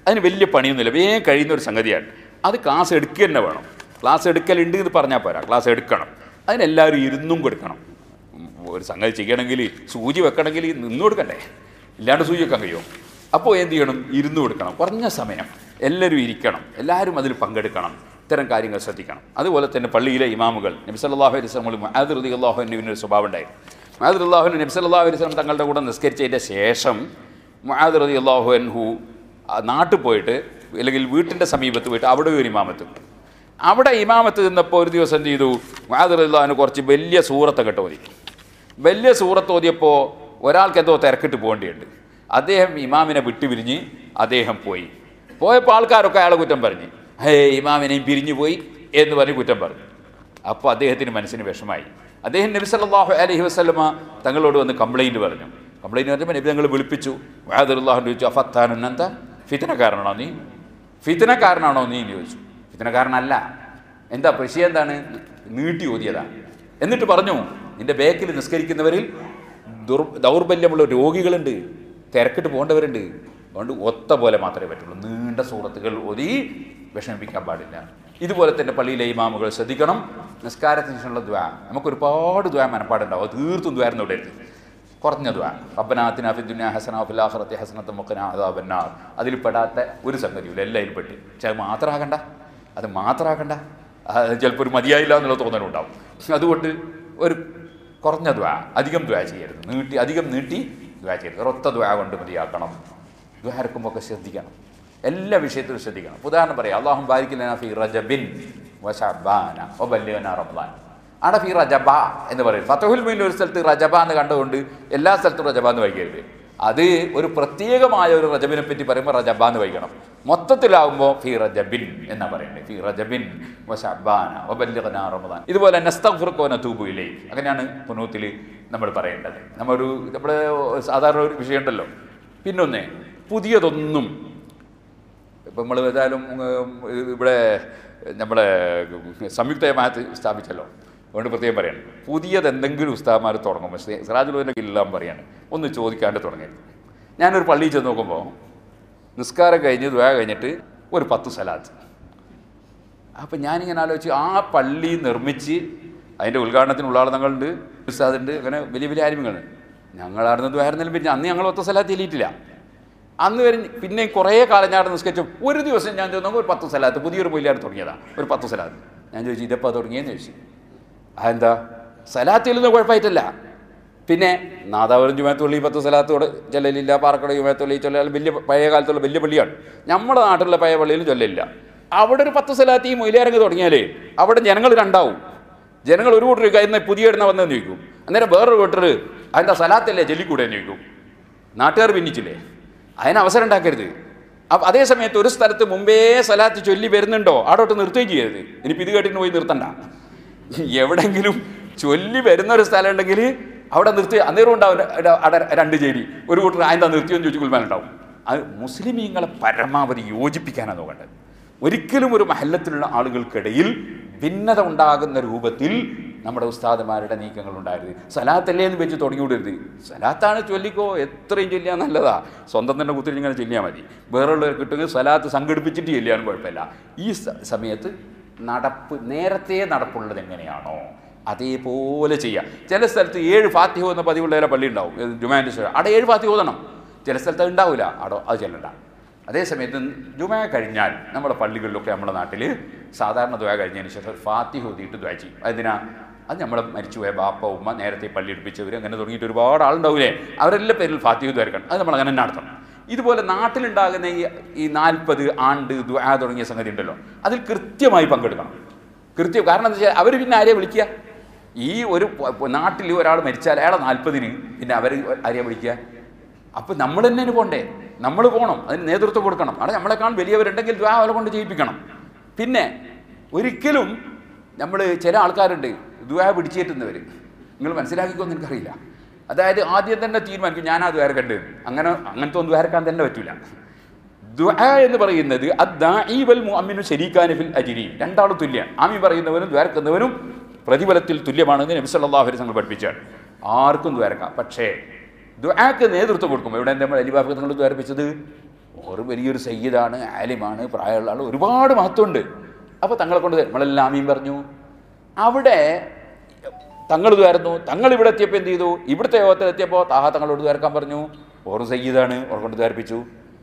അതിന് വലിയ പണിയൊന്നുമില്ല വേഗം കഴിയുന്ന ഒരു സംഗതിയാണ് അത് ക്ലാസ് എടുക്കുക തന്നെ വേണം ക്ലാസ് എടുക്കലുണ്ട് എന്ന് പറഞ്ഞാൽ പോരാ ക്ലാസ് എടുക്കണം അതിനെല്ലാവരും ഇരുന്നും കൊടുക്കണം ഉം, ഒരു സംഗതി ചെയ്യണമെങ്കിൽ സൂചി വെക്കണമെങ്കിൽ നിന്ന് കൊടുക്കണ്ടേ ഇല്ലാണ്ട് സൂചി വെക്കാൻ കഴിയുമോ അപ്പോൾ എന്ത് ചെയ്യണം ഇരുന്ന് കൊടുക്കണം കുറഞ്ഞ സമയം എല്ലാവരും ഇരിക്കണം എല്ലാവരും അതിൽ പങ്കെടുക്കണം ഇത്തരം കാര്യങ്ങൾ ശ്രദ്ധിക്കണം അതുപോലെ തന്നെ പള്ളിയിലെ ഇമാമുകൾ നബി സല്ലല്ലാഹു അലൈഹി വസല്ലം മുആദ് റളിയല്ലാഹു അൻഹുവിന് ഒരു സ്വഭാവം ഉണ്ടായിരുന്നു മുആദ് റളിയല്ലാഹു അൻഹു നബി സല്ലല്ലാഹു അലൈഹി വസല്ലം തങ്ങളുടെ കൂടെ നിസ്കരിച്ചതിൻ്റെ ശേഷം മുആദ് റളിയല്ലാഹു അൻഹു ആ നാട്ടിൽ പോയിട്ട് അല്ലെങ്കിൽ വീട്ടിൻ്റെ സമീപത്ത് പോയിട്ട് അവിടെ ഒരു ഇമാമത്ത് അവിടെ ഇമാമത്ത് നിന്നപ്പോൾ ഒരു ദിവസം എന്ത് ചെയ്തു മുആദ് റളിയല്ലാഹു അൻഹു കുറച്ച് വലിയ സൂറത്തൊക്കെ ഇട്ട് ഓതി വലിയ സൂറത്ത് ഓതിയപ്പോൾ ഒരാൾക്ക് എന്തോ തിരക്കിട്ട് പോകേണ്ടിയുണ്ട് അദ്ദേഹം ഇമാമിനെ വിട്ടുപിരിഞ്ഞ് അദ്ദേഹം പോയി പോയപ്പോൾ ആൾക്കാരൊക്കെ അയാളെ കുറ്റം പറഞ്ഞു ഹേ ഇമാമിനെയും പിരിഞ്ഞു പോയി എന്ന് പറഞ്ഞ് കുറ്റം പറഞ്ഞു അപ്പോൾ അദ്ദേഹത്തിന് മനസ്സിന് വിഷമായി അദ്ദേഹം നബി സല്ലല്ലാഹു അലൈഹി വസല്ലമ തങ്ങളോട് വന്ന് കംപ്ലൈൻറ്റ് പറഞ്ഞു കംപ്ലൈൻറ്റ് പറഞ്ഞപ്പോൾ നബി തങ്ങൾ വിളിപ്പിച്ചു വാദുല്ലാഹു ചോദിച്ചു അഫത്താനൻ എന്താ ഫിത്തനക്കാരനാണോ നീ ഫിത്തനക്കാരനാണോ നീ എന്ന് ചോദിച്ചു ഫിത്തനക്കാരനല്ല എന്താ വിഷയം എന്താണ് നീട്ടി ഓതിയതാണ് എന്നിട്ട് പറഞ്ഞു നിന്റെ ബേക്കിൽ നിസ്കരിക്കുന്നവരിൽ ദുർ ദൗർബല്യമുള്ള രോഗികളുണ്ട് തിരക്കിട്ട് പോകേണ്ടവരുണ്ട് അതുകൊണ്ട് ഒത്ത പോലെ മാത്രമേ പറ്റുള്ളൂ നീണ്ട സൂറത്തുകൾ ഓതി വിഷമിപ്പിക്കാൻ പാടില്ല ഇതുപോലെ തന്നെ പള്ളിയിലെ ഇമാമുകൾ ശ്രദ്ധിക്കണം നിസ്കാരത്തിന് ശേഷമുള്ള ദ്വാ നമുക്ക് ഒരുപാട് ദ്വാ മനപ്പാടുണ്ടാവും അത് തീർത്തും ദ്വാരം വിടരുത് കുറഞ്ഞ ദ്വാ റബ്ബനാത്തിന ഫി ദുനിയ ഹസന ഫിൽ ആഖിറതി ഹസനത മുഖന അദാബന്നാർ അതിൽ പെടാത്ത ഒരു സംഗതിയില്ല എല്ലാം പെട്ട് പക്ഷെ അത് മാത്രമാകണ്ട അത് മാത്രമാകണ്ട അത് ചിലപ്പോൾ ഒരു മതിയായില്ല എന്നുള്ള തോന്നലുണ്ടാവും അതുകൊണ്ട് ഒരു കുറഞ്ഞ ദ്വാ അധികം ദ്വാ ചെയ്യരുത് നീട്ടി അധികം നീട്ടി ദ്വാ ചെയ്യരുത് ഒരൊത്ത ദ്വാ കൊണ്ട് മതിയാക്കണം ദ്വാ ഇറക്കുമ്പോൾ ഒക്കെ ശ്രദ്ധിക്കണം എല്ലാ വിഷയത്തിലും ശ്രദ്ധിക്കണം ഇപ്പൊ ഉദാഹരണം പറയാം അള്ളാഹു ബാരിക്കില്ല ഫി റജബിൻ വശബാന ഒബല്യന റബ്ബാൻ അവിടെ ഫി റജബ എന്ന് പറയും ഫത്തഹുൽ മീൻ ഒരു സ്ഥലത്ത് റജബ എന്ന് കണ്ടുകൊണ്ട് എല്ലാ സ്ഥലത്തും റജബ എന്ന് വൈകരുത് അത് ഒരു പ്രത്യേകമായ ഒരു റജബിനെ പറ്റി പറയുമ്പോൾ റജബ എന്ന് വൈകണം മൊത്തത്തിലാവുമ്പോൾ ഫി റജബിൻ എന്നാ പറയണ്ടേ ഫി റജബിൻ വശബാന ഒബല്യന റമദാൻ ഇതുപോലെ നസ്തഫുർക്കോന തൂബുയിലേ അങ്ങനെയാണ് പുനൂത്തിൽ നമ്മൾ പറയേണ്ടത് നമ്മൊരു നമ്മുടെ സാധാരണ ഒരു വിഷയമുണ്ടല്ലോ പിന്നൊന്ന് പുതിയതൊന്നും ഇപ്പം നമ്മൾ ഏതായാലും ഉം, ഇവിടെ നമ്മളെ സംയുക്ത ജമാഅത്ത് സ്ഥാപിച്ചല്ലോ അതുകൊണ്ട് പ്രത്യേകം പറയാണ് പുതിയത് എന്തെങ്കിലും ഉസ്താദ്മാർ തുടങ്ങുമ്പോൾ സിറാജുലുവിൻ്റെ എല്ലാം പറയാണ് ഒന്ന് ചോദിക്കാണ്ട് തുടങ്ങരുത് ഞാനൊരു പള്ളിയിൽ ചെന്ന് നോക്കുമ്പോൾ നിസ്കാരം കഴിഞ്ഞ് ദ്വാ കഴിഞ്ഞിട്ട് ഒരു പത്ത് സലാത്ത് അപ്പം ഞാനിങ്ങനെ ആലോചിച്ച് ആ പള്ളി നിർമ്മിച്ച് അതിൻ്റെ ഉദ്ഘാടനത്തിനുള്ള ആളുകളുണ്ട് ഉസ്താദുണ്ട് അങ്ങനെ വലിയ വലിയ ആര്യങ്ങളുണ്ട് ഞങ്ങളായിരുന്നു ദ്വാരുന്നാലും പിന്നെ അന്ന് ഞങ്ങൾ ഒത്ത സ്ഥലത്ത് എത്തിയിട്ടില്ല അന്ന് വരെ പിന്നെ കുറേ കാലം ഞാൻ അവിടെ നിസ്കരിച്ചു ഒരു ദിവസം ഞാൻ ചോദിച്ചു ഒരു പത്ത് സ്ഥലത്ത് പുതിയൊരു മൊയിലാണ് തുടങ്ങിയതാണ് ഒരു പത്ത് സ്ഥലത്ത് ഞാൻ ചോദിച്ചു ഇതെപ്പോൾ തുടങ്ങിയെന്ന് ചോദിച്ചു അതെന്താ സലാത്തിലൊന്നും കുഴപ്പമായിട്ടല്ല പിന്നെ നാദാപുരം ജുമാത്തുള്ളി പത്ത് സ്ഥലത്തോട് ചൊല്ലലില്ല പാറക്കട ജുമാത്തുള്ളി ചൊല്ലാൽ വലിയ പഴയ കാലത്തുള്ള വലിയ പള്ളിയാണ് നമ്മുടെ നാട്ടിലുള്ള പഴയ പള്ളിയിലും ചൊല്ലില്ല അവിടെ ഒരു പത്ത് സ്ഥലത്ത് ഈ മൊയിലിറങ്ങി തുടങ്ങിയാലേ അവിടെ ജനങ്ങൾ രണ്ടാവും ജനങ്ങൾ ഒരു കൂട്ടർ കയ്യിൽ പുതിയ ഇടുന്ന വന്നെന്ന് ചോദിക്കും അന്നേരം വേറൊരു കൂട്ടർ അതിൻ്റെ സ്ഥലത്തല്ലേ ചൊല്ലിക്കൂടെ എന്ന് ചോദിക്കും നാട്ടുകാർ ഭിന്നിച്ചില്ലേ അതിന് അവസരം ഉണ്ടാക്കരുത് അപ്പം അതേ സമയത്ത് ഒരു സ്ഥലത്ത് മുമ്പേ സ്ഥലത്ത് ചൊല്ലി വരുന്നുണ്ടോ അവിടോട്ട് നിർത്തുകയും ചെയ്യരുത് ഇനിയിപ്പോൾ ഇത് കേട്ടിട്ട് പോയി നിർത്തണ്ട എവിടെങ്കിലും ചൊല്ലി വരുന്ന ഒരു സ്ഥലം ഉണ്ടെങ്കിൽ അവിടെ നിർത്തി അന്നേരം ഉണ്ടാവും ര- അവിടെ രണ്ട് ചേരി ഒരു കൂട്ടർ ആയതാ നിർത്തിയെന്ന് ചോദിച്ചു കുൽമാനുണ്ടാവും അത് മുസ്ലിമീങ്ങളെ പരമാവധി യോജിപ്പിക്കാനാണ് നോക്കേണ്ടത് ഒരിക്കലും ഒരു മഹല്ലത്തിലുള്ള ആളുകൾക്കിടയിൽ ഭിന്നത ഉണ്ടാകുന്ന രൂപത്തിൽ നമ്മുടെ ഉസ്താദുമാരുടെ നീക്കങ്ങൾ ഉണ്ടായിരുന്നു സലാത്തല്ലേ എന്ന് വെച്ച് തുടങ്ങിവിടരുത് സലാത്താണ് ചൊല്ലിക്കോ എത്രയും ചൊല്ലിയാൽ നല്ലതാ സ്വന്തം തന്നെ കുത്തിരി ഇങ്ങനെ ചൊല്ലിയാൽ മതി വേറുള്ളവർ കിട്ടുമെങ്കിൽ സലാത്ത് സംഘടിപ്പിച്ചിട്ട് ചൊല്ലിയാലും കുഴപ്പമില്ല ഈ സ- സമയത്ത് നടപ്പ് നേരത്തെ നടപ്പുള്ളത് എങ്ങനെയാണോ അതേപോലെ ചെയ്യാം ചില സ്ഥലത്ത് ഏഴ് ഫാത്തിഹോ എന്ന പതിവുള്ള ചില പള്ളി ഉണ്ടാവും ജുമാൻ്റെ ശേഷം അവിടെ ഏഴ് ഫാത്തിഹ ഓതണം ചില സ്ഥലത്ത് അത് ഉണ്ടാവില്ല അവിടെ അത് ചെല്ലണ്ട അതേ സമയത്ത് ജുമാ കഴിഞ്ഞാൽ നമ്മുടെ പള്ളികളിലൊക്കെ നമ്മുടെ നാട്ടിൽ സാധാരണ ദ്വയ കഴിഞ്ഞതിന് ശേഷം ഒരു ഫാത്തിഹ ഓതിയിട്ട് ദ്വയ ചെയ്യും അതിനാ അത് നമ്മളെ മരിച്ചുപോയ ബാപ്പ ഉമ്മ നേരത്തെ പള്ളി എടുപ്പിച്ചവർ അങ്ങനെ തുടങ്ങിയിട്ട് ഒരുപാട് ആളുണ്ടാവില്ലേ അവരെല്ലാം പേരിൽ ഫാത്തിഹ ദ്വരക്കണം അത് നമ്മൾ അങ്ങനെ തന്നെ നടത്തണം ഇതുപോലെ നാട്ടിലുണ്ടാകുന്ന ഈ ഈ നാൽപ്പത് ആണ്ട് ദ്വാ തുടങ്ങിയ സംഗതി ഉണ്ടല്ലോ അതിൽ കൃത്യമായി പങ്കെടുക്കണം കൃത്യം കാരണം എന്താ വെച്ചാൽ അവർ പിന്നെ ആരെയാണ് വിളിക്കുക ഈ ഒരു നാട്ടിൽ ഒരാൾ മരിച്ചാൽ അയാളെ നാൽപ്പതിന് പിന്നെ അവർ ആരെയാണ് വിളിക്കുക അപ്പം നമ്മൾ തന്നെ അതിന് പോണ്ടേ നമ്മൾ പോകണം അതിന് നേതൃത്വം കൊടുക്കണം അവിടെ നമ്മളെക്കാൾ വലിയവരുണ്ടെങ്കിൽ ദ്വാ അവരെ കൊണ്ട് ചെയ്യിപ്പിക്കണം പിന്നെ ഒരിക്കലും നമ്മൾ ചില ആൾക്കാരുണ്ട് ദ്വാ പിടിച്ചേറ്റുന്നവർ നിങ്ങൾ മനസ്സിലാക്കിക്കോന്ന് എനിക്കറിയില്ല അതായത് ആദ്യം തന്നെ തീരുമാനിക്കും ഞാൻ ആ ദ്വാരക്കണ്ട് അങ്ങനെ അങ്ങനത്തെ ഒന്നും ദ്വാരക്കാൻ തന്നെ പറ്റൂല ദുആ എന്ന് പറയുന്നത് അദ്ദാഇ വൽ മുഅമ്മിനു ശരീക്കാനി ഫിൽ അജ്രി രണ്ടാളും തുല്യമാണ് ആമി പറയുന്നവനും ദ്വാരക്കുന്നവനും പ്രതിഫലത്തിൽ തുല്യമാണെന്ന് നബി സല്ലല്ലാഹു അലൈഹി വസല്ലം പഠിപ്പിച്ചാണ് ആർക്കും ദ്വാരക്കാം പക്ഷേ ദുആക്ക് നേതൃത്വം കൊടുക്കുമ്പോൾ ഇവിടെ നമ്മൾ അലിബാബ് നിങ്ങൾ ദ്വാരപ്പിച്ചത് ഓർ വലിയൊരു സയ്യിദാണ് ആലിമാണ് പ്രായമുള്ള ആൾ ഒരുപാട് മഹത്വമുണ്ട് അപ്പോൾ തങ്ങളെ കൊണ്ട് നമ്മളെല്ലാം ആമീൻ പറഞ്ഞു അവിടെ തങ്ങൾ ഇതായിരുന്നു തങ്ങൾ ഇവിടെ എത്തിയപ്പോൾ എന്ത് ചെയ്തു ഇവിടുത്തെ യോഗത്തിൽ എത്തിയപ്പോൾ താഹ തങ്ങളോട് ദ്വാരക്കാൻ പറഞ്ഞു ഓർ സയ്യിദാണ് ഓർ കൊണ്ട് ദ്വാരിപ്പിച്ചു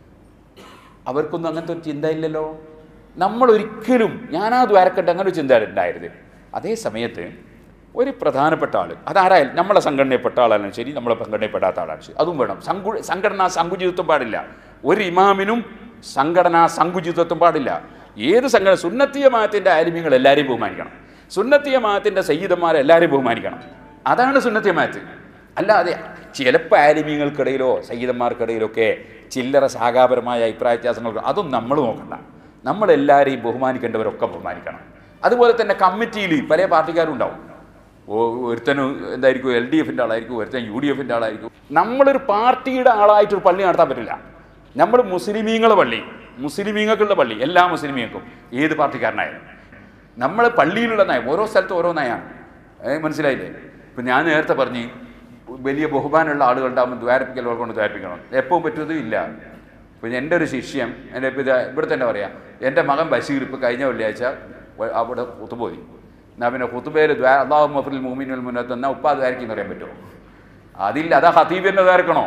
അവർക്കൊന്നും അങ്ങനത്തെ ഒരു ചിന്ത ഇല്ലല്ലോ നമ്മൾ ഒരിക്കലും ഞാനാ ദ്വാരക്കട്ടെ അങ്ങനെ ഒരു ചിന്ത ഉണ്ടായിരുന്നു അതേ സമയത്ത് ഒരു പ്രധാനപ്പെട്ട ആൾ അതാരായാലും നമ്മളെ സംഘടനയിൽപ്പെട്ട ആളാണ് ശരി നമ്മളെ സംഘടനയിൽപ്പെടാത്ത ആളാണ് ശരി അതും വേണം സങ്കു സംഘടനാ സങ്കുചിതത്വം പാടില്ല ഒരു ഇമാമിനും സംഘടനാ സങ്കുചിതത്വം പാടില്ല ഏത് സംഘടന സുന്നത്തീയമായത്തിൻ്റെ ആലിമ്യങ്ങൾ എല്ലാവരെയും ബഹുമാനിക്കണം സുന്നത്തീയമായത്തിൻ്റെ സയ്യിദന്മാരെ എല്ലാവരെയും ബഹുമാനിക്കണം അതാണ് സുന്നത്തീയമായത്ത് അല്ലാതെ ചിലപ്പോൾ ആലിമ്യങ്ങൾക്കിടയിലോ സയ്യിദന്മാർക്കിടയിലൊക്കെ ചില്ലറ ശാഖാപരമായ അഭിപ്രായ വ്യത്യാസങ്ങൾ അതൊന്നും നമ്മൾ നോക്കണ്ട നമ്മളെല്ലാവരെയും ബഹുമാനിക്കേണ്ടവരൊക്കെ ബഹുമാനിക്കണം അതുപോലെ തന്നെ കമ്മിറ്റിയിൽ പല പാർട്ടിക്കാരും ഉണ്ടാവും ഓ ഒരുത്തന് എന്തായിരിക്കും എൽ ഡി എഫിൻ്റെ ആളായിരിക്കും ഒരുത്തൻ യു ഡി എഫിൻ്റെ ആളായിരിക്കും നമ്മളൊരു പാർട്ടിയുടെ ആളായിട്ട് ഒരു പള്ളി നടത്താൻ പറ്റില്ല നമ്മൾ മുസ്ലിമീങ്ങളെ പള്ളി മുസ്ലിമീങ്ങൾക്കുള്ള പള്ളി എല്ലാ മുസ്ലിമീങ്ങൾക്കും ഏത് പാർട്ടിക്കാരനായാലും നമ്മൾ പള്ളിയിലുള്ള നയം ഓരോ സ്ഥലത്തും ഓരോ നയമാണ് ഏ മനസ്സിലായില്ലേ ഇപ്പം ഞാൻ നേരത്തെ പറഞ്ഞ് വലിയ ബഹുമാനമുള്ള ആളുകളുണ്ടാകുമ്പോൾ ദ്വാരപ്പിക്കൽ കൊണ്ട് ദ്വാരപ്പിക്കണം എപ്പോൾ പറ്റുന്നതും ഇല്ല പിന്നെ എൻ്റെ ഒരു ശിഷ്യം എൻ്റെ ഇപ്പം ഇത് ഇവിടെ തന്നെ പറയാം എൻ്റെ മകൻ ബഷീർ ഇപ്പോൾ കഴിഞ്ഞ വെള്ളിയാഴ്ച വ- അവിടെ കുത്തുപോയി എന്നാൽ പിന്നെ കുത്തുബേര് ദ്വാ അള്ളാഹു മഫറിൽ മൂമിനുൽ മുന്നത്ത് എന്നാൽ ഉപ്പാ ദ്വാരക്കെന്ന് പറയാൻ പറ്റുമോ അതില്ല അതാ ഹതീബിൻ്റെ ദ്വാരക്കണോ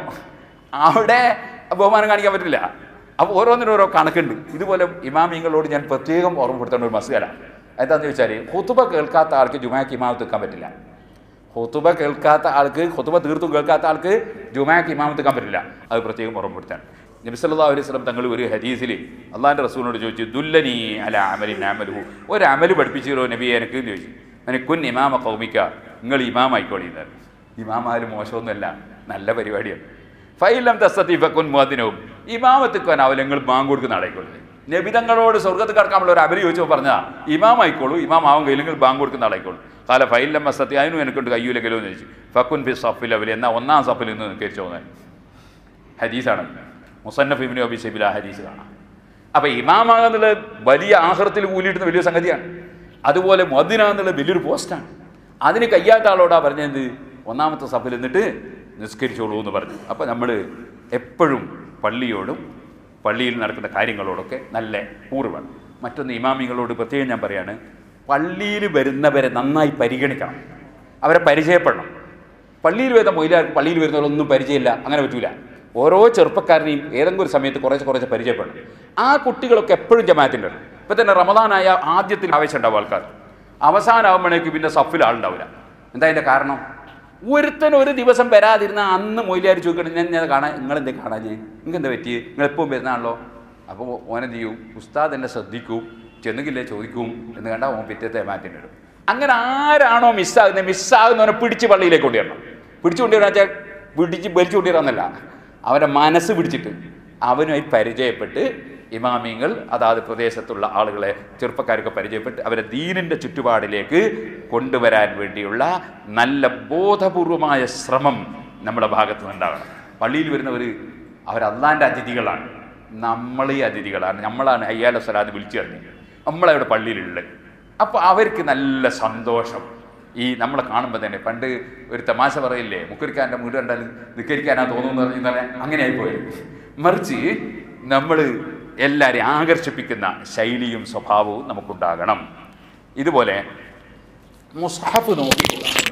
അവിടെ ബഹുമാനം കാണിക്കാൻ പറ്റില്ല അപ്പോൾ ഓരോന്നിനും ഓരോ കണക്കുണ്ട് ഇതുപോലെ ഇമാമിങ്ങളോട് ഞാൻ പ്രത്യേകം ഓർമ്മപ്പെടുത്തേണ്ട ഒരു മസുകല എന്താണെന്ന് ചോദിച്ചാൽ ഹുത്തുബ കേൾക്കാത്ത ആൾക്ക് ജുമാക്ക് ഇമാമത്ത് നിൽക്കാൻ പറ്റില്ല ഹുത്തുബ കേൾക്കാത്ത ആൾക്ക് ഹുത്തുബ തീർത്തും കേൾക്കാത്ത ആൾക്ക് ജുമാക്ക് ഇമാമത്ത് നിൽക്കാൻ പറ്റില്ല അത് പ്രത്യേകം ഓർമ്മപ്പെടുത്താൻ നബി സല്ലല്ലാഹു അലൈഹി വസല്ലം തങ്ങൾ ഒരു ഹദീസിൽ അള്ളാഹിൻ്റെ റസൂലിനോട് ചോദിച്ചു ദുല്ലനി അല അമലിൻ അമലുഹു ഒരു അമല് പഠിപ്പിച്ചോ നബി എനിക്ക് എന്ന് ചോദിച്ചു അങ്ങനെ കുൻ ഇമാമ കൗമിക്ക നിങ്ങൾ ഇമാമായിക്കോളി എന്ന് ഇമാമായാലും മോശമൊന്നുമല്ല നല്ല പരിപാടിയാണ് ഫൈലം തസ്സത്തി ഫക്കുൻ മുഅദ്ദിനവും ഇമാമത്തിക്കാൻ അവൽ നിങ്ങൾ ബാങ്ക് കൊടുക്കുന്ന ആളായിക്കോളി നബിതങ്ങളോട് സ്വർഗത്ത് കടക്കാനുള്ള ഒരു അമല് ചോദിച്ചപ്പോൾ പറഞ്ഞാ ഇമാം ആയിക്കോളൂ ഇമാം ആവും കയ്യിലെങ്കിൽ ബാങ്ക് കൊടുക്കുന്ന ആളായിക്കോളൂ കാല ഫൈലം മസ്സത്തി അതിനും എനിക്കുണ്ട് കയ്യൂലെങ്കിലോ എന്ന് ചോദിച്ചു ഫക്കുൻ ഫി സഫിൽ അവൽ എന്നാൽ ഒന്നാം സഫിൽ നിന്ന് നിൽക്കരിച്ചു തോന്നാൻ ഹദീസാണ് മുസന്നഫ് ഇബ്നു അബി ഷൈബിൽ ആ ഹദീസ് കാണാം അപ്പോൾ ഇമാമാകുന്നുള്ളത് വലിയ ആഹ്റത്തിൽ കൂലിയിടുന്ന വലിയ സംഗതിയാണ് അതുപോലെ മദിനാന്നുള്ളത് വലിയൊരു പോസ്റ്റാണ് അതിന് കയ്യാത്ത ആളോടാ പറഞ്ഞത് ഒന്നാമത്തെ സഭയിൽ നിന്നിട്ട് നിസ്കരിച്ചോളൂ എന്ന് പറഞ്ഞു അപ്പോൾ നമ്മൾ എപ്പോഴും പള്ളിയോടും പള്ളിയിൽ നടക്കുന്ന കാര്യങ്ങളോടൊക്കെ നല്ല കൂറുവാണ് മറ്റൊന്ന് ഇമാമികളോട് പ്രത്യേകം ഞാൻ പറയാണ് പള്ളിയിൽ വരുന്നവരെ നന്നായി പരിഗണിക്കണം അവരെ പരിചയപ്പെടണം പള്ളിയിൽ വരുന്ന മൊയിലാർക്ക് പള്ളിയിൽ വരുന്നവരൊന്നും പരിചയമില്ല അങ്ങനെ പറ്റൂല ഓരോ ചെറുപ്പക്കാരനെയും ഏതെങ്കിലും ഒരു സമയത്ത് കുറേശ്ശെ കുറേശ്ശെ പരിചയപ്പെടണം ആ കുട്ടികളൊക്കെ എപ്പോഴും ജമാഅത്തിൻ്റെ ഇപ്പം തന്നെ റമദാനായ ആദ്യത്തിൽ ആവശ്യം ഉണ്ടാവും ആൾക്കാർ അവസാനമാകുമ്പോഴേക്ക് പിന്നെ സഫിൽ ആളുണ്ടാവില്ല എന്താ അതിൻ്റെ കാരണം ഒരുത്തൻ ഒരു ദിവസം വരാതിരുന്ന അന്ന് മൊയിലാർ ചോദിക്കണം ഞാൻ ഞാൻ കാണാൻ നിങ്ങൾ എന്തേ കാണാൻ നിങ്ങൾക്ക് എന്താ പറ്റി നിങ്ങൾ എപ്പോഴും വരുന്നതാണല്ലോ അപ്പോൾ ഓനെന്ത് ചെയ്യും ഉസ്താദ് എന്നെ ശ്രദ്ധിക്കും ചെന്നുകില്ലേ ചോദിക്കും എന്ന് കണ്ടാൽ ഓൻ പിറ്റത്തെ മാറ്റിൻ്റെ ഇടും അങ്ങനെ ആരാണോ മിസ്സാകുന്നത് മിസ്സാകുന്നവനെ പിടിച്ച് പള്ളിയിലേക്ക് കൊണ്ടുവരണം പിടിച്ചു കൊണ്ടുവരാൻ വെച്ചാൽ പിടിച്ച് വലിച്ചു കൊണ്ടുവരാന്നല്ല അവൻ്റെ മനസ്സ് പിടിച്ചിട്ട് അവനുമായി പരിചയപ്പെട്ട് ഇമാമിങ്ങൾ അതാത് പ്രദേശത്തുള്ള ആളുകളെ ചെറുപ്പക്കാരൊക്കെ പരിചയപ്പെട്ട് അവരെ ദീനിൻ്റെ ചുറ്റുപാടിലേക്ക് കൊണ്ടുവരാൻ വേണ്ടിയുള്ള നല്ല ബോധപൂർവമായ ശ്രമം നമ്മുടെ ഭാഗത്ത് നിന്നുണ്ടാകണം പള്ളിയിൽ വരുന്നവർ അവർ അള്ളാൻ്റെ അതിഥികളാണ് നമ്മളീ അതിഥികളാണ് നമ്മളാണ് അയ്യാല സ്വലാദ് വിളിച്ചു തരുന്നത് നമ്മളവിടെ പള്ളിയിലുള്ളത് അപ്പോൾ അവർക്ക് നല്ല സന്തോഷം ഈ നമ്മളെ കാണുമ്പോൾ തന്നെ പണ്ട് ഒരു തമാശ പറയില്ലേ മുക്കരിക്കാരൻ്റെ വീട് കണ്ടാൽ നിക്കരിക്കാനാ തോന്നുന്നു പറഞ്ഞാൽ അങ്ങനെ ആയിപ്പോയത് മറിച്ച് നമ്മൾ എല്ലാവരെയും ആകർഷിപ്പിക്കുന്ന ശൈലിയും സ്വഭാവവും നമുക്കുണ്ടാകണം ഇതുപോലെ മുസ്ഹഫ് നോക്കി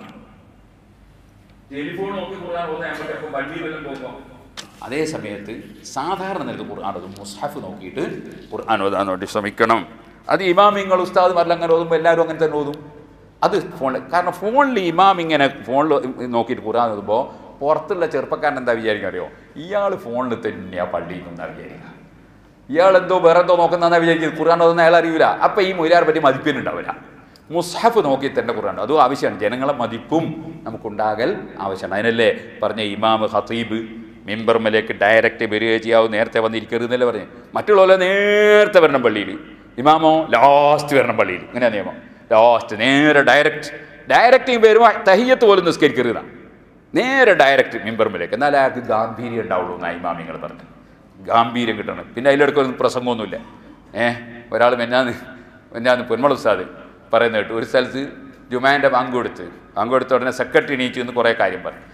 ടെലിഫോൺ നോക്കി ഖുർആൻ ഓതാൻ നമുക്ക് എപ്പോൾ വണ്ടി വല്ലതും പോകുമ്പോൾ അതേ സമയത്ത് സാധാരണ നിലക്ക് ഖുർആൻ ഓതും മുസ്ഹഫ് നോക്കിയിട്ട് ഖുർആൻ ഓതാൻ വേണ്ടി ശ്രമിക്കണം അത് ഇമാമിങ്ങൾ ഉസ്താദുമാരെല്ലാം അങ്ങനെ ഓതുമ്പോൾ എല്ലാവരും അങ്ങനെ തന്നെ ഓതും അത് ഫോണിൽ കാരണം ഫോണിൽ ഇമാം ഇങ്ങനെ ഫോണിൽ നോക്കിയിട്ട് ഖുർആൻ ഓതുമ്പോൾ പുറത്തുള്ള ചെറുപ്പക്കാരൻ എന്താ വിചാരിക്കുക അറിയോ ഇയാൾ ഫോണിൽ തന്നെയാണ് പള്ളിയിൽ നിന്നാണ് വിചാരിക്കുക ഇയാൾ എന്തോ വേറെ എന്തോ നോക്കുന്നതെന്നാ വിചാരിക്കുന്നത് ഖുർആൻ ഓതുന്ന അയാൾ അറിയില്ല അപ്പം ഈ മൊയിലാറെ പറ്റി മതിപ്പിനുണ്ടാവില്ല മുസ്ഹഫ് നോക്കി തന്നെ ഖുർആൻ അതും ആവശ്യമാണ് ജനങ്ങളെ മതിപ്പും നമുക്കുണ്ടാകൽ ആവശ്യമാണ് അതിനല്ലേ പറഞ്ഞ ഇമാം ഹത്തീബ് മെമ്പർമലേക്ക് ഡയറക്റ്റ് വരിക ചെയ്യാവും നേരത്തെ വന്നിരിക്കരുത് എന്നല്ലേ പറഞ്ഞു മറ്റുള്ളവരെ നേരത്തെ വരണം പള്ളിയിൽ ഇമാമോ ലാസ്റ്റ് വരണം പള്ളിയിൽ ഇങ്ങനെ നിയമം ലാസ്റ്റ് നേരെ ഡയറക്റ്റ് ഡയറക്റ്റ് വരുമ്പോൾ തഹിയത്ത് പോലും നിസ്കരിക്കരുതാണ് നേരെ ഡയറക്റ്റ് മെമ്പർമിലേക്ക് എന്നാൽ അയാൾക്ക് ഗാംഭീര്യം ഉണ്ടാവുള്ളൂ എന്നാണ് ഇമാമിങ്ങൾ പറഞ്ഞു ഗാംഭീര്യം കിട്ടണം പിന്നെ അതിലെടുക്കൊന്നും പ്രസംഗമൊന്നുമില്ല ഏഹ് ഒരാൾ മെന്നാന്ന് മെന്നാന്ന് പൊന്മള ഉസ്താദ് പറയുന്ന കേട്ടു ഒരു സ്ഥലത്ത് ജുമാൻ്റെ ബാങ്ക് കൊടുത്ത് ബാങ്ക് കൊടുത്ത ഉടനെ സെക്രട്ടറി എണീച്ചു എന്ന് കുറേ കാര്യം പറഞ്ഞു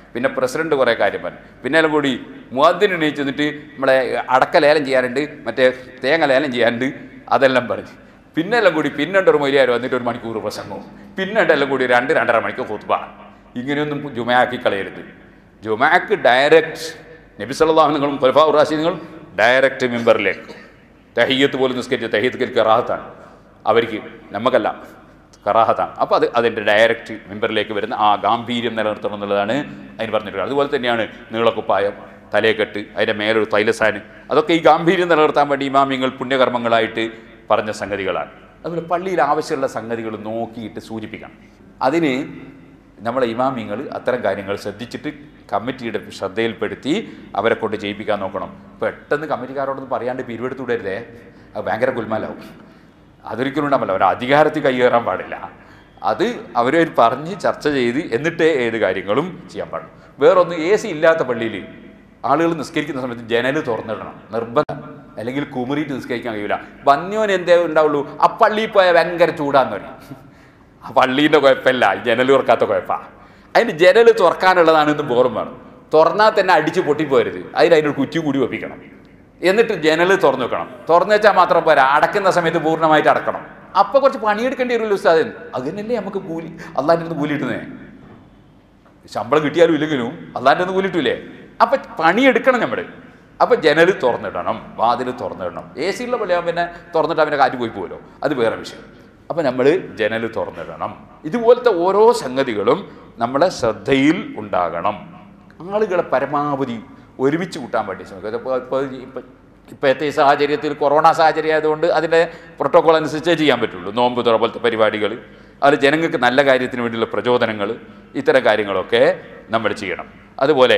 പിന്നെ പ്രസിഡന്റ് കുറേ കാര്യം പറഞ്ഞു പിന്നെ എല്ലാം കൂടി മുഖത്തിന് എണീച്ച് നിന്നിട്ട് നമ്മളെ അടക്ക ലേലം ചെയ്യാനുണ്ട് മറ്റേ തേങ്ങ ലേലം ചെയ്യാനുണ്ട് അതെല്ലാം പറഞ്ഞു പിന്നെ എല്ലാം കൂടി പിന്നെ ഒരു മൊയിലാർ വന്നിട്ട് ഒരു മണിക്കൂർ പ്രസംഗവും പിന്നെ എല്ലാം കൂടി രണ്ട് രണ്ടര മണിക്കൂർ കുത്തുബ ഇങ്ങനെയൊന്നും ജുമയാക്കി കളയരുത് ജുമാക്ക് ഡയറക്റ്റ് നബി സല്ലാഹുങ്ങളും ഖുലഫാ റാഷിദുകളും ഡയറക്റ്റ് മെമ്പറിലേക്ക് തഹയ്യത്ത് പോലും നിസ്കരിച്ച തഹയ്യത്ത് കറാഹത്താണ് അവർക്ക് നമുക്കല്ല കറാഹത്താണ് അപ്പോൾ അത് അതിൻ്റെ ഡയറക്റ്റ് മെമ്പറിലേക്ക് വരുന്ന ആ ഗാംഭീര്യം നിലനിർത്തണം എന്നുള്ളതാണ് അതിന് പറഞ്ഞിട്ടുള്ളത് അതുപോലെ തന്നെയാണ് നീളക്കുപ്പായം തലയെക്കെട്ട് അതിൻ്റെ മേലൊരു തൈലസാന് അതൊക്കെ ഈ ഗാംഭീര്യം നിലനിർത്താൻ വേണ്ടി ഇമാമിങ്ങൾ പുണ്യകർമ്മങ്ങളായിട്ട് പറഞ്ഞ സംഗതികളാണ് അതുപോലെ പള്ളിയിൽ ആവശ്യമുള്ള സംഗതികൾ നോക്കിയിട്ട് സൂചിപ്പിക്കണം അതിന് നമ്മളെ ഇമാമിങ്ങൾ അത്തരം കാര്യങ്ങൾ ശ്രദ്ധിച്ചിട്ട് കമ്മിറ്റിയുടെ ശ്രദ്ധയിൽപ്പെടുത്തി അവരെ കൊണ്ട് ചെയ്യിപ്പിക്കാൻ നോക്കണം പെട്ടെന്ന് കമ്മിറ്റിക്കാരോടൊന്നും പറയാണ്ട് പിരിവെടുത്തുവിടരുതേ അത് ഭയങ്കര ഗുൽമാലാവും അതൊരിക്കലും ഉണ്ടാവില്ല അവർ അധികാരത്തിൽ കൈയേറാൻ പാടില്ല അത് അവരെ പറഞ്ഞ് ചർച്ച ചെയ്ത് എന്നിട്ടേ ഏത് കാര്യങ്ങളും ചെയ്യാൻ പാടുള്ളൂ വേറൊന്ന് എ സി ഇല്ലാത്ത പള്ളിയിൽ ആളുകൾ നിസ്കരിക്കുന്ന സമയത്ത് ജനൽ തുറന്നിടണം നിർബന്ധം അല്ലെങ്കിൽ കുമറിയിട്ട് നിസ്കരിക്കാൻ കഴിയില്ല വന്യോൻ എന്തേ ഉണ്ടാവുള്ളൂ ആ പള്ളിയിൽ പോയാൽ ഭയങ്കര ചൂടാന്ന് പറയും ആ പള്ളീൻ്റെ കുഴപ്പമില്ല ജനൽ തുറക്കാത്ത കുഴപ്പമാണ് അതിന് ജനൽ തുറക്കാനുള്ളതാണ് ഇന്ന് ബോറും വേണം തുറന്നാൽ തന്നെ അടിച്ച് പൊട്ടിപ്പോരുത് അതിന് അതിനൊരു കുറ്റി കൂടി വെപ്പിക്കണം എന്നിട്ട് ജനൽ തുറന്നു വെക്കണം തുറന്നു വെച്ചാൽ മാത്രം പോരാ അടക്കുന്ന സമയത്ത് പൂർണ്ണമായിട്ട് അടക്കണം അപ്പോൾ കുറച്ച് പണിയെടുക്കേണ്ടി വരുമല്ലോ ഉസ്താദ് അതിനല്ലേ നമുക്ക് കൂലി അള്ളാൻ്റെ അടുത്ത് കൂലി കിട്ടുന്നേ ശമ്പളം കിട്ടിയാലും ഇല്ലെങ്കിലും അള്ളാൻ്റെ ഒന്ന് കൂലിട്ടില്ലേ അപ്പൊ പണിയെടുക്കണം നമ്മൾ അപ്പൊ ജനൽ തുറന്നിടണം വാതിൽ തുറന്നിടണം എ സി ഉള്ള പള്ളിയാകുമ്പോൾ പിന്നെ തുറന്നിട്ട് അവൻ്റെ കാറ്റ് പോയി പോകുമല്ലോ അത് വേറെ വിഷയം അപ്പം നമ്മൾ ജനൽ തുറന്നിടണം ഇതുപോലത്തെ ഓരോ സംഗതികളും നമ്മളെ ശ്രദ്ധയിൽ ഉണ്ടാകണം ആളുകളെ പരമാവധി ഒരുമിച്ച് കൂട്ടാൻ വേണ്ടി ശ്രമിക്കുക ഇപ്പോൾ ഇപ്പോൾ ഇപ്പം ഇപ്പോഴത്തെ ഈ സാഹചര്യത്തിൽ കൊറോണ സാഹചര്യം ആയതുകൊണ്ട് അതിൻ്റെ പ്രോട്ടോകോൾ അനുസരിച്ചേ ചെയ്യാൻ പറ്റുള്ളൂ നോമ്പ് തുറ പോലത്തെ പരിപാടികൾ അത് ജനങ്ങൾക്ക് നല്ല കാര്യത്തിന് വേണ്ടിയുള്ള പ്രചോദനങ്ങൾ ഇത്തരം കാര്യങ്ങളൊക്കെ നമ്മൾ ചെയ്യണം അതുപോലെ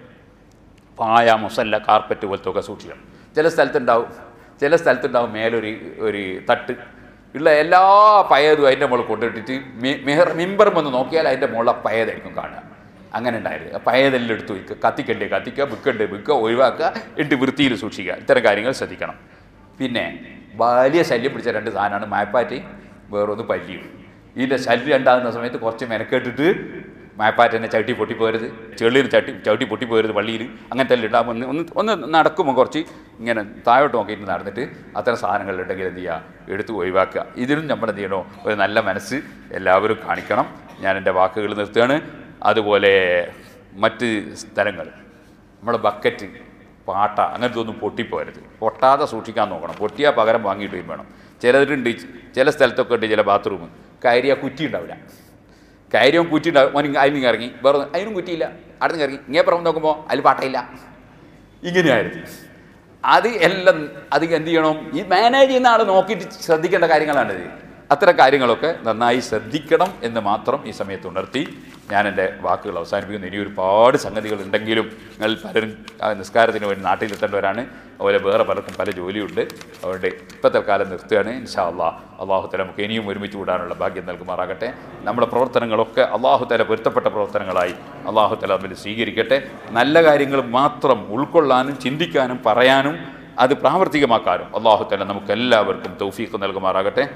പായ മുസല്ല കാർപ്പറ്റ് പോലത്തെ ഒക്കെ സൂക്ഷിക്കണം ചില സ്ഥലത്തുണ്ടാവും ചില സ്ഥലത്തുണ്ടാവും മേലൊരു ഒരു തട്ട് ഉള്ള എല്ലാ പയതും അതിൻ്റെ മുകളിൽ കൊണ്ടിട്ടിട്ട് മി- മിഹർ മിമ്പർ വന്ന് നോക്കിയാൽ അതിൻ്റെ മുകളിൽ പയതായിരിക്കും കാണുക അങ്ങനെ ഉണ്ടായിരുന്നു പയതെല്ലാം എടുത്ത് വയ്ക്കുക കത്തിക്കണ്ടേ കത്തിക്കുക വിൽക്കണ്ടേ വിൽക്കുക ഒഴിവാക്കുക ഇട്ട് വൃത്തിയിൽ സൂക്ഷിക്കുക ഇത്തരം കാര്യങ്ങൾ ശ്രദ്ധിക്കണം പിന്നെ വലിയ ശല്യം പിടിച്ച രണ്ട് സാധനമാണ് മായപ്പാറ്റയും വേറൊന്ന് പല്ലിയും ഇതിൻ്റെ ശല്യം ഉണ്ടാകുന്ന സമയത്ത് കുറച്ച് മെനക്കെട്ടിട്ട് മായപ്പാറ്റനെ ചവിട്ടി പൊട്ടിപ്പോരുത് ചെള്ളിന് ചട്ടി ചവിട്ടി പൊട്ടിപ്പോരുത് പള്ളിയിൽ അങ്ങനത്തെ എല്ലാം ഉണ്ടാകുമ്പോൾ ഒന്ന് ഒന്ന് ഒന്ന് നടക്കുമ്പോൾ കുറച്ച് ഇങ്ങനെ താഴോട്ട് നോക്കിയിട്ട് നടന്നിട്ട് അത്തരം സാധനങ്ങളുണ്ടെങ്കിൽ എന്ത് ചെയ്യുക എടുത്ത് ഒഴിവാക്കുക ഇതിനും നമ്മൾ എന്ത് ചെയ്യണോ ഒരു നല്ല മനസ്സ് എല്ലാവരും കാണിക്കണം ഞാൻ എൻ്റെ വാക്കുകൾ നിർത്തുകയാണ് അതുപോലെ മറ്റ് സ്ഥലങ്ങൾ നമ്മുടെ ബക്കറ്റ് പാട്ട അങ്ങനത്തെ ഒന്നും പൊട്ടിപ്പോരുത് പൊട്ടാതെ സൂക്ഷിക്കാൻ നോക്കണം പൊട്ടിയാൽ പകരം വാങ്ങിയിട്ട് വരും വേണം ചിലതിലുണ്ട് ചില സ്ഥലത്തൊക്കെ ഉണ്ട് ചില ബാത്റൂം കയറിയ കുറ്റി ഉണ്ടാവില്ല കയറിയും കുറ്റി ഉണ്ടാവും മോൻ അതിൽ നിന്ന് ഇറങ്ങി വേറെ ഒന്ന് അതിനും കുറ്റിയില്ല അവിടെ നിന്ന് ഇറങ്ങി ഇങ്ങനെ പുറം നോക്കുമ്പോൾ അതിൽ പാട്ടയില്ല ഇങ്ങനെയായിരുന്നു അത് എല്ലാം അത് എന്ത് ചെയ്യണം ഈ മാനേജ് ചെയ്യുന്ന ആൾ നോക്കിയിട്ട് ശ്രദ്ധിക്കേണ്ട കാര്യങ്ങളാണിത് അത്തരം കാര്യങ്ങളൊക്കെ നന്നായി ശ്രദ്ധിക്കണം എന്ന് മാത്രം ഈ സമയത്ത് ഉണർത്തി ഞാൻ എൻ്റെ വാക്കുകൾ അവസാനിപ്പിക്കുന്നു ഇനി ഒരുപാട് സംഗതികൾ ഉണ്ടെങ്കിലും നിങ്ങൾ പലരും ആ നിസ്കാരത്തിന് വേണ്ടി നാട്ടിലെത്തേണ്ടവരാണ് അതുപോലെ വേറെ പലർക്കും പല ജോലിയുണ്ട് അതുകൊണ്ട് ഇപ്പോഴത്തെ കാലം നിർത്തുകയാണ് ഇൻഷാ അള്ളാഹ് അള്ളാഹു തല നമുക്ക് ഇനിയും ഒരുമിച്ച് കൂടാനുള്ള ഭാഗ്യം നൽകുമാറാകട്ടെ നമ്മുടെ പ്രവർത്തനങ്ങളൊക്കെ അള്ളാഹു തല പൊരുത്തപ്പെട്ട പ്രവർത്തനങ്ങളായി അള്ളാഹു തല തമ്മിൽ സ്വീകരിക്കട്ടെ നല്ല കാര്യങ്ങൾ മാത്രം ഉൾക്കൊള്ളാനും ചിന്തിക്കാനും പറയാനും അത് പ്രാവർത്തികമാക്കാനും അള്ളാഹു തല നമുക്ക് എല്ലാവർക്കും തൗഫീഖ് നൽകുമാറാകട്ടെ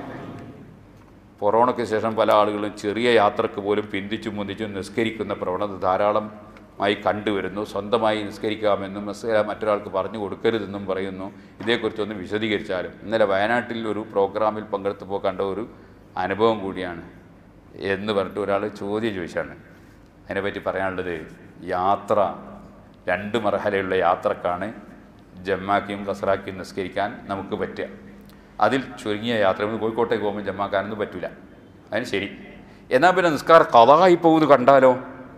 കൊറോണയ്ക്ക് ശേഷം പല ആളുകളും ചെറിയ യാത്രക്ക് പോലും പിന്തിച്ചും മുന്തിച്ചും നിസ്കരിക്കുന്ന പ്രവണത ധാരാളമായി കണ്ടുവരുന്നു സ്വന്തമായി നിസ്കരിക്കാമെന്നും മസ്സല മറ്റൊരാൾക്ക് പറഞ്ഞു കൊടുക്കരുതെന്നും പറയുന്നു ഇതേക്കുറിച്ചൊന്ന് വിശദീകരിച്ചാലും ഇന്നലെ വയനാട്ടിൽ ഒരു പ്രോഗ്രാമിൽ പങ്കെടുത്തപ്പോൾ കണ്ട ഒരു അനുഭവം കൂടിയാണ് എന്ന് പറഞ്ഞിട്ട് ഒരാൾ ചോദ്യം ചോദിച്ചാണ് അതിനെപ്പറ്റി പറയാനുള്ളത് യാത്ര രണ്ട് മർഹലയുള്ള യാത്രക്കാണ് ജമ്മാക്കിയും കസറാക്കിയും നിസ്കരിക്കാൻ നമുക്ക് പറ്റുക അതിൽ ചുരുങ്ങിയ യാത്ര ഇവിടുന്ന് കോഴിക്കോട്ടേക്ക് പോകുമ്പോൾ ജമ്മാക്കാനൊന്നും പറ്റില്ല അതിന് ശരി എന്നാൽ പിന്നെ നിസ്കാർ കഥായി പോകുന്നത് കണ്ടാലോ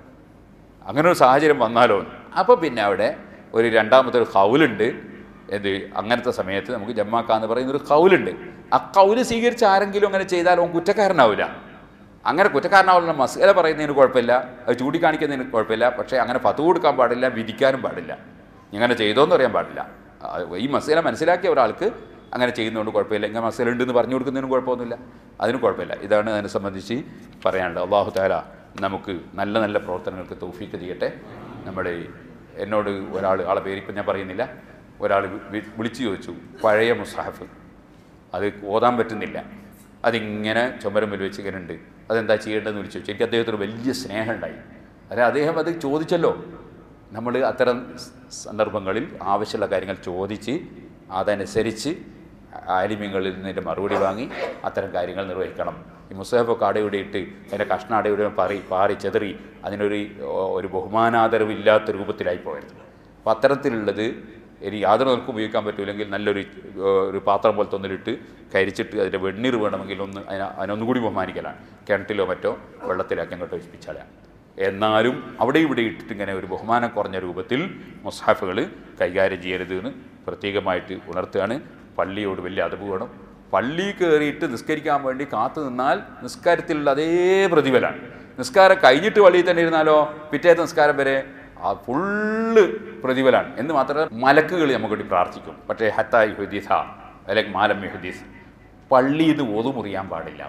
അങ്ങനെ ഒരു സാഹചര്യം വന്നാലോ അപ്പോൾ പിന്നെ അവിടെ ഒരു രണ്ടാമത്തെ ഒരു കൗലുണ്ട് എന്ത് അങ്ങനത്തെ സമയത്ത് നമുക്ക് ജമ്മാക്കാന്ന് പറയുന്ന ഒരു കൗലുണ്ട് ആ കൗല് സ്വീകരിച്ച് ആരെങ്കിലും അങ്ങനെ ചെയ്താൽ അവൻ കുറ്റക്കാരനാവില്ല അങ്ങനെ കുറ്റക്കാരനാവുന്ന മസേല പറയുന്നതിന് കുഴപ്പമില്ല അത് ചൂണ്ടിക്കാണിക്കുന്നതിന് കുഴപ്പമില്ല പക്ഷേ അങ്ങനെ പത്ത് കൊടുക്കാൻ പാടില്ല വിധിക്കാനും പാടില്ല ഇങ്ങനെ ചെയ്തോന്ന് പറയാൻ പാടില്ല ആ, ഈ മസേല മനസ്സിലാക്കിയ ഒരാൾക്ക് അങ്ങനെ ചെയ്യുന്നതുകൊണ്ട് കുഴപ്പമില്ല ഇങ്ങനെ മസേല ഉണ്ടെന്ന് പറഞ്ഞു കൊടുക്കുന്നതിനും കുഴപ്പമൊന്നുമില്ല അതിന് കുഴപ്പമില്ല ഇതാണ് അതിനെ സംബന്ധിച്ച് പറയാനുള്ളത് അള്ളാഹു താല നമുക്ക് നല്ല നല്ല പ്രവർത്തനങ്ങൾക്ക് തൗഫീക്ക് ചെയ്യട്ടെ നമ്മുടെ ഈ- എന്നോട് ഒരാൾ ആളെ പേര് ഇപ്പം ഞാൻ പറയുന്നില്ല ഒരാൾ വി- വിളിച്ചു ചോദിച്ചു പഴയ മുസാഫ് അത് ഓതാൻ പറ്റുന്നില്ല അതിങ്ങനെ ചുമരമ്പിൽ വെച്ച് ഇങ്ങനെ ഉണ്ട് അതെന്താ ചെയ്യേണ്ടതെന്ന് വിളിച്ചു ചോദിച്ചു എനിക്ക് അദ്ദേഹത്തിന് വലിയ സ്നേഹം ഉണ്ടായി അല്ലെ അദ്ദേഹം അത് ചോദിച്ചല്ലോ നമ്മൾ അത്തരം സ് സന്ദർഭങ്ങളിൽ ആവശ്യമുള്ള കാര്യങ്ങൾ ചോദിച്ച് അതനുസരിച്ച് ആലിമ്യങ്ങളിൽ നിന്നിട്ട് മറുപടി വാങ്ങി അത്തരം കാര്യങ്ങൾ നിർവഹിക്കണം ഈ മുസഹഫൊക്കെ അടയുടെ ഇട്ട് അതിൻ്റെ കഷ്ണ അടയുടെ പാറി പാറി ചെതറി അതിനൊരു ഒരു ബഹുമാനാദരവില്ലാത്ത രൂപത്തിലായി പോയത് അപ്പോൾ അത്തരത്തിലുള്ളത് ഇനി യാതൊരു നിലക്കും ഉപയോഗിക്കാൻ പറ്റൂലെങ്കിൽ നല്ലൊരു ഏഹ്, ഒരു പാത്രം പോലത്തെ ഒന്നിലിട്ട് കരിച്ചിട്ട് അതിൻ്റെ വെണ്ണീർ വേണമെങ്കിൽ ഒന്ന് അതിനെ അതിനൊന്നുകൂടി ബഹുമാനിക്കലാണ് കിണറ്റിലോ മറ്റോ വെള്ളത്തിലാക്കി അങ്ങോട്ട് ഒഴിപ്പിച്ചാലാണ് എന്നാലും അവിടെ ഇവിടെ ഇട്ടിട്ട് ഇങ്ങനെ ഒരു ബഹുമാനം കുറഞ്ഞ രൂപത്തിൽ മുസാഫുകൾ കൈകാര്യം ചെയ്യരുത് എന്ന് പ്രത്യേകമായിട്ട് ഉണർത്തുകയാണ് പള്ളിയോട് വലിയ അതവ് വേണം പള്ളി കയറിയിട്ട് നിസ്കരിക്കാൻ വേണ്ടി കാത്തു നിന്നാൽ നിസ്കാരത്തിലുള്ള അതേ പ്രതിഫലമാണ് നിസ്കാരം കഴിഞ്ഞിട്ട് പള്ളിയിൽ തന്നെ ഇരുന്നാലോ പിറ്റേത്തെ നിസ്കാരം വരെ ആ ഫുള്ള് പ്രതിഫലമാണ് എന്ന് മാത്രമല്ല മലക്കുകൾ നമുക്ക് വേണ്ടി പ്രാർത്ഥിക്കും പക്ഷേ ഹത്തായി ഹുദീസ അല്ലെങ്കിൽ മാലം ഹുദീസ് പള്ളിയിൽ നിന്ന് ഒതുമുറിയാൻ പാടില്ല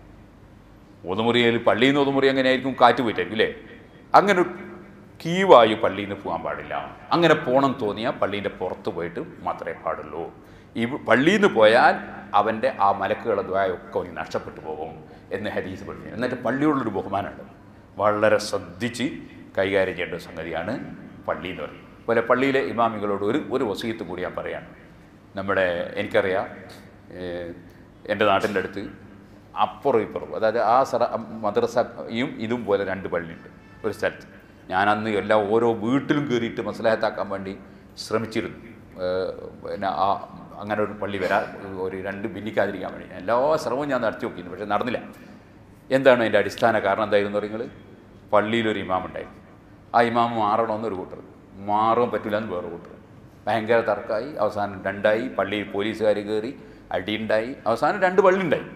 ഒതുമുറിയൽ പള്ളിയിൽ നിന്ന് ഒതുമുറി എങ്ങനെയായിരിക്കും കാറ്റ് പോയിട്ടായിരിക്കും അല്ലേ അങ്ങനെ ഒരു കീവായു പള്ളിയിൽ നിന്ന് പോകാൻ പാടില്ല അങ്ങനെ പോകണം തോന്നിയാൽ പള്ളീൻ്റെ പുറത്ത് പോയിട്ട് മാത്രമേ പാടുള്ളൂ ഈ പള്ളിയിൽ നിന്ന് പോയാൽ അവൻ്റെ ആ മലക്കുകളെ ദ്വായൊക്കെ അവന് നഷ്ടപ്പെട്ടു പോകും എന്ന് ഹദീസ് പഠിച്ചു എന്നിട്ട് പള്ളിയോടുള്ളൊരു ബഹുമാനമുണ്ട് വളരെ ശ്രദ്ധിച്ച് കൈകാര്യം ചെയ്യേണ്ട ഒരു സംഗതിയാണ് പള്ളി എന്ന് പറയുന്നത് അതുപോലെ പള്ളിയിലെ ഇമാമികളോട് ഒരു ഒരു വസീത്ത് കൂടി ഞാൻ പറയാണ് നമ്മുടെ എനിക്കറിയാം ഏഹ്, എൻ്റെ നാട്ടിൻ്റെ അടുത്ത് അപ്പുറം ഇപ്പുറം അതായത് ആ സറ മദ്രസയും ഇതും പോലെ രണ്ട് പള്ളിയുണ്ട് ഒരു സ്ഥലത്ത് ഞാൻ അന്ന് എല്ലാ ഓരോ വീട്ടിലും കയറിയിട്ട് മസലാഹത്താക്കാൻ വേണ്ടി ശ്രമിച്ചിരുന്നു ഏഹ് പിന്നെ ആ അങ്ങനെ ഒരു പള്ളി വരാ ഒരു രണ്ട് ഭിന്നിക്കാതിരിക്കാൻ വേണ്ടി എല്ലാ ശ്രമവും ഞാൻ നടത്തി നോക്കിയിരുന്നു പക്ഷേ നടന്നില്ല എന്താണ് അതിൻ്റെ അടിസ്ഥാന കാരണം എന്തായിരുന്നു നിങ്ങൾ പള്ളിയിലൊരു ഇമാം ഉണ്ടായിരുന്നു ആ ഇമാം മാറണമെന്നൊരു കൂട്ടർ മാറാൻ പറ്റില്ല എന്ന് വേറെ കൂട്ടർ ഭയങ്കര തർക്കമായി അവസാനം രണ്ടായി പള്ളിയിൽ പോലീസുകാർ കയറി അടിയുണ്ടായി അവസാനം രണ്ട് പള്ളി ഉണ്ടായി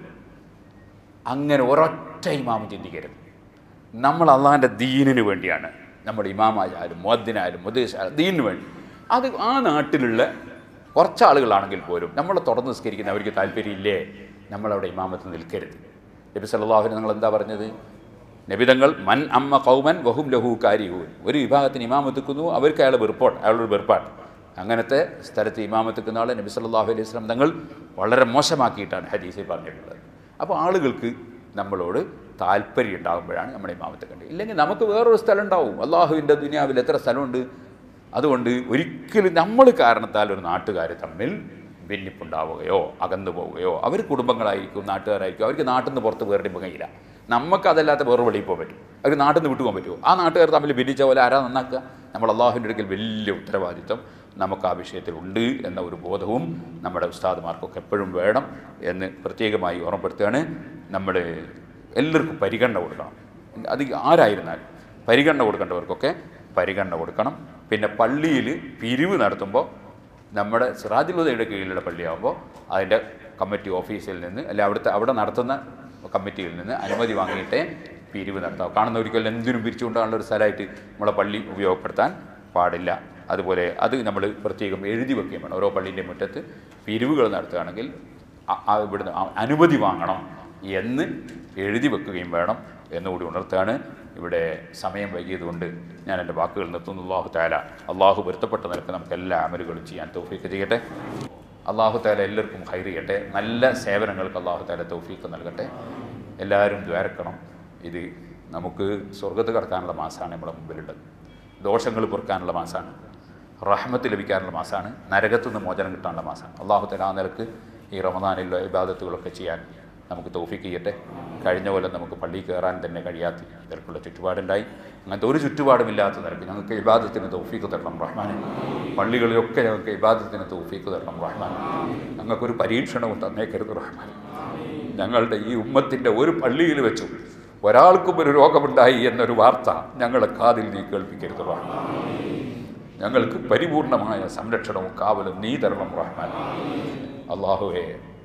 അങ്ങനെ ഒരൊറ്റ ഇമാമും ചിന്തിക്കരുത് നമ്മൾ അള്ളാഹിൻ്റെ ദീനിന് വേണ്ടിയാണ് നമ്മുടെ ഇമാമായാലും മുദ്ദിനായാലും മുദ്ദേശായാലും ദീനിന് വേണ്ടി അത് ആ നാട്ടിലുള്ള കുറച്ച് ആളുകളാണെങ്കിൽ പോലും നമ്മൾ തുറന്ന് നിസ്കരിക്കുന്ന അവർക്ക് താല്പര്യമില്ലേ നമ്മളവിടെ ഇമാമത്ത് നിൽക്കരുത് നബി സല്ലാഹുവിന് നിങ്ങൾ എന്താ പറഞ്ഞത് നബിതങ്ങൾ മൻ അമ്മ കൗമൻ വഹും ലഹു കാരിഹൂൻ ഒരു വിഭാഗത്തിന് ഇമാമത്തിക്കുന്നു അവർക്ക് അയാൾ വെറുപ്പോട്ട് അയാളൊരു വെറുപ്പാണ് അങ്ങനത്തെ സ്ഥലത്ത് ഇമാമത്തിക്കുന്ന ആളെ നബി സല്ലല്ലാഹു അലൈഹി വസല്ലം തങ്ങൾ വളരെ മോശമാക്കിയിട്ടാണ് ഹദീസിൽ പറഞ്ഞിട്ടുള്ളത് അപ്പോൾ ആളുകൾക്ക് നമ്മളോട് താല്പര്യം ഉണ്ടാകുമ്പോഴാണ് നമ്മുടെ ഇമാമത്തെ കണ്ടത് ഇല്ലെങ്കിൽ നമുക്ക് വേറൊരു സ്ഥലം ഉണ്ടാവും അള്ളാഹുവിൻ്റെ ദുനിയാവിൽ എത്ര സ്ഥലമുണ്ട് അതുകൊണ്ട് ഒരിക്കലും നമ്മൾ കാരണത്താൽ ഒരു നാട്ടുകാർ തമ്മിൽ ഭിന്നിപ്പുണ്ടാവുകയോ അകന്നു പോവുകയോ അവർ കുടുംബങ്ങളായിരിക്കും നാട്ടുകാരായിരിക്കും അവർക്ക് നാട്ടിൽ നിന്ന് പുറത്ത് വേറെ കഴിയില്ല നമുക്ക് അതല്ലാത്ത വേറെ വെളിയിൽ പോകാൻ പറ്റും അവർ നാട്ടിൽ നിന്ന് വിട്ടുപോകാൻ പറ്റുമോ ആ നാട്ടുകാർ തമ്മിൽ ഭിന്നിച്ച പോലെ ആരാ നന്നാക്കുക നമ്മൾ അള്ളാഹുവിൻ്റെ അടുക്കൽ വലിയ ഉത്തരവാദിത്വം നമുക്ക് ആ വിഷയത്തിൽ ഉണ്ട് എന്ന ഒരു ബോധവും നമ്മുടെ ഉസ്താദുമാർക്കൊക്കെ എപ്പോഴും വേണം എന്ന് പ്രത്യേകമായി ഓർമ്മപ്പെടുത്തുകയാണ് നമ്മൾ എല്ലാവർക്കും പരിഗണന കൊടുക്കണം അത് ആരായിരുന്നാലും പരിഗണന കൊടുക്കേണ്ടവർക്കൊക്കെ പരിഗണന കൊടുക്കണം പിന്നെ പള്ളിയിൽ പിരിവ് നടത്തുമ്പോൾ നമ്മുടെ സിറാജുലുദയുടെ കീഴിലുള്ള പള്ളിയാകുമ്പോൾ അതിൻ്റെ കമ്മിറ്റി ഓഫീസിൽ നിന്ന് അല്ലെ അവിടുത്തെ അവിടെ നടത്തുന്ന കമ്മിറ്റിയിൽ നിന്ന് അനുമതി വാങ്ങിയിട്ടേ പിരിവ് നടത്താം കാണുന്നവർക്കെല്ലാം എന്തിനും പിരിച്ചുകൊണ്ടാണുള്ള ഒരു സ്ഥലമായിട്ട് നമ്മളെ പള്ളി ഉപയോഗപ്പെടുത്താൻ പാടില്ല അതുപോലെ അത് നമ്മൾ പ്രത്യേകം എഴുതി വെക്കുകയും വേണം ഓരോ പള്ളീൻ്റെ മുറ്റത്ത് പിരിവുകൾ നടത്തുകയാണെങ്കിൽ ആ- ആ ഇവിടുന്ന് ആ അനുമതി വാങ്ങണം എന്ന് എഴുതി വെക്കുകയും വേണം എന്നുകൂടി ഉണർത്തുകയാണ് ഇവിടെ സമയം വൈകിയതുകൊണ്ട് ഞാൻ എൻ്റെ വാക്കുകൾ നിർത്തുന്നു അള്ളാഹു താല അള്ളാഹു പൊരുത്തപ്പെട്ട നിലക്ക് നമുക്ക് എല്ലാ അമലുകളും ചെയ്യാൻ തൗഫീക്ക് ചെയ്യട്ടെ അള്ളാഹു താല എല്ലാവർക്കും ഹൈർ ചെയ്യട്ടെ നല്ല സേവനങ്ങൾക്ക് അള്ളാഹു താല തൗഫീക്ക് നൽകട്ടെ എല്ലാവരും ദ്വാരക്കണം ഇത് നമുക്ക് സ്വർഗത്ത് കടക്കാനുള്ള മാസമാണ് നമ്മുടെ മുമ്പിലുള്ളത് ദോഷങ്ങൾ പൊറുക്കാനുള്ള മാസമാണ് റഹ്മത്ത് ലഭിക്കാനുള്ള മാസമാണ് നരകത്തു നിന്ന് മോചനം കിട്ടാനുള്ള മാസമാണ് അള്ളാഹു തല ആ നിലക്ക് ഈ റമദാനിലുള്ള ഇബാദത്തുകളൊക്കെ ചെയ്യാൻ നമുക്ക് തൗഫീക്ക് ചെയ്യട്ടെ കഴിഞ്ഞ പോലെ നമുക്ക് പള്ളിയിൽ കയറാൻ തന്നെ കഴിയാത്ത നിലക്കുള്ള ചുറ്റുപാടുണ്ടായി അങ്ങനത്തെ ഒരു ചുറ്റുപാടുമില്ലാത്ത നിലക്ക് ഞങ്ങൾക്ക് ഇബാദത്തിന് തൗഫീക്ക് തരണം റഹ്മാനെ പള്ളികളിലൊക്കെ ഞങ്ങൾക്ക് ഇബാദത്തിന് തൗഫീക്ക് തരണം റഹ്മാൻ ഞങ്ങൾക്കൊരു പരീക്ഷണവും തന്നേക്കരുത് റഹ്മാൻ ഞങ്ങളുടെ ഈ ഉമ്മത്തിൻ്റെ ഒരു പള്ളിയിൽ വെച്ചും ഒരാൾക്കും ഒരു രോഗമുണ്ടായി എന്നൊരു വാർത്ത ഞങ്ങളുടെ കാതിൽ നീ കേൾപ്പിക്കരുത് റഹ്മാൻ ഞങ്ങൾക്ക് പരിപൂർണമായ സംരക്ഷണവും കാവലും നീ തരണം റഹ്മാൻ അള്ളാഹുവെ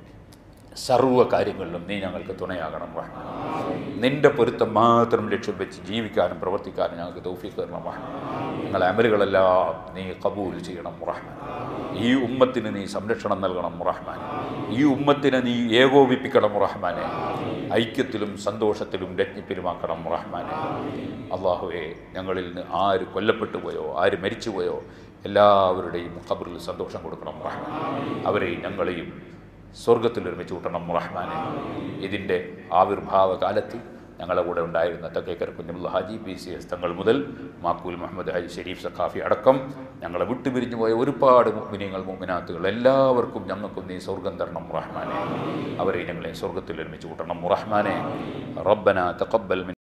സർവ്വ കാര്യങ്ങളിലും നീ ഞങ്ങൾക്ക് തുണയാകണം റഹ്മാൻ നിന്റെ പൊരുത്തം മാത്രം ലക്ഷ്യം വെച്ച് ജീവിക്കാനും പ്രവർത്തിക്കാനും ഞങ്ങൾക്ക് തൗഫീഖ് തരണം റഹ്മാൻ ഞങ്ങളെ അമലുകളെല്ലാം നീ കബൂൽ ചെയ്യണം റഹ്മാൻ ഈ ഉമ്മത്തിന് നീ സംരക്ഷണം നൽകണം റഹ്മാൻ ഈ ഉമ്മത്തിനെ നീ ഏകോപിപ്പിക്കണം റഹ്മാനെ ഐക്യത്തിലും സന്തോഷത്തിലും രജ്ഞിപ്പിലുമാക്കണം റഹ്മാനെ അള്ളാഹുവെ ഞങ്ങളിൽ നിന്ന് ആര് കൊല്ലപ്പെട്ടു പോയോ ആര് മരിച്ചു പോയോ എല്ലാവരുടെയും ഖബറിൽ സന്തോഷം കൊടുക്കണം റഹ്മാൻ അവരെയും ഞങ്ങളെയും സ്വർഗത്തിൽ ഒരുമിച്ച് കൂട്ടണം റഹ്മാനെ ഇതിൻ്റെ ആവിർഭാവ കാലത്ത് ഞങ്ങളുടെ കൂടെ ഉണ്ടായിരുന്ന Thakkekkara Kunjulla Haji P C S Thangal മുതൽ മാക്കൂൽ മുഹമ്മദ് ഹാജി ഷെരീഫ് സഖാഫി അടക്കം ഞങ്ങളെ വിട്ടുപിരിഞ്ഞു പോയ ഒരുപാട് മുമിനിയങ്ങൾ മുമിനാത്തുകൾ എല്ലാവർക്കും ഞങ്ങൾക്കും നീ സ്വർഗം തരണം റഹ്മാനെ അവരെ ഞങ്ങളെ സ്വർഗത്തിൽ ഒരുമിച്ച് കൂട്ടണം റഹ്മാനെ റബ്ബന തഖബ്ബൽ